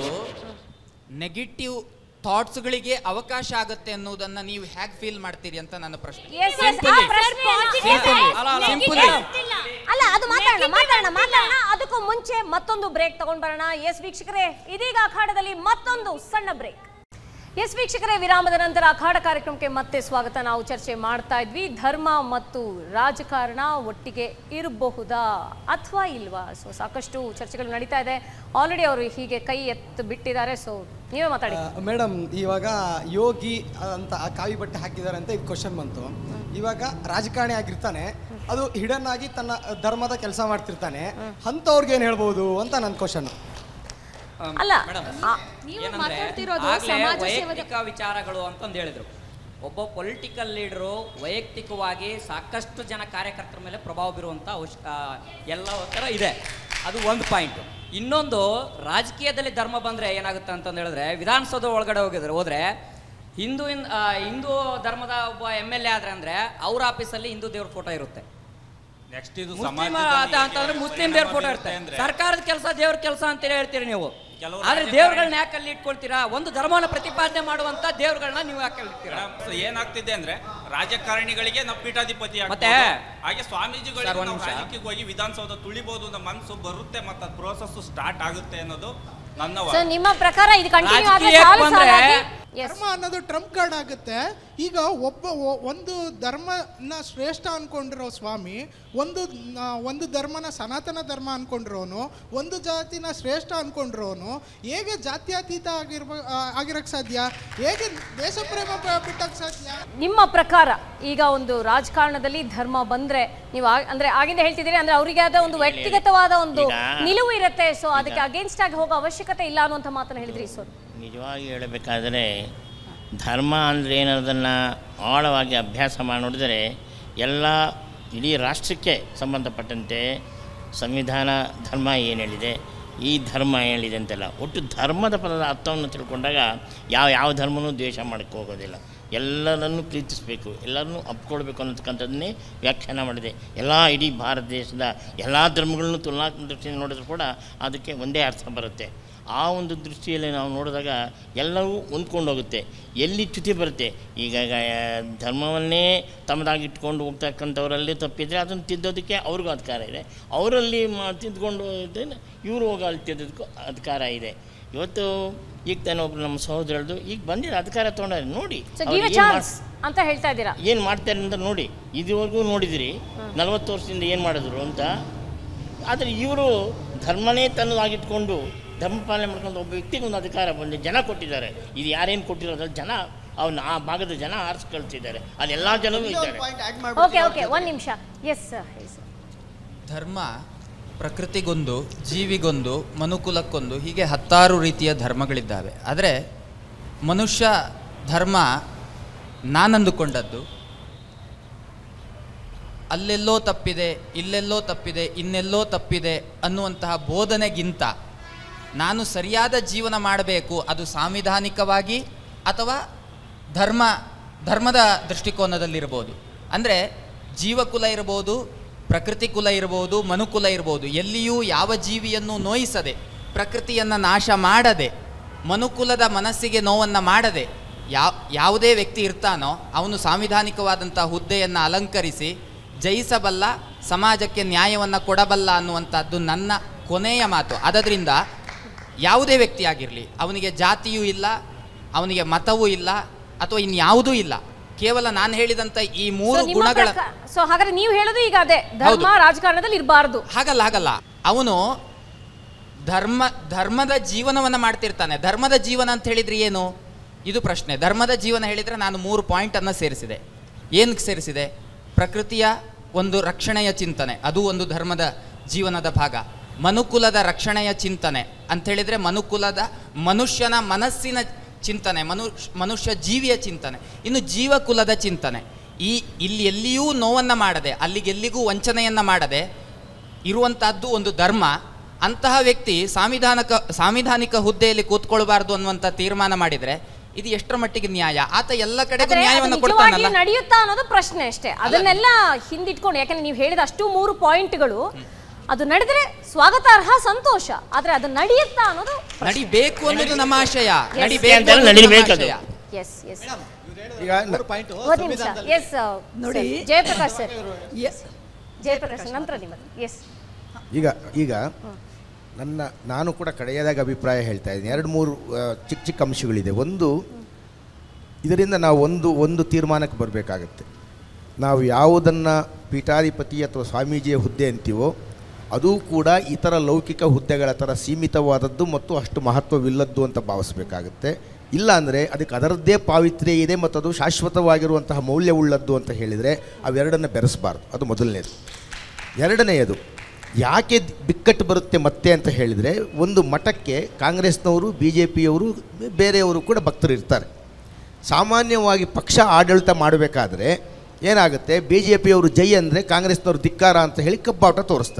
ನೆಗೆಟಿವ್ ಥಾಟ್ಸ್ಗಳಿಗೆ ಅವಕಾಶ ಆಗುತ್ತೆ ಅನ್ನೋದನ್ನ ನೀವು ಹೇಗೆ ಫೀಲ್ ಮಾಡ್ತೀರಿ ಅಂತ ನನ್ನ ಪ್ರಶ್ನೆ Yes, yes, ಆ ಪ್ರಶ್ನೆಯನ್ನ- Simple. ಅಲ್ಲ, ಅಲ್ಲ, simple. ಅಲ್ಲ ಅದು ಮಾತಾಡೋಣ ಮಾತಾಡೋಣ ಮಾತಾಡೋಣ ಅದಕ್ಕೂ ಮುಂಚೆ ಮತ್ತೊಂದು ಬ್ರೇಕ್ ತಗೊಂಡ್ ಬರೋಣ ಎಸ್ ವೀಕ್ಷಕರೇ ಇದೀಗ ಅಖಾಡದಲ್ಲಿ ಮತ್ತೊಂದು ಸಣ್ಣ ಬ್ರೇಕ್ ಎಸ್ ವೀಕ್ಷಕರೇ ವಿರಾಮದ ನಂತರ ಅಖಾಡ ಕಾರ್ಯಕ್ರಮಕ್ಕೆ ಮತ್ತೆ ಸ್ವಾಗತ ನಾವು ಚರ್ಚೆ ಮಾಡ್ತಾ ಇದ್ವಿ ಧರ್ಮ ಮತ್ತು ರಾಜಕಾರಣ ಒಟ್ಟಿಗೆ ಇರಬಹುದಾ ಅಥವಾ ಇಲ್ವಾ ಸೊ ಸಾಕಷ್ಟು ಚರ್ಚೆಗಳು ನಡೀತಾ ಇದೆ ಆಲ್ರೆಡಿ ಅವರು ಹೀಗೆ ಕೈ ಎತ್ತು ಬಿಟ್ಟಿದ್ದಾರೆ ಸೊ ನೀವೇ ಮಾತಾಡಿ ಮೇಡಮ್ ಇವಾಗ ಯೋಗಿ ಅಂತ ಆ ಕಾವಿ ಬಟ್ಟೆ ಹಾಕಿದ್ದಾರೆ ಅಂತ ಇದು ಕ್ವಶನ್ ಬಂತು ಇವಾಗ ರಾಜಕಾರಣಿ ಆಗಿರ್ತಾನೆ ಅದು ಹಿಡನ್ ಆಗಿ ತನ್ನ ಧರ್ಮದ ಕೆಲಸ ಮಾಡ್ತಿರ್ತಾನೆ ಅಂಥವ್ರಿಗೆ ಏನು ಹೇಳ್ಬೋದು ಅಂತ ನನ್ನ ಕ್ವಶನ್ ಅಲ್ಲ ನೀವು ಏನಂದ್ರೆ ಮಾತಾಡ್ತಿರೋದು ಆಗ್ಲೇ ಸಮಾಜ ಸೇವದ ವೈಯಕ್ತಿಕ ವಿಚಾರಗಳು ಅಂತಂದು ಹೇಳಿದ್ರು ಒಬ್ಬ ಪೊಲಿಟಿಕಲ್ ಲೀಡರು ವೈಯಕ್ತಿಕವಾಗಿ ಸಾಕಷ್ಟು ಜನ ಕಾರ್ಯಕರ್ತರ ಮೇಲೆ ಪ್ರಭಾವ ಬೀರುವಂಥ ಅವಶ್ಯ ಆ, ಎಲ್ಲ ಥರ ಇದೆ ಅದು ಒಂದು ಪಾಯಿಂಟ್ ಇನ್ನೊಂದು ರಾಜಕೀಯದಲ್ಲಿ ಧರ್ಮ ಬಂದ್ರೆ ಏನಾಗುತ್ತೆ ಅಂತಂದು ಹೇಳಿದ್ರೆ ವಿಧಾನಸೌಧ ಒಳಗಡೆ ಹೋಗಿದ್ರೆ ಹೋದ್ರೆ ಹಿಂದೂ ಇನ್- ಆ, ಹಿಂದೂ ಧರ್ಮದ ಒಬ್ಬ ಎಮ್ ಎಲ್ ಎ ಆದ್ರೆ ಅಂದ್ರೆ ಅವ್ರ ಆಫೀಸಲ್ಲಿ ಹಿಂದೂ ದೇವ್ರ ಫೋಟೋ ಇರುತ್ತೆ ನೆಕ್ಸ್ಟ್ ಇದು ಮುಸ್ಲಿಂ ಸಮಾಜದಲ್ಲಿ ಅಂತಂದ್ರೆ ಹೇಗೆ ಮುಸ್ಲಿಂ ಪರಿಣಾಮ ದೇವ್ರ ಫೋಟೋ ಬೀರುತ್ತೆ ಇರುತ್ತೆ ಅಂದ್ರೆ ಸರ್ಕಾರದ ಕೆಲಸ ದೇವ್ರ ಕೆಲಸ ಅಂತೇಳಿ ಹೇಳ್ತೀರಿ ನೀವು ಕೆಲವು ಆದ್ರೆ ರಾಜಕಾರಣಿ- ದೇವ್ರಗಳನ್ನ ಯಾಕೆ ಅಲ್ಲಿ ಇಟ್ಕೊಳ್ತೀರಾ ಒಂದು ಧರ್ಮವನ್ನು ಪ್ರತಿಪಾದನೆ ಮಾಡುವಂತ ದೇವ್ರಗಳನ್ನ ನೀವು ಯಾಕೆ ಅಲ್ಲಿ ಇಡ್ತೀರಾ ಸೊ ಏನಾಗ್ತಿದೆ ಅಂದ್ರೆ ರಾಜಕಾರಣಿಗಳಿಗೆ ನಾವು ಪೀಠಾಧಿಪತಿ ಮತ್ತೆ? ಆಗ್ಬೋದು. ಹಾಗೆ ಸ್ವಾಮೀಜಿಗಳಿಗೆ ಸರ್, ಒಂದ್ ನಾವು ನಿಮಿಷ. ರಾಜಕೀಯಕ್ಕೆ ಹೋಗಿ ವಿಧಾನಸೌಧ ತುಳಿಬಹುದು ಅನ್ನೋ ಮನಸ್ಸು ಬರುತ್ತೆ ಮತ್ತೆ ಅದು ಪ್ರೋಸೆಸ್ ಸ್ಟಾರ್ಟ್ ಆಗುತ್ತೆ ಅನ್ನೋದು ನನ್ನ ಸೊ ವಾದ. ನಿಮ್ಮ ಪ್ರಕಾರ ಇದು ಕಂಟಿನ್ಯೂ ಆದ್ರೆ ರಾಜಕೀಯಕ್ಕೆ ಸಾಲು ಬಂದ್ರೆ- ಸಾಲಾಗಿ ಧರ್ಮ ಅನ್ನೋದು ಟ್ರಂಪ್ ಕಾರ್ಡ್ ಆಗುತ್ತೆ ಈಗ ಒಬ್ಬ ಒ- ಒಂದು ಧರ್ಮನ ಶ್ರೇಷ್ಠ ಅನ್ಕೊಂಡಿರೋ ಸ್ವಾಮಿ ಒಂದು ನ- ಒಂದು ಧರ್ಮನ ಸನಾತನ ಧರ್ಮ ಅನ್ಕೊಂಡಿರೋನು ಒಂದು ಜಾತಿನ ಶ್ರೇಷ್ಠ ಅನ್ಕೊಂಡಿರೋನು ಹೇಗೆ ಜಾತ್ಯತೀತ ಆಗಿರ್ಬ ಆ, ಆಗಿರಕ್ ಸಾಧ್ಯ ಹೇಗೆ ದೇಶ ಪ್ರೇಮ ಪ- ಬಿಟ್ಟಕ್ ಸಾಧ್ಯ ನಿಮ್ಮ ಪ್ರಕಾರ ಈಗ ಒಂದು ರಾಜಕಾರಣದಲ್ಲಿ ಧರ್ಮ ಬಂದ್ರೆ ನೀವು ಆ- ಅಂದ್ರೆ ಆಗಿಂದ ಹೇಳ್ತಿದ್ದೀರಿ ಅಂದ್ರೆ ಅವರಿಗೆ ಆದ ಒಂದು ವ್ಯಕ್ತಿಗತವಾದ ಒಂದು ಈಗ- ನಿಲುವು ಇರುತ್ತೆ ಸೊ ಅದಕ್ಕೆ ಅಗೇನ್ಸ್ಟ್ ಆಗಿ ಹೋಗೋ ಅವಶ್ಯಕತೆ ಇಲ್ಲ ಅನ್ನುವಂಥ ಮಾತನ್ನ ಹೇಳಿದ್ರಿ ಸರ್ ನಿಜವಾಗಿ ಹೇಳಬೇಕಾದರೆ ಧರ್ಮ ಅಂದರೆ ಏನದನ್ನು ಆಳವಾಗಿ ಅಭ್ಯಾಸ ಮಾಡಿ ನೋಡಿದರೆ ಎಲ್ಲ ಇಡೀ ರಾಷ್ಟ್ರಕ್ಕೆ ಸಂಬಂಧಪಟ್ಟಂತೆ ಸಂವಿಧಾನ ಧರ್ಮ ಏನು ಹೇಳಿದೆ ಈ ಧರ್ಮ ಹೇಳಿದೆ ಅಂತೆಲ್ಲ ಒಟ್ಟು ಧರ್ಮದ ಪದದ ಅರ್ಥವನ್ನು ತಿಳ್ಕೊಂಡಾಗ ಯಾವ ಯಾವ ಧರ್ಮನೂ ದ್ವೇಷ ಮಾಡೋಕ್ಕೆ ಹೋಗೋದಿಲ್ಲ ಎಲ್ಲರನ್ನು ಪ್ರೀತಿಸಬೇಕು ಎಲ್ಲರನ್ನೂ ಅಪ್ಕೊಳ್ಬೇಕು ಅನ್ನೋದಕ್ಕಂಥದ್ದನ್ನೇ ವ್ಯಾಖ್ಯಾನ ಮಾಡಿದೆ ಎಲ್ಲ ಇಡೀ ಭಾರತ ದೇಶದ ಎಲ್ಲ ಧರ್ಮಗಳನ್ನು ತುಲನಾತ್ಮಕ ದೃಷ್ಟಿಯಿಂದ ನೋಡಿದ್ರು ಕೂಡ ಅದಕ್ಕೆ ಒಂದೇ ಅರ್ಥ ಬರುತ್ತೆ ಆ ಒಂದು ದೃಷ್ಟಿಯಲ್ಲಿ ನಾವು ನೋಡಿದಾಗ ಎಲ್ಲವೂ ಹೊಂದ್ಕೊಂಡು ಹೋಗುತ್ತೆ ಎಲ್ಲಿ ಚ್ಯುತಿ ಬರುತ್ತೆ ಈಗ ಆ, ಧರ್ಮವನ್ನೇ ತಮ್ಮದಾಗಿಟ್ಕೊಂಡು ಹೋಗ್ತಕ್ಕಂಥವರಲ್ಲಿ ತಪ್ಪಿದರೆ ಅದನ್ನು ತಿದ್ದೋದಕ್ಕೆ ಅವ್ರಿಗೂ ಅಧಿಕಾರ ಇದೆ ಅವರಲ್ಲಿ ಮಾ ತಿದ್ದುಕೊಂಡು ಹೋದ್ರೆ ಇವರು ಹೋಗಿ ಅಲ್ಲಿ ತಿದ್ದೋದಕ್ಕೂ ಅಧಿಕಾರ ಇದೆ ಇವತ್ತು ಈಗ ತಾನೇ ಒಬ್ರು ನಮ್ಮ ಸಹೋದರದ್ದು ಈಗ ಬಂದಿದೆ ಅಧಿಕಾರ ತೊಗೊಂಡಾರೆ ನೋಡಿ ಸೊ ಅವ್ರು ಗಿವ್ ಏನ್ ಚಾನ್ಸ್ ಮಾಡ್- ಅಂತ ಹೇಳ್ತಾ ಇದ್ದೀರಾ ಏನು ಮಾಡ್ತಾರೆ ಅಂತ ನೋಡಿ ಇದುವರೆಗೂ ನೋಡಿದಿರಿ ನಲವತ್ತು ವರ್ಷದಿಂದ ಏನು ಮಾಡಿದ್ರು ಅಂತ ಆದರೆ ಇವರು ಧರ್ಮನೇ ತನ್ನದಾಗಿಟ್ಕೊಂಡು ಧರ್ಮ ಪಾಲನೆ ಮಾಡ್ಕೊಂಡು ಒಬ್ಬ ವ್ಯಕ್ತಿಗೆ ಒಂದು ಅಧಿಕಾರ ಬಂದು ಜನ ಕೊಟ್ಟಿದ್ದಾರೆ ಇದು ಯಾರೇನು ಕೊಟ್ಟಿರೋದ್ರಲ್ಲಿ ಜನ ಅವನ್ನ ಆ ಭಾಗದ ಜನ ಆರಿಸಿ ಕಳ್ಸಿದ್ದಾರೆ ಅದೆಲ್ಲ ಜನರು ಇದ್ದಾರೆ ಓಕೆ ಓಕೆ ಒಂದ್ ನಿಮಿಷ ಎಸ್ ಹೇಳಿ ಸರ್ ಧರ್ಮ ಪ್ರಕೃತಿಗೊಂದು ಜೀವಿಗೊಂದು ಮನುಕುಲಕ್ಕೊಂದು ಹೀಗೆ ಹತ್ತಾರು ರೀತಿಯ ಧರ್ಮಗಳಿದ್ದಾವೆ ಆದರೆ ಮನುಷ್ಯ ಧರ್ಮ ನಾನಂದುಕೊಂಡದ್ದು ಅಲ್ಲೆಲ್ಲೋ ತಪ್ಪಿದೆ ಇಲ್ಲೆಲ್ಲೋ ತಪ್ಪಿದೆ ಇನ್ನೆಲ್ಲೋ ತಪ್ಪಿದೆ ಅನ್ನುವಂತಹ ಬೋಧನೆಗಿಂತ ನಾನು ಸರಿಯಾದ ಜೀವನ ಮಾಡಬೇಕು ಅದು ಸಾಂವಿಧಾನಿಕವಾಗಿ ಅಥವಾ ಧರ್ಮ ಧರ್ಮದ ದೃಷ್ಟಿಕೋನದಲ್ಲಿರ್ಬೋದು ಅಂದರೆ ಜೀವಕುಲ ಇರ್ಬೋದು ಪ್ರಕೃತಿ ಕುಲ ಇರ್ಬೋದು ಮನುಕುಲ ಇರ್ಬೋದು ಎಲ್ಲಿಯೂ ಯಾವ ಜೀವಿಯನ್ನು ನೋಯಿಸದೆ ಪ್ರಕೃತಿಯನ್ನು ನಾಶ ಮಾಡದೆ ಮನುಕುಲದ ಮನಸ್ಸಿಗೆ ನೋವನ್ನು ಮಾಡದೆ ಯಾವ ಯಾವುದೇ ವ್ಯಕ್ತಿ ಇರ್ತಾನೋ ಅವನು ಸಾಂವಿಧಾನಿಕವಾದಂಥ ಹುದ್ದೆಯನ್ನು ಅಲಂಕರಿಸಿ ಜಯಿಸಬಲ್ಲ ಸಮಾಜಕ್ಕೆ ನ್ಯಾಯವನ್ನು ಕೊಡಬಲ್ಲ ಅನ್ನುವಂಥದ್ದು ನನ್ನ ಕೊನೆಯ ಮಾತು ಅದರಿಂದ ಯಾವುದೇ ವ್ಯಕ್ತಿ ಆಗಿರಲಿ ಅವನಿಗೆ ಜಾತಿಯೂ ಇಲ್ಲ ಅವನಿಗೆ ಮತವೂ ಇಲ್ಲ ಅಥವಾ ಇನ್ಯಾವುದೂ ಇಲ್ಲ ಕೇವಲ ನಾನು ಹೇಳಿದಂಥ ಈ ಮೂರು ಗುಣಗಳ ಸೊ ಹಾಗಾದ್ರೆ ನೀವು ಹೇಳೋದು ಈಗ ಅದೇ ಧರ್ಮ ಹೌದು. ರಾಜಕಾರಣದಲ್ಲಿ ಇರಬಾರ್ದು ಹಾಗಲ್ಲ ಹಾಗಲ್ಲ ಅವನು ಧರ್ಮ ಧರ್ಮದ ಜೀವನವನ್ನು ಮಾಡ್ತಿರ್ತಾನೆ ಧರ್ಮದ ಜೀವನ ಅಂತ ಹೇಳಿದ್ರೆ ಏನು ಇದು ಪ್ರಶ್ನೆ ಧರ್ಮದ ಜೀವನ ಹೇಳಿದರೆ ನಾನು ಮೂರು ಪಾಯಿಂಟನ್ನು ಸೇರಿಸಿದೆ ಏನಕ್ಕೆ ಸೇರಿಸಿದೆ ಪ್ರಕೃತಿಯ ಒಂದು ರಕ್ಷಣೆಯ ಚಿಂತನೆ ಅದು ಒಂದು ಧರ್ಮದ ಜೀವನದ ಭಾಗ ಮನುಕುಲದ ರಕ್ಷಣೆಯ ಚಿಂತನೆ ಅಂತ ಹೇಳಿದ್ರೆ ಮನುಕುಲದ ಮನುಷ್ಯನ ಮನಸ್ಸಿನ ಚಿಂತನೆ ಮನುಷ್ಯ ಮನುಷ್ಯ ಜೀವಿಯ ಚಿಂತನೆ ಇನ್ನು ಜೀವಕುಲದ ಚಿಂತನೆ ಈ ಇಲ್ಲಿ ಎಲ್ಲಿಯೂ ನೋವನ್ನು ಮಾಡದೆ ಅಲ್ಲಿಗೆಲ್ಲಿಗೂ ವಂಚನೆಯನ್ನು ಮಾಡದೆ ಇರುವಂತಹದ್ದು ಒಂದು ಧರ್ಮ ಅಂತಹ ವ್ಯಕ್ತಿ ಸಾಂವಿಧಾನಿಕ ಸಾಂವಿಧಾನಿಕ ಹುದ್ದೆಯಲ್ಲಿ ಕೂತ್ಕೊಳ್ಬಾರ್ದು ಅನ್ನುವಂಥ ತೀರ್ಮಾನ ಮಾಡಿದ್ರೆ ಇದು ಎಷ್ಟರ ಮಟ್ಟಿಗೆ ನ್ಯಾಯ ಆತ ಎಲ್ಲ ಕಡೆಗೂ ಆದ್ರೆ ಅದು ನ್ಯಾಯವನ್ನು ನಿಜವಾಗಿಯೂ ಕೊಡ್ತಾನಲ್ಲ ನಡೆಯುತ್ತಾ ಅನ್ನೋದು ಪ್ರಶ್ನೆ ಅಷ್ಟೇ ಅದನ್ನೆಲ್ಲ ಹಿಂದಿಟ್ಕೊಂಡು ಯಾಕಂದ್ರೆ ನೀವು ಹೇಳಿದ ಅಷ್ಟು ಮೂರು ಪಾಯಿಂಟ್ಗಳು ಅದು ನಡೆದ್ರೆ ಸ್ವಾಗತಾರ್ಹ ಸಂತೋಷ ಆದ್ರೆ ಅದು ನಡೆಯುತ್ತಾ ಅನ್ನೋದು ನಡಿಬೇಕು ಅನ್ನೋದು ನಮ್ಮ ಆಶಯ Yes. ನಡಿಬೇಕು ಅಂತ ಅನ್ನೋದು ನಮ್ಮ ನಡಿಬೇಕು ಅದು. ಆಶಯ. ಎಸ್ ಎಸ್ ಈಗ ನ- ಒಂದು ನಿಮಿಷ ಎಸ್ ನೋಡಿ ಜಯಪ್ರಕಾಶ್ ಸರ್ ಜಯಪ್ರಕಾಶ್ ನಂತರ ನಿಮ್ಮದು ಎಸ್ ಈಗ ಈಗ ನನ್ನ ನಾನು ಕೂಡ ಕಡೆಯದಾಗ ಅಭಿಪ್ರಾಯ ಹೇಳ್ತಾ ಇದ್ದೀನಿ ಎರಡು ಮೂರು ಆ, ಚಿಕ್ಕ ಚಿಕ್ಕ ಅಂಶಗಳಿದೆ ಒಂದು ಇದರಿಂದ ನಾವು ಒಂದು ಒಂದು ತೀರ್ಮಾನಕ್ಕೆ ಬರಬೇಕಾಗತ್ತೆ ನಾವು ಯಾವುದನ್ನು ಪೀಠಾಧಿಪತಿ ಅಥವಾ ಸ್ವಾಮೀಜಿಯ ಹುದ್ದೆ ಅಂತೀವೋ ಅದು ಕೂಡ ಇತರ ಲೌಕಿಕ ಹುದ್ದೆಗಳ ಥರ ಸೀಮಿತವಾದದ್ದು ಮತ್ತು ಅಷ್ಟು ಮಹತ್ವವಿಲ್ಲದ್ದು ಅಂತ ಭಾವಿಸ್ಬೇಕಾಗತ್ತೆ ಇಲ್ಲ ಅಂದರೆ ಅದಕ್ಕೆ ಅದರದ್ದೇ ಪಾವಿತ್ರ್ಯ ಇದೆ ಮತ್ತು ಅದು ಶಾಶ್ವತವಾಗಿರುವಂತಹ ಮೌಲ್ಯವುಳ್ಳದ್ದು ಅಂತ ಹೇಳಿದರೆ ಅವೆರಡನ್ನು ಬೆರೆಸಬಾರ್ದು ಅದು ಮೊದಲನೇದು ಎರಡನೆಯದು ಯಾಕೆ ಬಿಕ್ಕಟ್ಟು ಬರುತ್ತೆ ಮತ್ತೆ ಅಂತ ಹೇಳಿದರೆ ಒಂದು ಮಠಕ್ಕೆ ಕಾಂಗ್ರೆಸ್ನವರು ಬಿ ಜೆ ಪಿಯವರು ಬೇರೆಯವರು ಕೂಡ ಭಕ್ತರು ಇರ್ತಾರೆ ಸಾಮಾನ್ಯವಾಗಿ ಪಕ್ಷ ಆಡಳಿತ ಮಾಡಬೇಕಾದ್ರೆ ಏನಾಗುತ್ತೆ ಬಿ ಜೆ ಪಿಯವರು ಜೈ ಅಂದರೆ ಕಾಂಗ್ರೆಸ್ನವರು ಧಿಕ್ಕಾರ ಅಂತ ಹೇಳಿ ಕಬ್ಬಾಟ ತೋರಿಸ್ತಾರೆ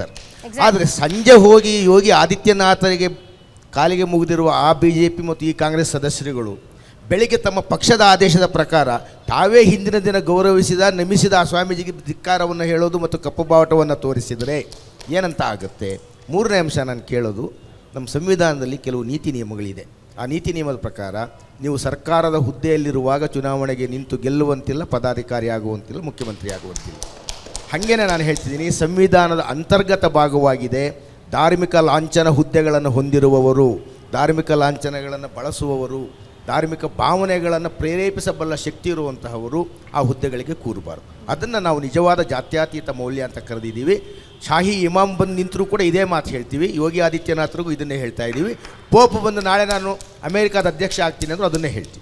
ಆದರೆ ಸಂಜೆ ಹೋಗಿ ಯೋಗಿ ಆದಿತ್ಯನಾಥರಿಗೆ ಕಾಲಿಗೆ ಮುಗಿದಿರುವ ಆ ಬಿ ಜೆ ಪಿ ಮತ್ತು ಈ ಕಾಂಗ್ರೆಸ್ ಸದಸ್ಯರುಗಳು ಬೆಳಿಗ್ಗೆ ತಮ್ಮ ಪಕ್ಷದ ಆದೇಶದ ಪ್ರಕಾರ ತಾವೇ ಹಿಂದಿನ ದಿನ ಗೌರವಿಸಿದ ನಮಿಸಿದ ಆ ಸ್ವಾಮೀಜಿಗೆ ಧಿಕ್ಕಾರವನ್ನು ಹೇಳೋದು ಮತ್ತು ಕಪ್ಪು ಬಾವಟವನ್ನು ತೋರಿಸಿದರೆ ಏನಂತ ಆಗುತ್ತೆ ಮೂರನೇ ಅಂಶ ನಾನು ಕೇಳೋದು ನಮ್ಮ ಸಂವಿಧಾನದಲ್ಲಿ ಕೆಲವು ನೀತಿ ನಿಯಮಗಳಿದೆ ಆ ನೀತಿ ನಿಯಮದ ಪ್ರಕಾರ ನೀವು ಸರ್ಕಾರದ ಹುದ್ದೆಯಲ್ಲಿರುವಾಗ ಚುನಾವಣೆಗೆ ನಿಂತು ಗೆಲ್ಲುವಂತಿಲ್ಲ ಪದಾಧಿಕಾರಿ ಆಗುವಂತಿಲ್ಲ ಮುಖ್ಯಮಂತ್ರಿ ಆಗುವಂತಿಲ್ಲ ಹಾಗೇನೆ ನಾನು ಹೇಳ್ತಿದ್ದೀನಿ ಸಂವಿಧಾನದ ಅಂತರ್ಗತ ಭಾಗವಾಗಿದೆ ಧಾರ್ಮಿಕ ಲಾಂಛನ ಹುದ್ದೆಗಳನ್ನು ಹೊಂದಿರುವವರು ಧಾರ್ಮಿಕ ಲಾಂಛನಗಳನ್ನು ಬಳಸುವವರು ಧಾರ್ಮಿಕ ಭಾವನೆಗಳನ್ನು ಪ್ರೇರೇಪಿಸಬಲ್ಲ ಶಕ್ತಿ ಇರುವಂತಹವರು ಆ ಹುದ್ದೆಗಳಿಗೆ ಕೂರಬಾರದು ಅದನ್ನು ನಾವು ನಿಜವಾದ ಜಾತ್ಯತೀತ ಮೌಲ್ಯ ಅಂತ ಕರೆದಿದ್ದೀವಿ ಶಾಹಿ ಇಮಾಮ್ ಬಂದು ನಿಂತರೂ ಕೂಡ ಇದೇ ಮಾತು ಹೇಳ್ತೀವಿ ಯೋಗಿ ಆದಿತ್ಯನಾಥರಿಗೂ ಇದನ್ನೇ ಹೇಳ್ತಾ ಇದ್ದೀವಿ ಪೋಪ್ ಬಂದು ನಾಳೆ ನಾನು ಅಮೇರಿಕಾದ ಅಧ್ಯಕ್ಷ ಆಗ್ತೀನಿ ಅಂದರೂ ಅದನ್ನೇ ಹೇಳ್ತೀವಿ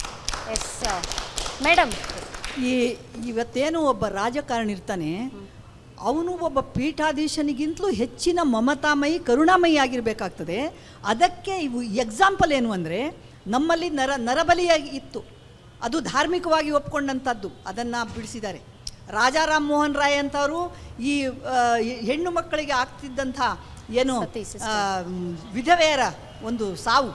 ಎಸ್ ಮೇಡಮ್ ಈ ಇವತ್ತೇನು ಒಬ್ಬ ರಾಜಕಾರಣಿ ಇರ್ತಾನೆ ಅವನು ಒಬ್ಬ ಪೀಠಾಧೀಶನಿಗಿಂತಲೂ ಹೆಚ್ಚಿನ ಮಮತಾಮಯಿ ಕರುಣಾಮಯಿ ಆಗಿರಬೇಕಾಗ್ತದೆ ಅದಕ್ಕೆ ಇವು ಎಕ್ಸಾಂಪಲ್ ಏನು ಅಂದರೆ ನಮ್ಮಲ್ಲಿ ನರ ನರಬಲಿಯಾಗಿ ಇತ್ತು ಅದು ಧಾರ್ಮಿಕವಾಗಿ ಒಪ್ಕೊಂಡಂಥದ್ದು ಅದನ್ನು ಬಿಡಿಸಿದ್ದಾರೆ ರಾಜಾ ರಾಮ್ ಮೋಹನ್ ರಾಯ್ ಅಂತವರು ಈ ಆ, ಹೆಣ್ಣು ಮಕ್ಕಳಿಗೆ ಆಗ್ತಿದ್ದಂಥ ಏನು ಆ, ವಿಧವೆಯರ ಒಂದು ಸಾವು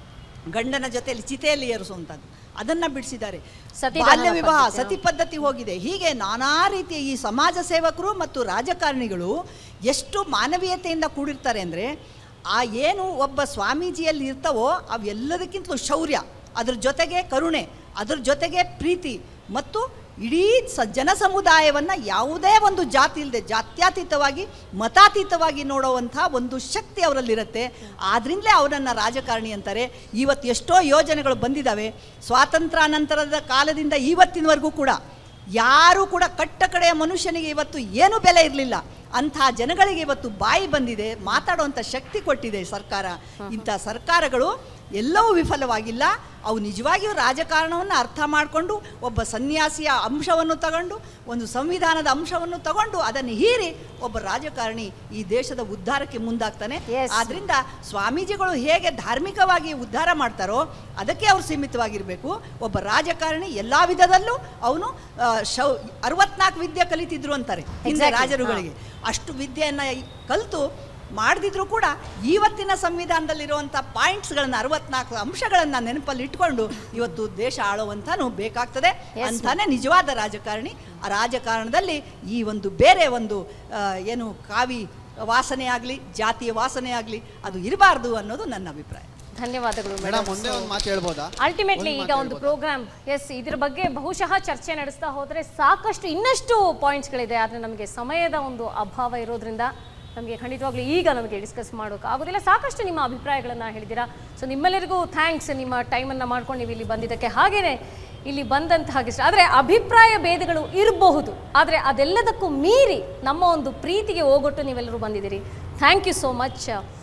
ಗಂಡನ ಜೊತೆಯಲ್ಲಿ ಚಿತೆಯಲ್ಲಿ ಏರಿಸುವಂಥದ್ದು ಅದನ್ನ ಬಿಡಿಸಿದ್ದಾರೆ ಸತಿದಾನ ಬಾಲ್ಯ ವಿವಾಹ ಪದ್ಧತಿ, ಸತಿ ಪದ್ಧತಿ ಹೋಗಿದೆ ಹೀಗೆ ನಾನಾ ರೀತಿಯ ಈ ಸಮಾಜ ಸೇವಕರು ಮತ್ತು ರಾಜಕಾರಣಿಗಳು ಎಷ್ಟು ಮಾನವೀಯತೆಯಿಂದ ಕೂಡಿರ್ತಾರೆ ಅಂದರೆ ಆ ಏನು ಒಬ್ಬ ಸ್ವಾಮೀಜಿಯಲ್ಲಿ ಇರ್ತವೋ ಅವೆಲ್ಲದಕ್ಕಿಂತಲೂ ಶೌರ್ಯ ಅದ್ರ ಜೊತೆಗೆ ಕರುಣೆ ಅದ್ರ ಜೊತೆಗೆ ಪ್ರೀತಿ ಮತ್ತು ಇಡೀ ಸ ಜನ ಸಮುದಾಯವನ್ನು ಯಾವುದೇ ಒಂದು ಜಾತಿ ಇಲ್ಲದೆ ಜಾತ್ಯತೀತವಾಗಿ ಮತಾತೀತವಾಗಿ ನೋಡುವಂಥ ಒಂದು ಶಕ್ತಿ ಅವರಲ್ಲಿರುತ್ತೆ ಆದ್ರಿಂದಲೇ ಅವರನ್ನು ರಾಜಕಾರಣಿ ಅಂತಾರೆ ಇವತ್ತು ಎಷ್ಟೋ ಯೋಜನೆಗಳು ಬಂದಿದ್ದಾವೆ ಸ್ವಾತಂತ್ರ್ಯಾನಂತರದ ಕಾಲದಿಂದ ಇವತ್ತಿನವರೆಗೂ ಕೂಡ ಯಾರೂ ಕೂಡ ಕಟ್ಟ ಕಡೆಯ ಮನುಷ್ಯನಿಗೆ ಇವತ್ತು ಏನು ಬೆಲೆ ಇರಲಿಲ್ಲ ಅಂಥ ಜನಗಳಿಗೆ ಇವತ್ತು ಬಾಯಿ ಬಂದಿದೆ ಮಾತಾಡುವಂಥ ಶಕ್ತಿ ಕೊಟ್ಟಿದೆ ಸರ್ಕಾರ ಇಂಥ ಸರ್ಕಾರಗಳು ಎಲ್ಲವೂ ವಿಫಲವಾಗಿಲ್ಲ ಅವು ನಿಜವಾಗಿಯೂ ರಾಜಕಾರಣವನ್ನು ಅರ್ಥ ಮಾಡಿಕೊಂಡು ಒಬ್ಬ ಸನ್ಯಾಸಿಯ ಅಂಶವನ್ನು ತಗೊಂಡು ಒಂದು ಸಂವಿಧಾನದ ಅಂಶವನ್ನು ತಗೊಂಡು ಅದನ್ನು ಹೀರಿ ಒಬ್ಬ ರಾಜಕಾರಣಿ ಈ ದೇಶದ ಉದ್ಧಾರಕ್ಕೆ ಮುಂದಾಗ್ತಾನೆ ಆದ್ರಿಂದ ಸ್ವಾಮೀಜಿಗಳು ಹೇಗೆ ಧಾರ್ಮಿಕವಾಗಿ ಉದ್ಧಾರ ಮಾಡ್ತಾರೋ ಅದಕ್ಕೆ ಅವ್ರು ಸೀಮಿತವಾಗಿರಬೇಕು ಒಬ್ಬ ರಾಜಕಾರಣಿ ಎಲ್ಲ ವಿಧದಲ್ಲೂ ಅವನು ಶೌ ಅರವತ್ನಾಲ್ಕು ವಿದ್ಯೆ ಕಲಿತಿದ್ರು ಅಂತಾರೆ ಹಿಂದೆ Exactly. ರಾಜರುಗಳಿಗೆ ಅಷ್ಟು ವಿದ್ಯೆಯನ್ನು ಕಲಿತು ಮಾಡದಿದ್ರು ಕೂಡ ಇವತ್ತಿನ ಸಂವಿಧಾನದಲ್ಲಿರುವಂಥ ಪಾಯಿಂಟ್ಸ್ಗಳನ್ನು ಅರವತ್ನಾಲ್ಕು ಅಂಶಗಳನ್ನು ನೆನಪಲ್ಲಿ ಇಟ್ಕೊಂಡು ಇವತ್ತು ದೇಶ ಆಳುವಂತಾನು ಬೇಕಾಗ್ತದೆ ಅಂತಾನೆ ನಿಜವಾದ ರಾಜಕಾರಣಿ ಆ ರಾಜಕಾರಣದಲ್ಲಿ ಈ ಒಂದು ಬೇರೆ ಒಂದು ಆ, ಏನು ಕಾವಿ ವಾಸನೆ ಆಗಲಿ ಜಾತಿಯ ವಾಸನೆ ಆಗಲಿ ಅದು ಇರಬಾರ್ದು ಅನ್ನೋದು ನನ್ನ ಅಭಿಪ್ರಾಯ ಧನ್ಯವಾದಗಳು ಮೇಡಮ್ ಒಂದೇ ಒಂದು ಮಾತು ಹೇಳ್ಬೋದಾ ಅಲ್ಟಿಮೇಟ್ಲಿ ಒಂದ್ ಈಗ ಮಾತು ಒಂದು ಹೇಳ್ಬೋದಾ? ಪ್ರೋಗ್ರಾಮ್ ಎಸ್ ಇದ್ರ ಬಗ್ಗೆ ಬಹುಶಃ ಚರ್ಚೆ ನಡೆಸ್ತಾ ಹೋದ್ರೆ ಸಾಕಷ್ಟು ಇನ್ನಷ್ಟು ಪಾಯಿಂಟ್ಸ್ಗಳಿದೆ ಆದರೆ ನಮಗೆ ಸಮಯದ ಒಂದು ಅಭಾವ ಇರೋದ್ರಿಂದ ನಮಗೆ ಖಂಡಿತವಾಗ್ಲೂ ಈಗ ನಮಗೆ ಡಿಸ್ಕಸ್ ಮಾಡೋಕೆ ಆಗೋದಿಲ್ಲ ಸಾಕಷ್ಟು ನಿಮ್ಮ ಅಭಿಪ್ರಾಯಗಳನ್ನು ಹೇಳಿದ್ದೀರಾ ಸೊ ನಿಮ್ಮೆಲ್ಲರಿಗೂ ಥ್ಯಾಂಕ್ಸ್ ನಿಮ್ಮ ಟೈಮನ್ನು ಮಾಡ್ಕೊಂಡು ನೀವು ಇಲ್ಲಿ ಬಂದಿದ್ದಕ್ಕೆ ಹಾಗೇನೆ ಇಲ್ಲಿ ಬಂದಂತಹ ಗೆಸ್ಟ್ ಆದರೆ ಅಭಿಪ್ರಾಯ ಭೇದಗಳು ಇರಬಹುದು ಆದರೆ ಅದೆಲ್ಲದಕ್ಕೂ ಮೀರಿ ನಮ್ಮ ಒಂದು ಪ್ರೀತಿಗೆ ಹೋಗೊಟ್ಟು ನೀವೆಲ್ಲರೂ ಬಂದಿದ್ದೀರಿ thank you so much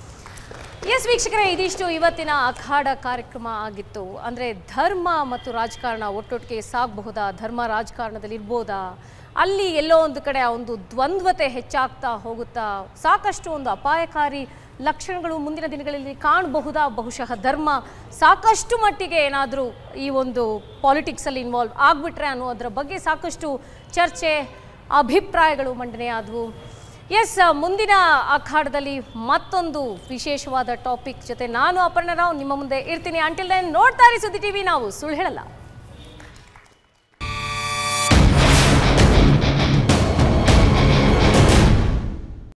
yes ವೀಕ್ಷಕರೇ ಇದಿಷ್ಟು ಇವತ್ತಿನ ಅಖಾಡ ಕಾರ್ಯಕ್ರಮ ಆಗಿತ್ತು ಅಂದರೆ ಧರ್ಮ ಮತ್ತು ರಾಜಕಾರಣ ಒಟ್ಟೊಟ್ಟಿಗೆ ಸಾಗಬಹುದಾ ಧರ್ಮ ರಾಜಕಾರಣದಲ್ಲಿ ಇರ್ಬೋದಾ ಅಲ್ಲಿ ಎಲ್ಲೋ ಒಂದು ಕಡೆ ಆ ಒಂದು ದ್ವಂದ್ವತೆ ಹೆಚ್ಚಾಗ್ತಾ ಹೋಗುತ್ತಾ ಸಾಕಷ್ಟು ಒಂದು ಅಪಾಯಕಾರಿ ಲಕ್ಷಣಗಳು ಮುಂದಿನ ದಿನಗಳಲ್ಲಿ ಕಾಣಬಹುದಾ ಬಹುಶಃ ಧರ್ಮ ಸಾಕಷ್ಟು ಮಟ್ಟಿಗೆ ಏನಾದರೂ ಈ ಒಂದು ಪಾಲಿಟಿಕ್ಸಲ್ಲಿ ಇನ್ವಾಲ್ವ್ ಆಗಿಬಿಟ್ರೆ ಅನ್ನೋದ್ರ ಬಗ್ಗೆ ಸಾಕಷ್ಟು ಚರ್ಚೆ ಅಭಿಪ್ರಾಯಗಳು ಮಂಡನೆ ಆದವು ಎಸ್ ಮುಂದಿನ ಅಖಾಡದಲ್ಲಿ ಮತ್ತೊಂದು ವಿಶೇಷವಾದ ಟಾಪಿಕ್ ಜೊತೆ ನಾನು ಅಪರ್ಣ ರಾವ್ ನಿಮ್ಮ ಮುಂದೆ ಇರ್ತೀನಿ ಅಂಟಿಲ್ ದೆನ್ ನೋಡ್ತಾ ಇರಿ ಸುದ್ದಿ ಟಿವಿ ನಾವು ಸುಳ್ಳು ಹೇಳಲ್ಲ